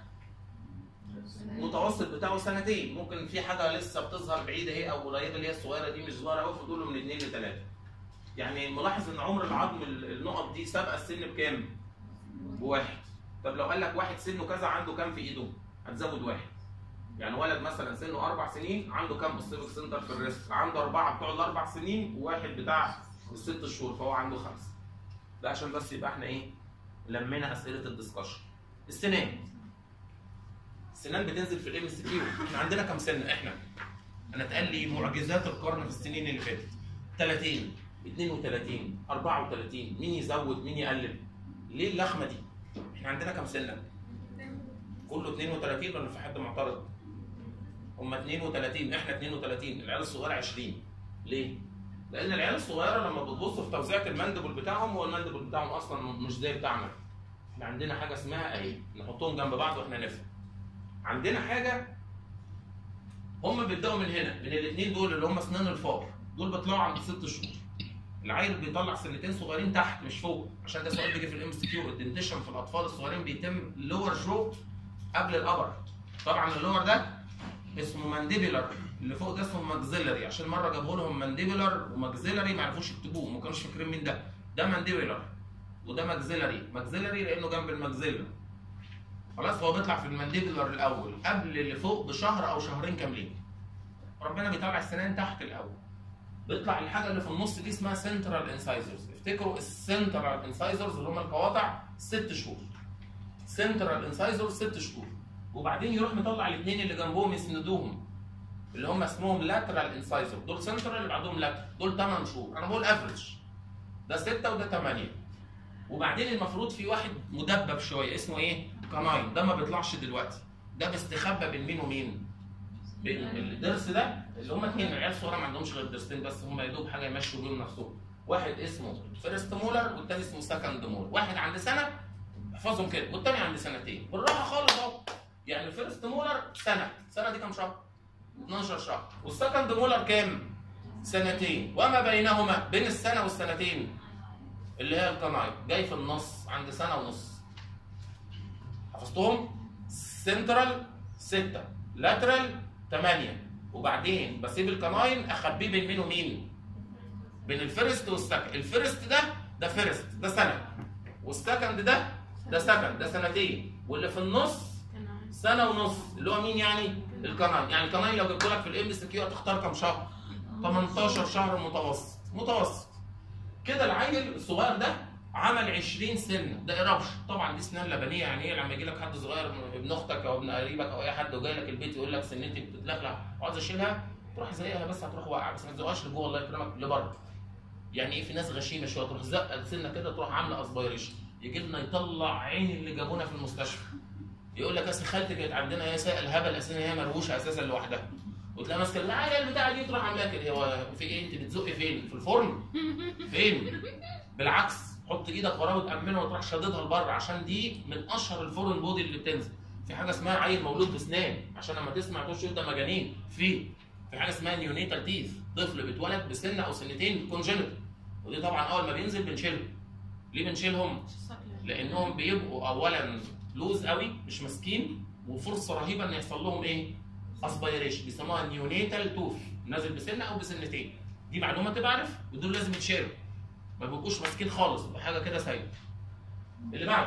[SPEAKER 1] المتوسط بتاعه سنتين ممكن في حاجه لسه بتظهر بعيده اهي او قريبه اللي هي الصغيره دي مش صغيره قوي فتقول له من اثنين لثلاثه يعني ملاحظ ان عمر العظم ال- النقط دي سابقه السن بكام؟ بواحد طب لو قال لك واحد سنه كذا عنده كام في ايده؟ هتزود واحد يعني ولد مثلا سنه اربع سنين عنده كام اوستيفيك سنتر في الريست؟ عنده اربعه بتوع الاربع سنين وواحد بتاع الست شهور فهو عنده خمسه ده عشان بس يبقى احنا ايه؟ لمينا اسئله الدسكشن السنان السنان بتنزل في الام اس كيو احنا عندنا كام سنه احنا انا اتقال لي معجزات القرن في السنين اللي فاتت 30 32 34 مين يزود مين يقلل ليه اللخمه دي احنا عندنا كام سنه كله 32 ولا في حد معترض هم 32 احنا 32 العيال الصغيره 20 ليه لان العيال الصغيره لما بتبص في توزيعه المندبل بتاعهم هو المندبل بتاعهم اصلا مش زي بتاعنا احنا عندنا حاجه اسمها اهي نحطهم جنب بعض واحنا نفهم عندنا حاجه هم بيبداوا من هنا من الاثنين دول اللي هم اسنان الفار دول بيطلعوا عند ست شهور العيل بيطلع سنتين صغيرين تحت مش فوق عشان ده سؤال بيجي في الام اس كيو الدنتيشن في الاطفال الصغيرين بيتم لور جو قبل الابر طبعا اللور ده اسمه مانديبيولار اللي فوق ده اسمه ماكسيلري عشان مره جابوا لهم مانديبولار وماكسيلري ما عرفوش يكتبوه ما كانوش فاكرين مين ده ده مانديبولار وده ماكسيلري ماكسيلري لانه جنب الماكسيلا خلاص هو بيطلع في المانديبولار الاول قبل اللي فوق بشهر او شهرين كاملين ربنا بيطلع السنان تحت الاول بيطلع الحاجه اللي في النص دي اسمها سنترال انسايزرز افتكروا السنترال انسايزرز اللي هم القواطع ست شهور سنترال انسايزرز ست شهور وبعدين يروح مطلع الاثنين اللي جنبهم يسندوهم اللي هم اسمهم لاترال انسايزر دول سنترال اللي بعدهم لاترال دول 8 شهور انا بقول افريج ده 6 وده 8 وبعدين المفروض في واحد مدبب شويه اسمه ايه؟ كناين ده ما بيطلعش دلوقتي ده بيستخبى بين مين ومين؟ بين الضرس ده اللي هم اثنين العيال الصغيره ما عندهمش غير ضرسين بس هم يا دوب حاجه يمشوا بيهم نفسهم واحد اسمه فيرست مولر والتاني اسمه سكند مولر واحد عند سنه احفظهم كده والتاني عند سنتين بالراحه خالص اهو يعني الفيرست مولر سنه سنه دي كام شهر 12 شهر والسكند مولر كام سنتين وما بينهما بين السنه والسنتين اللي هي القناعي جاي في النص عند سنه ونص حفظتهم سنترال 6 لاترال 8 وبعدين بسيب القناين اخبيه بين مين ومين بين الفيرست والسكند الفيرست ده ده فيرست ده سنه والسكند ده ده سكند ده سنتين واللي في النص
[SPEAKER 3] كناين
[SPEAKER 1] سنه ونص اللي هو مين يعني القناين يعني القناين لو جبت لك في الام اس كيو هتختار كام شهر 18 شهر متوسط متوسط كده العيل الصغير ده عمل 20 سنه ده ايرابش طبعا دي سنان لبنيه يعني ايه لما يجي لك حد صغير من ابن اختك او ابن قريبك او اي حد وجاي لك البيت يقول لك سنتي بتتلخلع وعاوز اشيلها تروح زيها بس هتروح واقعه بس ما تزقهاش لجوه الله يكرمك لبره يعني ايه في ناس غشيمه شويه تروح زقه سنه كده تروح عامله اسبيريشن يجي لنا يطلع عين اللي جابونا في المستشفى يقول لك اصل خالتي كانت عندنا هي سائل هبل اساسا هي مروشه اساسا لوحدها وتلاقي ماسكه العيله البتاعه دي تروح عاملاها كده هو في ايه انت بتزقي فين؟ في الفرن؟ فين؟ بالعكس حط ايدك وراه وتامنه وتروح شاددها لبره عشان دي من اشهر الفورن بودي اللي بتنزل في حاجه اسمها عيل مولود بسنان عشان لما تسمع تقول ده مجانين في في حاجه اسمها نيونيتال تيث طفل بيتولد بسنه او سنتين كونجنتال ودي طبعا اول ما بينزل بنشيلهم ليه بنشيلهم؟ لانهم بيبقوا اولا لوز قوي مش ماسكين وفرصه رهيبه ان يحصل لهم ايه؟ اسبيريشن بيسموها نيونيتال توث نازل بسنه او بسنتين دي معلومه تبقى عارف ودول لازم يتشالوا ما بيبقوش ماسكين خالص بيبقى حاجه كده سايبه اللي بعده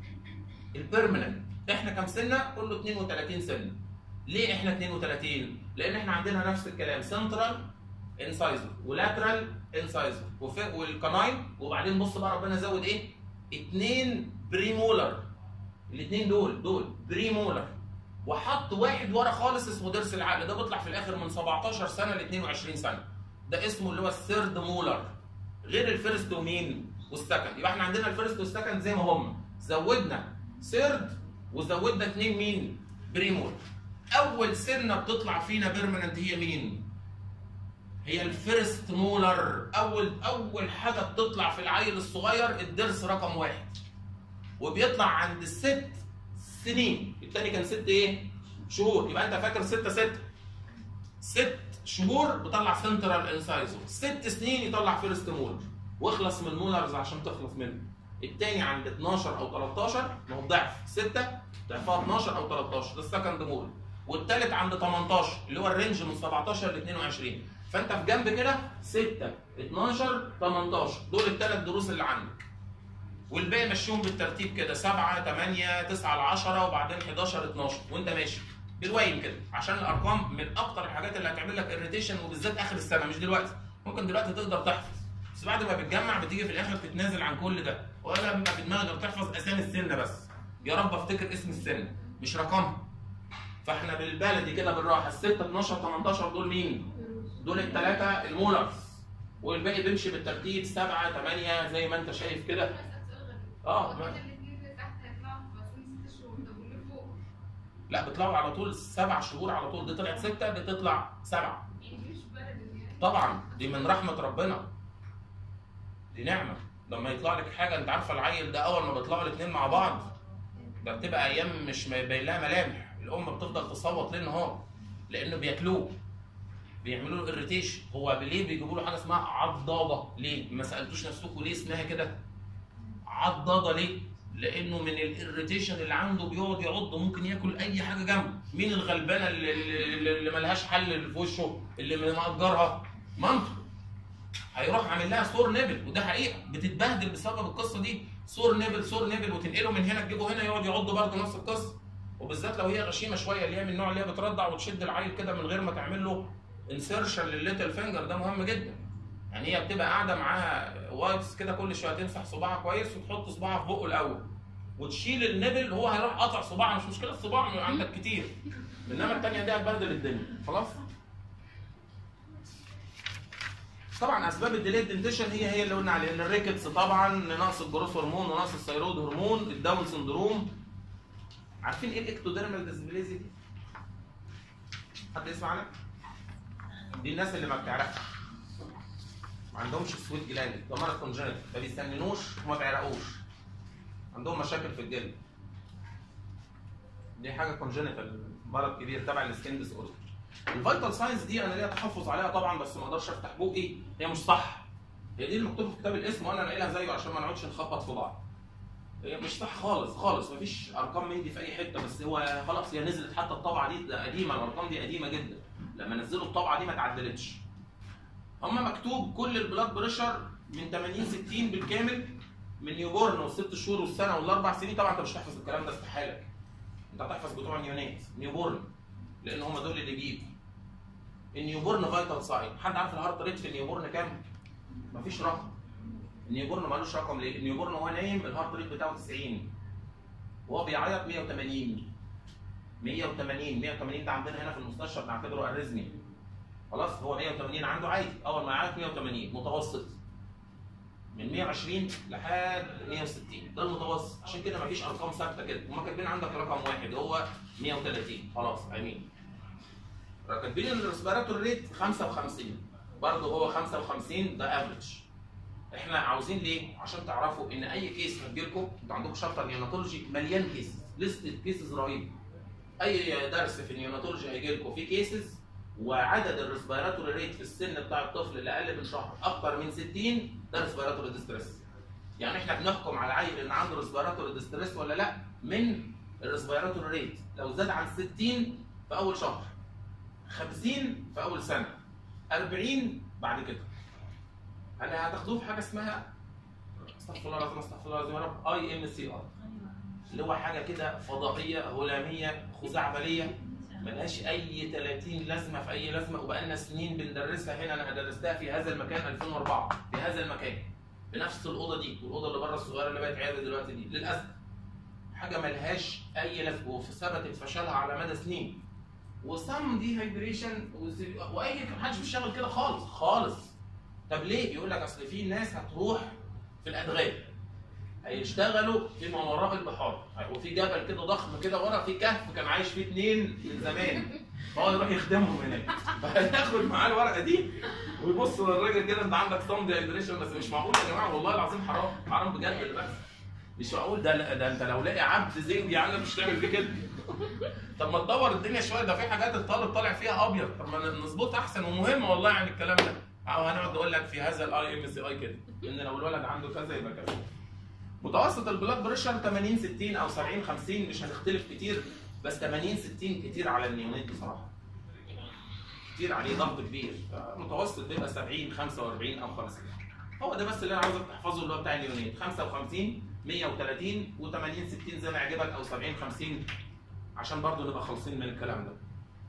[SPEAKER 1] البيرمننت احنا كام سنه؟ كله 32 سنه ليه احنا 32 لان احنا عندنا نفس الكلام سنترال انسايزر ولاترال انسايزر والكناين وبعدين بص بقى ربنا زود ايه اتنين بريمولر الاثنين دول دول بريمولر وحط واحد ورا خالص اسمه ضرس العقل ده بيطلع في الاخر من 17 سنه ل 22 سنه ده اسمه اللي هو الثيرد مولر غير الفيرست ومين والسكند يبقى احنا عندنا الفيرست والسكند زي ما هم زودنا ثيرد وزودنا اثنين مين بريمولر اول سنه بتطلع فينا بيرمننت هي مين هي الفيرست مولر اول اول حاجه بتطلع في العيل الصغير الضرس رقم واحد وبيطلع عند الست سنين التاني كان ست ايه شهور يبقى انت فاكر ستة ستة ست شهور بطلع سنترال انسايزو ست سنين يطلع فيرست مولر واخلص من مولرز عشان تخلص منه التاني عند 12 او 13 ما هو ضعف 6 ضعفها 12 او 13 ده السكند مولر والتالت عند 18 اللي هو الرينج من 17 ل 22 فانت في جنب كده 6 12 18 دول الثلاث دروس اللي عندك والباقي مشيهم بالترتيب كده 7 8 9 ل 10 وبعدين 11 12 وانت ماشي بالوايم كده عشان الارقام من اكتر الحاجات اللي هتعمل لك اريتيشن وبالذات اخر السنه مش دلوقتي ممكن دلوقتي تقدر تحفظ بس بعد ما بتجمع بتيجي في الاخر تتنازل عن كل ده ولا بيبقى في دماغك غير تحفظ اسامي السنه بس يا رب افتكر اسم السنه مش رقمها فاحنا بالبلدي كده بالراحه ال 6 12 18 دول مين؟ دول الثلاثه المولرز والباقي بيمشي بالترتيب 7 8 زي ما انت شايف كده اه ما- لا بيطلعوا على طول سبع شهور على طول دي طلعت سته دي تطلع سبعه طبعا دي من رحمه ربنا دي نعمه لما يطلع لك حاجه انت عارفه العيل ده اول ما بيطلعوا الاثنين مع بعض ده بتبقى ايام مش ما يبين لها ملامح الام بتفضل تصوت ليل نهار لانه بياكلوه بيعملوا له اريتيشن هو ليه بيجيبوا له حاجه اسمها عضاضه ليه ما سالتوش نفسكم ليه اسمها كده عضاضه ليه لانه من الاريتيشن اللي عنده بيقعد يعض ممكن ياكل اي حاجه جنبه مين الغلبانه اللي, اللي, اللي ملهاش حل اللي في وشه اللي مأجرها مامته هيروح عامل لها سور نبل وده حقيقه بتتبهدل بسبب القصه دي سور نبل سور نبل وتنقله من هنا تجيبه هنا يقعد يعض برضه نفس القصه وبالذات لو هي غشيمه شويه اللي هي من النوع اللي هي بترضع وتشد العيل كده من غير ما تعمل له انسيرشن للليتل فينجر ده مهم جدا يعني هي بتبقى قاعده معاها وايبس كده كل شويه تمسح صباعها كويس وتحط صباعها في بقه الاول وتشيل النبل هو هيروح قاطع صباعها مش مشكله الصباع عندك كتير انما الثانيه دي هتبهدل الدنيا خلاص طبعا اسباب الديليت دنتيشن هي هي اللي قلنا عليها ان الريكتس طبعا نقص الجروث هرمون ونقص الثيرويد هرمون الداون سندروم عارفين ايه الاكتوديرمال ديسبليزي دي؟ حد يسمع عنها؟ دي الناس اللي ما بتعرفش ما عندهمش سويت جلاند ده مرض كونجنت ما بيستننوش وما بيعرقوش عندهم مشاكل في الجلد دي حاجه كونجنتال مرض كبير تبع السكين ديس اوردر الفيتال ساينس دي انا ليا تحفظ عليها طبعا بس ما اقدرش افتح بوقي هي مش صح هي دي اللي مكتوبه في كتاب الاسم وانا ناقلها زيه عشان ما نقعدش نخبط في بعض هي مش صح خالص خالص مفيش ارقام من دي في اي حته بس هو خلاص هي نزلت حتى الطبعه دي ده قديمه الارقام دي قديمه جدا لما نزلوا الطبعه دي ما اتعدلتش هما مكتوب كل البلاد بريشر من 80 60 بالكامل من نيوبورن والست شهور والسنه والاربع سنين طبعا انت مش هتحفظ الكلام ده استحاله انت هتحفظ بتوع النيونات نيوبورن لان هم دول اللي بيجوا النيوبورن فايتال ساين حد عارف الهارت ريت في النيوبورن كام؟ مفيش رقم النيوبورن مالوش رقم ليه؟ النيوبورن وهو نايم الهارت ريت بتاعه 90 وهو بيعيط 180 180 180 ده عندنا هنا في المستشفى بنعتبره اريزمي خلاص هو 180 عنده عادي اول ما يعيط 180 متوسط من 120 لحد 160 ده المتوسط عشان كده مفيش ارقام ثابته كده هما كاتبين عندك رقم واحد هو 130 خلاص امين كاتبين ان الريسبيراتور ريت 55 برضه هو 55 ده افريج احنا عاوزين ليه؟ عشان تعرفوا ان اي كيس هتجيلكم انتوا عندكم شابتر نيوناتولوجي مليان كيسز لستة كيسز رهيب اي درس في النيوناتولوجي هيجي لكم فيه كيسز وعدد الريسبيراتوري ريت في السن بتاع الطفل اللي اقل من شهر اكتر من 60 ده ريسبيراتوري ديستريس يعني احنا بنحكم على العيل ان عنده ريسبيراتوري ديستريس ولا لا من الريسبيراتوري ريت لو زاد عن 60 في اول شهر 50 في اول سنه 40 بعد كده انا هتاخدوه في حاجه اسمها استغفر الله العظيم استغفر الله العظيم يا رب اي ام سي ار اللي هو حاجه كده فضائيه هلاميه خزعبليه ملهاش اي 30 لازمه في اي لازمه وبقالنا سنين بندرسها هنا انا درستها في هذا المكان 2004 في هذا المكان بنفس الاوضه دي والاوضه اللي بره الصغيره اللي بقت عياده دلوقتي دي للاسف حاجه ملهاش اي لازمه وثبتت فشلها على مدى سنين وسم دي هايدريشن واي محدش بيشتغل كده خالص خالص طب ليه؟ يقول لك اصل في ناس هتروح في الادغال هيشتغلوا في ما وراء البحار وفي جبل كده ضخم كده ورا في كهف كان عايش فيه اثنين من زمان فهو يروح يخدمهم هناك فهياخد معاه الورقه دي ويبص للراجل كده انت عندك صم ديهايدريشن بس مش معقول يا جماعه والله العظيم حرام حرام بجد بس مش معقول ده ده انت لو لاقي عبد زي بيعلم مش تعمل فيه كده طب ما تدور الدنيا شويه ده في حاجات الطالب طالع فيها ابيض طب ما نظبطها احسن ومهم والله يعني الكلام ده او هنقعد نقول لك في هذا الاي ام سي اي كده ان لو الولد عنده كذا يبقى كذا متوسط البلاد بريشر 80 60 او 70 50 مش هتختلف كتير بس 80 60 كتير على النيونات بصراحه كتير عليه ضغط كبير متوسط بيبقى 70 45 او 50 هو ده بس اللي انا عاوزك تحفظه اللي هو بتاع النيونات 55 130 و80 60 زي ما يعجبك او 70 50 عشان برضو نبقى خالصين من الكلام ده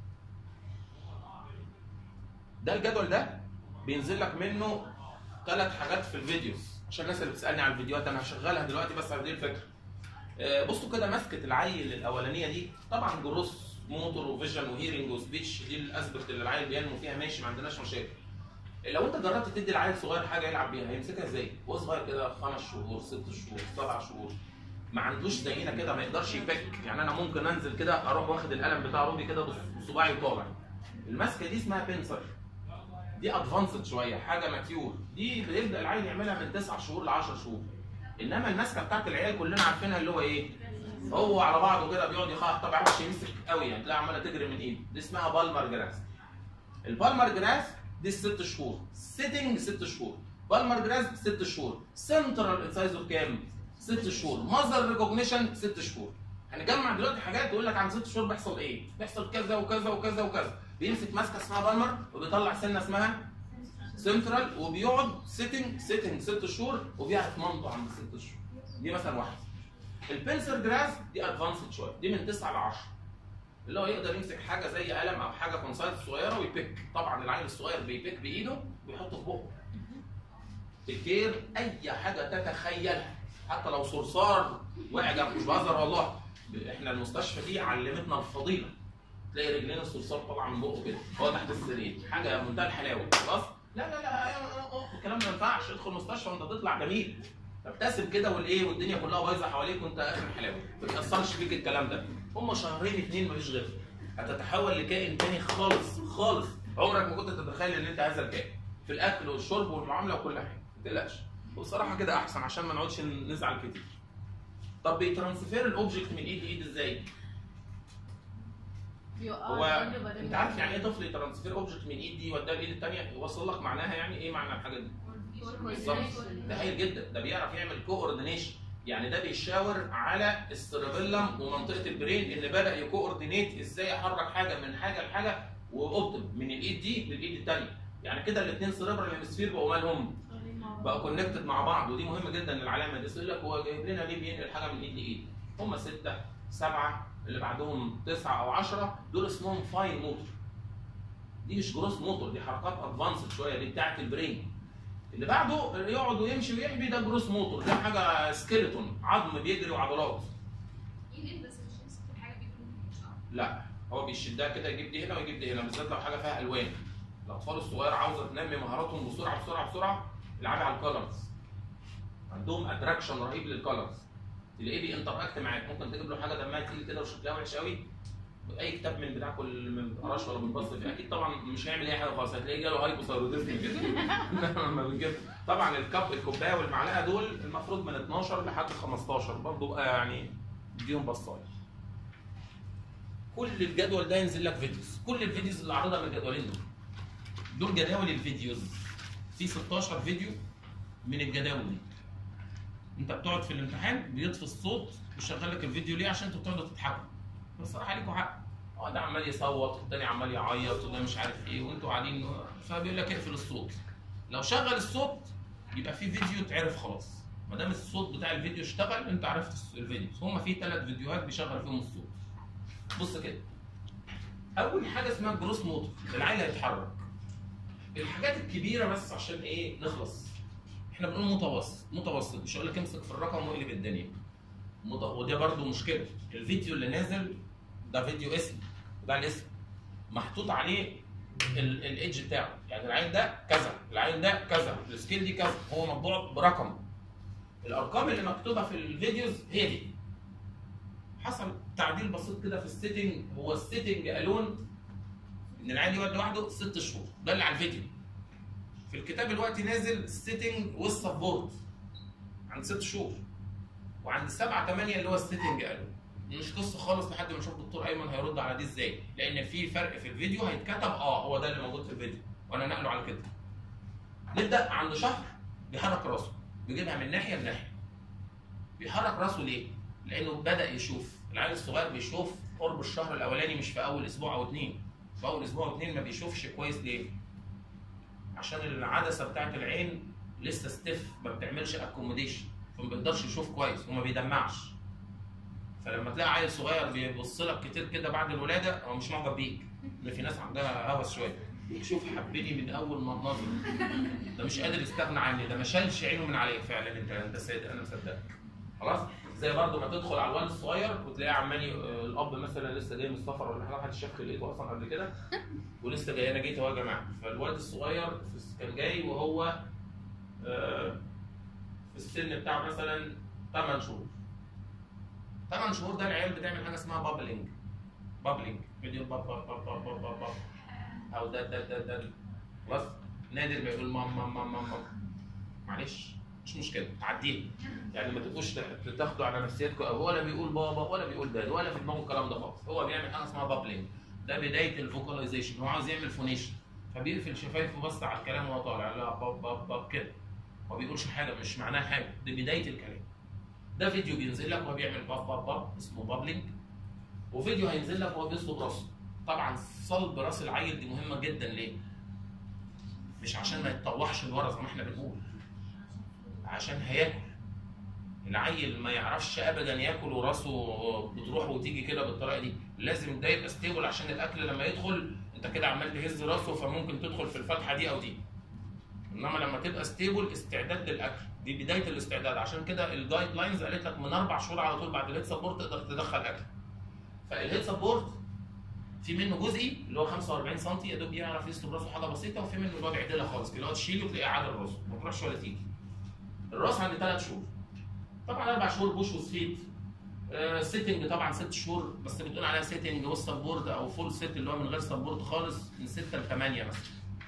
[SPEAKER 1] ده الجدول ده بينزل لك منه ثلاث حاجات في الفيديوز عشان الناس اللي بتسالني على الفيديوهات انا هشغلها دلوقتي بس على دي الفكره آه، بصوا كده مسكه العيل الاولانيه دي طبعا جروس موتور وفيجن وهيرنج وسبيتش دي الاسبكت اللي العيل بينمو فيها ماشي ما عندناش مشاكل لو انت جربت تدي العيل صغير حاجه يلعب بيها هيمسكها ازاي؟ هو صغير كده خمس شهور ست شهور سبع شهور ما عندوش زينا كده ما يقدرش يفك يعني انا ممكن انزل كده اروح واخد القلم بتاع روبي كده بصباعي وطالع المسكه دي اسمها بنسر دي ادفانسد شويه حاجه ماتيور دي بيبدا العيل يعملها من 9 شهور ل 10 شهور انما المسكه بتاعت العيال كلنا عارفينها اللي هو ايه هو على بعضه كده بيقعد يخاف طبعا مش يمسك قوي يعني تلاقي عماله تجري من ايده دي اسمها بالمر جراس البالمر جراس دي الست شهور سيتنج ست شهور بالمر جراس ست شهور سنترال انسايزر كام ست شهور ماذر ريكوجنيشن ست شهور هنجمع دلوقتي حاجات تقول لك عن ست شهور بيحصل ايه بيحصل كذا وكذا وكذا وكذا بيمسك ماسكه اسمها بالمر وبيطلع سنه اسمها سنترال وبيقعد سيتنج سيتنج ست شهور وبيعرف مامته عند ست شهور دي مثلا واحده البنسر جراس دي ادفانسد شويه دي من 9 ل 10 اللي هو يقدر يمسك حاجه زي قلم او حاجه كونسايت صغيره ويبيك طبعا العيل الصغير بيبيك بايده ويحطه في بقه الكير اي حاجه تتخيلها حتى لو صرصار وقع جنبه مش بهزر والله احنا المستشفى دي علمتنا الفضيله تلاقي رجلين الصرصار طالعه من بقه كده هو تحت السرير حاجه منتهى الحلاوه خلاص لا لا لا الكلام ده ما ينفعش ادخل مستشفى وانت تطلع جميل ابتسم كده والايه والدنيا كلها بايظه حواليك وانت اخر حلاوه ما بيأثرش فيك الكلام ده هم شهرين اتنين مفيش غيرهم هتتحول لكائن تاني خالص خالص عمرك ما كنت تتخيل ان انت هذا الكائن في الاكل والشرب والمعامله وكل حاجه ما تقلقش وبصراحه كده احسن عشان ما نقعدش نزعل كتير طب بيترانسفير الاوبجكت من ايد لايد ازاي؟ هو انت عارف يعني ايه طفل يترانسفير اوبجكت من ايد دي يوديها لايد الثانيه يوصل لك معناها يعني ايه معنى الحاجه دي؟ بالظبط ده هايل جدا ده بيعرف يعمل كوردينيشن يعني ده بيشاور على السيربيلم ومنطقه البرين اللي بدا يكوردينيت ازاي احرك حاجه من حاجه لحاجه واوبتم من الايد دي للايد الثانيه يعني كده الاثنين سيربرال هيمسفير بقوا مالهم بقوا كونكتد مع بعض ودي مهمه جدا العلامه دي يقول لك هو جايب لنا ليه بينقل حاجه من ايد لايد هم سته سبعه اللي بعدهم تسعه او 10 دول اسمهم فاين موتور دي مش جروس موتور دي حركات ادفانسد شويه دي بتاعت البرين اللي بعده يقعد ويمشي ويحبي ده جروس موتور ده حاجه سكيلتون عظم بيجري وعضلات
[SPEAKER 5] ايدين بس مش يمسك الحاجه بيكون مش عارف.
[SPEAKER 1] لا هو بيشدها كده يجيب دي هنا ويجيب دي هنا بالذات لو حاجه فيها الوان الاطفال الصغيره عاوزه تنمي مهاراتهم بسرعه بسرعه بسرعه العبي على الكالرز عندهم اتراكشن رهيب للكالرز تلاقيه بينتراكت معاك ممكن تجيب له حاجه دمها تقيل كده وشكلها وحش قوي اي كتاب من بتاعكم اللي ما بتقراش ولا بتبص فيه اكيد طبعا مش هيعمل اي حاجه خالص هتلاقيه جاله هايبوثايروديزم كده لما بنجيب طبعا الكب الكوبايه والمعلقه دول المفروض من 12 لحد 15 برضه بقى يعني اديهم بصايه كل الجدول ده ينزل لك فيديوز كل الفيديوز اللي عارضها من الجدولين دول دول جداول الفيديوز في 16 فيديو من الجداول دي انت بتقعد في الامتحان بيطفي الصوت ويشغل لك الفيديو ليه عشان انتوا بتقعدوا تضحكوا بصراحه ليكوا حق اه ده عمال يصوت والتاني عمال يعيط وده مش عارف ايه وانتوا قاعدين فبيقول لك اقفل الصوت لو شغل الصوت يبقى في فيديو اتعرف خلاص ما دام الصوت بتاع الفيديو اشتغل انت عرفت الفيديو هما في ثلاث فيديوهات بيشغل فيهم الصوت بص كده اول حاجه اسمها جروس موتور العين هيتحرك الحاجات الكبيره بس عشان ايه نخلص احنا بنقول متوسط متوسط مش هقول لك امسك في الرقم واقلب الدنيا مت- وده برضو مشكله الفيديو اللي نازل ده فيديو اسم وده الاسم محطوط عليه الايدج بتاعه يعني العين ده كذا العين ده كذا السكيل دي كذا هو مطبوع برقم الارقام اللي مكتوبه في الفيديوز هي دي حصل تعديل بسيط كده في السيتنج هو السيتنج الون ان العين يقعد لوحده ست شهور ده اللي على الفيديو في الكتاب الوقت نازل السيتنج والسبورت عند ست شهور وعند سبعة ثمانية اللي هو السيتنج الون مش قصه خالص لحد ما نشوف دكتور ايمن هيرد على دي ازاي لان في فرق في الفيديو هيتكتب اه هو ده اللي موجود في الفيديو وانا نقله على كده نبدا عند شهر بيحرك راسه بيجيبها من ناحيه لناحيه بيحرك راسه ليه؟ لانه بدا يشوف العيل الصغير بيشوف قرب الشهر الاولاني مش في اول اسبوع او اتنين في اول اسبوع او اتنين ما بيشوفش كويس ليه؟ عشان العدسه بتاعت العين لسه ستيف ما بتعملش اكوموديشن فما بيقدرش يشوف كويس وما بيدمعش فلما تلاقي عيل صغير بيبص لك كتير كده بعد الولاده هو مش معجب بيك ان في ناس عندها هوس شويه شوف حبني من اول ما نظر ده مش قادر يستغنى عني ده ما شالش عينه من عليك فعلا انت انت صادق انا مصدقك خلاص زي برضه ما تدخل على الولد الصغير وتلاقيه عمال ي- الاب مثلا لسه جاي من السفر ولا حاجه محدش شاف لقيته اصلا قبل كده ولسه جاي انا جيت اهو يا جماعه فالولد الصغير في- كان جاي وهو آه، في السن بتاع مثلا 8 شهور 8 شهور ده العيال بتعمل حاجه اسمها بابلينج بابلينج فيديو باب باب باب باب باب باب باب او ده ده ده ده خلاص نادر ما يقول مام مام مام مام مام معلش مش مشكله تعديها يعني ما تبقوش تح- تاخدوا على نفسيتكم او ولا بيقول بابا ولا بيقول داد ولا في دماغه الكلام ده خالص هو بيعمل حاجه اسمها بابلينج ده بدايه الفوكاليزيشن هو عاوز يعمل فونيشن فبيقفل شفايفه بس على الكلام وهو طالع لا باب باب باب كده ما بيقولش حاجه مش معناها حاجه دي بدايه الكلام ده فيديو بينزل لك وهو بيعمل باب باب باب اسمه بابلينج وفيديو هينزل لك وهو بيصلب راسه طبعا صلب راس العيل دي مهمه جدا ليه؟ مش عشان ما يتطوحش لورا زي ما احنا بنقول عشان هياكل العيل ما يعرفش ابدا ياكل وراسه بتروح وتيجي كده بالطريقه دي لازم ده يبقى ستيبل عشان الاكل لما يدخل انت كده عمال تهز راسه فممكن تدخل في الفتحه دي او دي انما لما تبقى ستيبل استعداد للاكل دي بدايه الاستعداد عشان كده الجايد لاينز قالت لك من اربع شهور على طول بعد الهيد سبورت تقدر تدخل اكل فالهيد سبورت في منه جزئي اللي هو 45 سم يا دوب يعرف يسلب راسه حاجه بسيطه وفي منه اللي هو بيعدلها خالص كده اللي هو تشيله وتلاقيه عادل راسه ما تروحش ولا تيجي الراس عند ثلاث شهور طبعا اربع شهور بوش وسفيت آه سيتنج طبعا ست شهور بس بتقول عليها سيتنج والسبورت او فول سيت اللي هو من غير سبورت خالص من 6 ل 8 مثلا.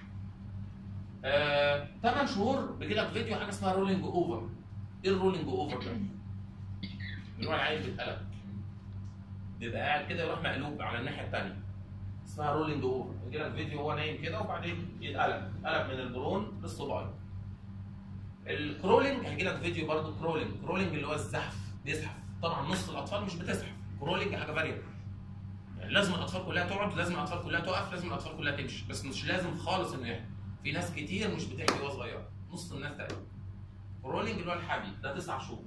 [SPEAKER 1] آه 8 شهور بيجي لك فيديو حاجه اسمها رولينج اوفر. ايه الرولينج اوفر ده؟ اللي هو العيل بيتقلب. بيبقى قاعد كده يروح مقلوب على الناحيه الثانيه. اسمها رولينج اوفر، يجي لك فيديو هو نايم كده وبعدين يتقلب، يتقلب من البرون للصباعي. الكرولينج هيجي لك فيديو برضه كرولينج، كرولينج اللي هو الزحف بيزحف، طبعا نص الاطفال مش بتزحف، كرولينج حاجه فاريبل. يعني لازم الاطفال كلها تقعد، لازم الاطفال كلها تقف، لازم الاطفال كلها تمشي، بس مش لازم خالص انه يحبي. في ناس كتير مش بتحبي وهو صغير، نص الناس تقريبا. كرولينج اللي هو الحبي ده تسع شهور.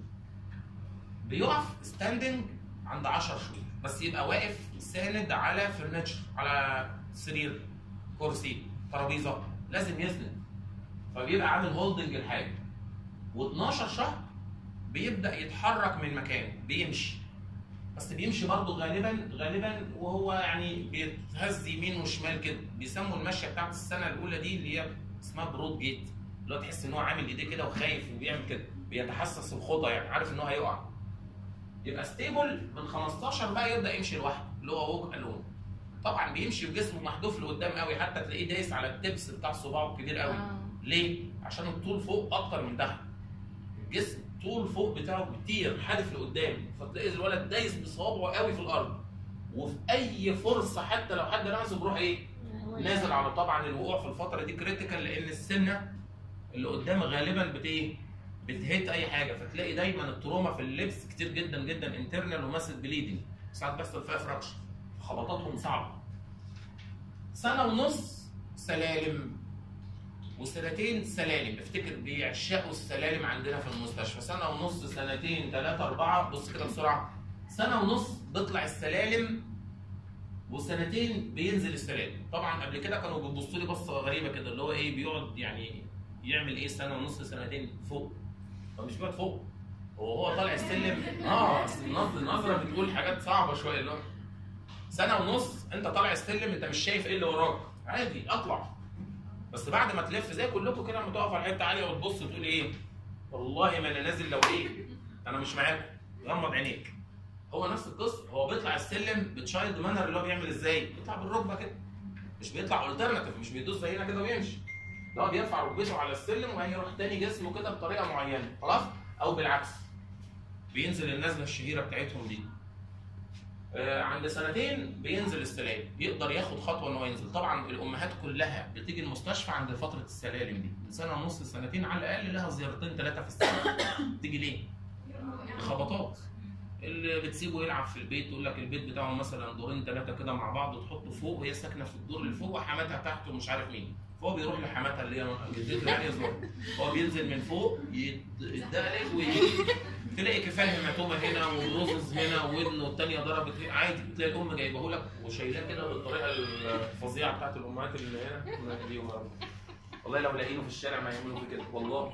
[SPEAKER 1] بيقف ستاندنج عند 10 شهور، بس يبقى واقف ساند على فرنتشر، على سرير، كرسي، ترابيزه، لازم يسند. فبيبقى عامل هولدنج الحاجه. و12 شهر بيبدا يتحرك من مكانه بيمشي بس بيمشي برضه غالبا غالبا وهو يعني بيتهز يمين وشمال كده بيسموا المشيه بتاعت السنه الاولى دي اللي هي اسمها برود جيت اللي هو تحس ان هو عامل ايديه كده وخايف وبيعمل كده بيتحسس الخطى يعني عارف ان هو هيقع يبقى ستيبل من 15 بقى يبدا يمشي لوحده اللي هو ووك الون طبعا بيمشي وجسمه محذوف لقدام قوي حتى تلاقيه دايس على التبس بتاع صباعه الكبير قوي
[SPEAKER 3] آه.
[SPEAKER 1] ليه؟ عشان الطول فوق اكتر من تحت. الجسم طول فوق بتاعه كتير حادف لقدام فتلاقي الولد دايس بصوابعه قوي في الارض. وفي اي فرصه حتى لو حد لمسه بيروح ايه؟ نازل على طبعا الوقوع في الفتره دي كريتيكال لان السنه اللي قدام غالبا بت ايه؟ بتهيت اي حاجه فتلاقي دايما التروما في اللبس كتير جدا جدا انترنال وماسل بليدنج ساعات بيحصل فيها فراكشن خبطاتهم صعبه. سنه ونص سلالم وسنتين سلالم افتكر بيعشقوا السلالم عندنا في المستشفى سنه ونص سنتين ثلاثه اربعه بص كده بسرعه سنه ونص بيطلع السلالم وسنتين بينزل السلالم طبعا قبل كده كانوا بيبصوا لي بصه غريبه كده اللي هو ايه بيقعد يعني يعمل ايه سنه ونص سنتين فوق هو مش بيقعد فوق هو هو طالع السلم اه اصل النظ- النظره بتقول حاجات صعبه شويه اللي هو سنه ونص انت طالع السلم انت مش شايف ايه اللي وراك عادي اطلع بس بعد ما تلف زي كلكم كده لما تقف على حته عاليه وتبص تقول ايه والله ما انا نازل لو ايه انا مش معاكم غمض عينيك هو نفس القصه هو بيطلع السلم بتشايلد مانر اللي هو بيعمل ازاي بيطلع بالركبه كده مش بيطلع الترناتيف مش بيدوس زينا كده ويمشي لا هو بيرفع ركبته على السلم وهيروح تاني جسمه كده بطريقه معينه خلاص او بالعكس بينزل النزله الشهيره بتاعتهم دي آه، عند سنتين بينزل السلالم يقدر ياخد خطوه ان هو ينزل طبعا الامهات كلها بتيجي المستشفى عند فتره السلالم دي من سنه ونص سنتين على الاقل لها زيارتين ثلاثه في السنه تيجي ليه؟ خبطات اللي بتسيبه يلعب في البيت تقول لك البيت بتاعه مثلا دورين ثلاثه كده مع بعض وتحطه فوق وهي ساكنه في الدور اللي فوق وحماتها تحت ومش عارف مين فهو بيروح لحماتها اللي هي جدته يعني يزور هو بينزل من فوق يت- يتدقلق ويجي تلاقي كفايه هيماتوما هنا وروزز هنا ودنه الثانيه ضربت هنا عادي تلاقي الام جايبه لك وشايلاه كده بالطريقه الفظيعه بتاعت الامهات اللي هنا الله يهديهم يا رب. والله لو لاقينه في الشارع ما يعملوا فيه كده والله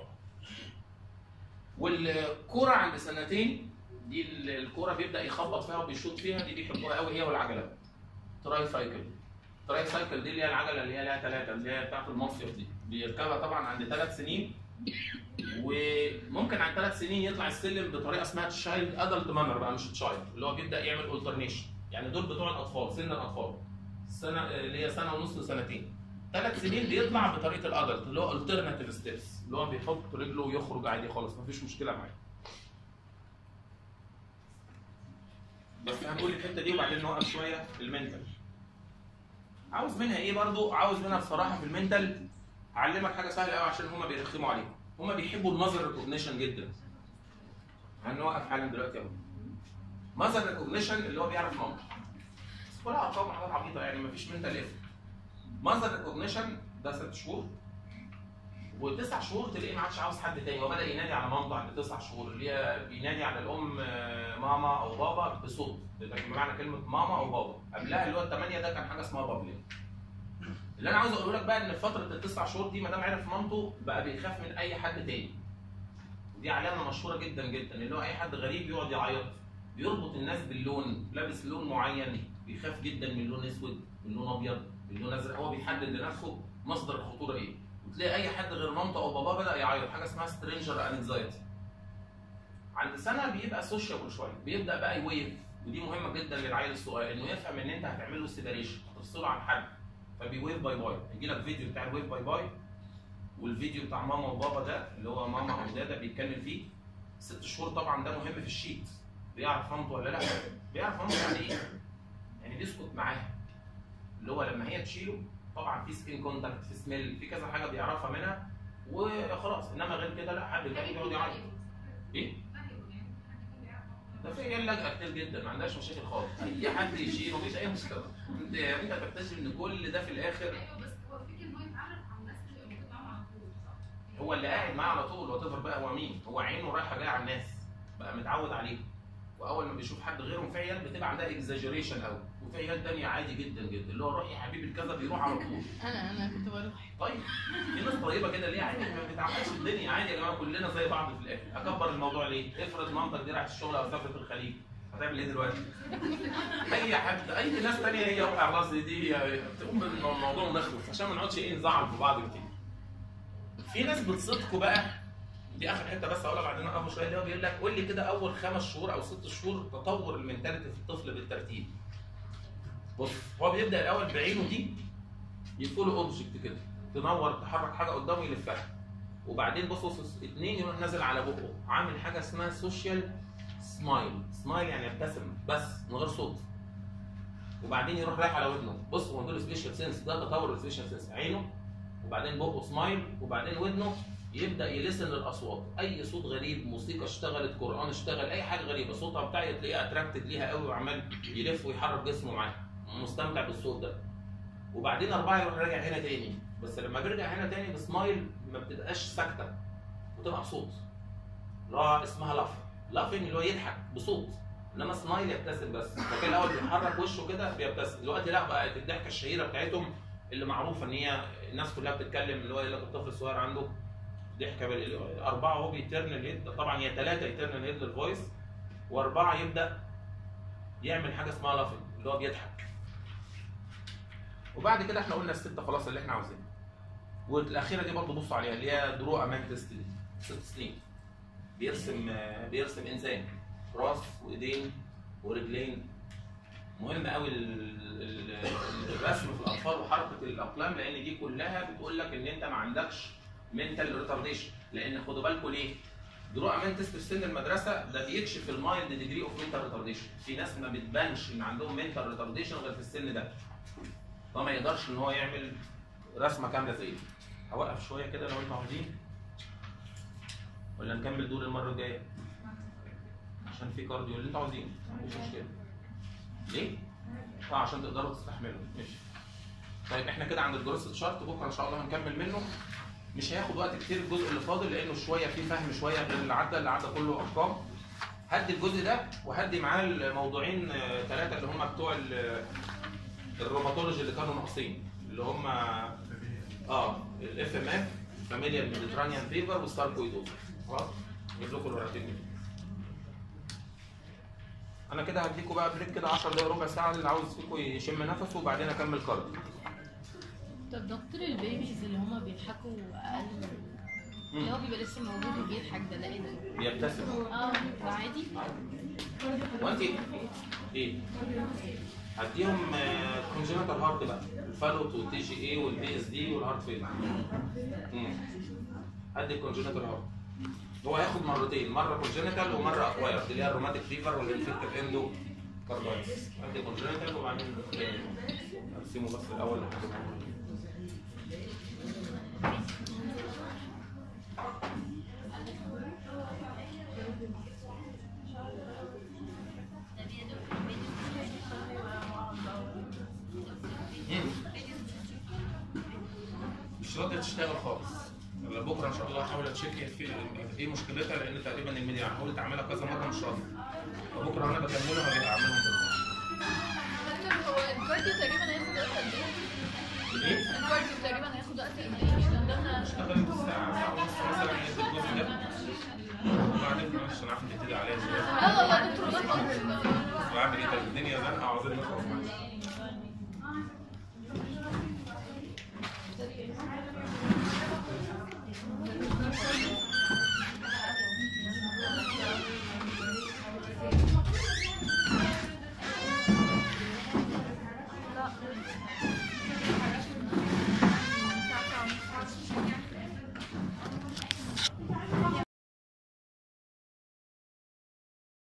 [SPEAKER 1] والكوره عند سنتين دي ال- الكوره بيبدا يخبط فيها وبيشوط فيها دي بيحبوها قوي هي والعجله تراي سايكل تراي سايكل دي اللي هي العجله اللي هي لها ثلاثه اللي هي بتاعت المصيف دي بيركبها طبعا عند ثلاث سنين وممكن عند ثلاث سنين يطلع السلم بطريقه اسمها تشايلد ادلت مانر بقى مش تشايلد اللي هو بيبدا يعمل الترنيشن يعني دول بتوع الاطفال سن الاطفال سنه اللي هي سنه ونص سنتين ثلاث سنين بيطلع بطريقه الادلت اللي هو الترناتيف ستيبس اللي هو بيحط رجله ويخرج عادي خالص مفيش مشكله معاه بس هنقول الحته دي وبعدين نوقف شويه في المنتال عاوز منها ايه برضو عاوز منها بصراحه في المنتال اعلمك حاجه سهله قوي عشان هما بيرخموا عليها هما بيحبوا المظهر ريكوجنيشن جدا هنوقف حالا دلوقتي اهو ماذر ريكوجنيشن اللي هو بيعرف مامته بس كلها ارقام وحاجات عبيطه يعني مفيش منتال اف ماذر ريكوجنيشن ده ست شهور وتسع شهور تلاقيه ما عادش عاوز حد تاني هو بدا ينادي على مامته عند تسع شهور اللي هي بينادي على الام آه، ماما او بابا بصوت ده بمعنى كلمه ماما او بابا قبلها اللي هو الثمانيه ده كان حاجه اسمها بابلي اللي انا عاوز اقوله لك بقى ان في فتره التسع شهور دي ما دام عرف مامته بقى بيخاف من اي حد تاني دي علامه مشهوره جدا جدا اللي هو اي حد غريب يقعد يعيط بيربط الناس باللون لابس لون معين بيخاف جدا من لون اسود من لون ابيض من لون ازرق هو بيحدد لنفسه مصدر الخطوره ايه وتلاقي اي حد غير مامته او باباه بدا يعيط حاجه اسمها سترينجر انكزايتي عند سنه بيبقى سوشيال شويه بيبدا بقى يويف ودي مهمه جدا للعيل الصغير انه يفهم ان انت هتعمل له سيبريشن هتفصله عن حد فبيويف باي باي يجي لك فيديو بتاع الويف باي باي والفيديو بتاع ماما وبابا ده اللي هو ماما او دادا بيتكلم فيه ست شهور طبعا ده مهم في الشيت بيعرف مامته ولا لا بيعرف مامته يعني ايه يعني بيسكت معاها اللي هو لما هي تشيله طبعا في سكين كونتاكت في سميل في كذا حاجه بيعرفها منها وخلاص انما غير كده لا حد تاني بيقعد يعيط ايه ده في عيال لاجئه كتير جدا ما عندهاش مشاكل خالص اي حد يشيل مفيش اي مشكله انت انت هتكتشف ان كل ده في الاخر هو اللي قاعد معاه على طول وات بقى هو مين هو عينه رايحه جايه على الناس بقى متعود عليهم واول ما بيشوف حد غيرهم في عيال بتبقى عندها اكزاجيريشن قوي وفي عيال تانية عادي جدا جدا اللي هو روح يا حبيبي الكذا بيروح على طول
[SPEAKER 3] انا انا كنت بروح
[SPEAKER 1] طيب في ناس طيبه كده ليه عادي ما بتعملش الدنيا عادي يا جماعه كلنا زي بعض في الاخر اكبر الموضوع ليه افرض مامتك دي راحت الشغل او سافرت الخليج هتعمل ايه دلوقتي؟ اي حد اي ناس تانية هي خلاص دي تقوم بالموضوع ونخلص عشان ما نقعدش ايه نزعل في بعض كتير. في ناس بتصدقوا بقى دي اخر حته بس هقولها بعدين اقف شويه اللي هو بيقول لك قول لي كده اول خمس شهور او ست شهور تطور المنتاليتي في الطفل بالترتيب. بص هو بيبدا الاول بعينه دي يدخله اوبجكت كده تنور تحرك حاجه قدامه يلفها وبعدين بص بص اتنين يروح نازل على بقه عامل حاجه اسمها سوشيال سمايل سمايل يعني يبتسم بس من غير صوت وبعدين يروح رايح على ودنه بص هو دول سبيشال سنس ده تطور السبيشال سنس عينه وبعدين بقه سمايل وبعدين ودنه يبدا يلسن للاصوات اي صوت غريب موسيقى اشتغلت قران اشتغل اي حاجه غريبه صوتها بتاعي تلاقيه اتراكتد ليها قوي وعمال يلف ويحرك جسمه معاها مستمتع بالصوت ده وبعدين اربعه يروح راجع هنا تاني بس لما بيرجع هنا تاني بسمايل ما بتبقاش ساكته وتبقى صوت اللي هو اسمها لاف لافين اللي هو يضحك بصوت انما سمايل يبتسم بس فكان الاول بيحرك وشه كده بيبتسم دلوقتي لا بقت الضحكه الشهيره بتاعتهم اللي معروفه ان هي الناس كلها بتتكلم اللي هو يقول لك الطفل الصغير عنده ضحكه بال- اربعه هو بيترنال هيد طبعا هي ثلاثه يترنال هيد للفويس واربعه يبدا يعمل حاجه اسمها لافين اللي هو بيضحك وبعد كده احنا قلنا السته خلاص اللي احنا عاوزينها والاخيره دي برضه بصوا عليها اللي هي درو امان تيست دي ست سنين بيرسم آه، بيرسم انسان راس وايدين ورجلين مهم قوي ال- ال- الرسم في الاطفال وحركه الاقلام لان دي كلها بتقول لك ان انت ما عندكش منتال ريتارديشن لان خدوا بالكم ليه؟ درو امان تيست في سن المدرسه ده بيكشف المايلد ديجري اوف منتال ريتارديشن في ناس ما بتبانش ان عندهم منتال ريتارديشن غير في السن ده فما يقدرش ان هو يعمل رسمه كامله زي دي هوقف شويه كده لو انتوا عاوزين ولا نكمل دول المره الجايه عشان في كارديو اللي انتوا عاوزينه مفيش مشكله ليه؟ اه عشان تقدروا تستحملوا ماشي طيب احنا كده عند الجروس تشارت بكره ان شاء الله هنكمل منه مش هياخد وقت كتير الجزء اللي فاضل لانه شويه فيه فهم شويه غير اللي عدى اللي عدى كله ارقام هدي الجزء ده وهدي معاه الموضوعين ثلاثه اللي هم بتوع ال- الروماتولوجي اللي كانوا ناقصين اللي هم اه الاف ام اف فاميليال ميديترانيان فيفر والساركويدوز خلاص نجيب لكم الورقتين دول انا كده هديكم بقى بريك كده 10 دقايق ربع ساعه اللي عاوز فيكم يشم نفسه وبعدين اكمل كارد
[SPEAKER 3] طب دكتور البيبيز اللي هما بيضحكوا اقل من اللي هو بيبقى لسه موجود وبيضحك ده لا ايه ده؟
[SPEAKER 1] بيبتسم
[SPEAKER 3] اه ده عادي؟
[SPEAKER 1] وانت ايه هديهم كونجنتال هارت بقى الفالوت والتي جي اي والبي اس دي والهارت فيل هدي الكونجنتال هارت هو هياخد مرتين مره كونجنتال ومره اكوايرد اللي هي الروماتيك فيفر والانفكتيف اندو كاردايتس هدي كونجنتال وبعدين ارسمه بس الاول لحد ما مش راضيه تشتغل خالص ولا بكره ان شاء الله هحاول اتشيك في ايه مشكلتها لان تقريبا الميديا حاولت اعملها كذا مره مش راضيه فبكره وانا بكملها هبقى اعملهم بالمرة.
[SPEAKER 3] هو الكارديو تقريبا هياخد وقت قد ايه؟
[SPEAKER 1] ايه؟
[SPEAKER 3] الكارديو تقريبا هياخد وقت قد ايه؟ مش عندنا
[SPEAKER 1] اشتغل انت ساعه ساعه ونص مثلا ندي الجزء ده وبعدين معلش انا عارف انت بتبتدي عليا ازاي
[SPEAKER 3] لا والله دكتور والله خالص
[SPEAKER 1] بس بعمل ايه طيب الدنيا زنقه وعاوزين نخلص معاك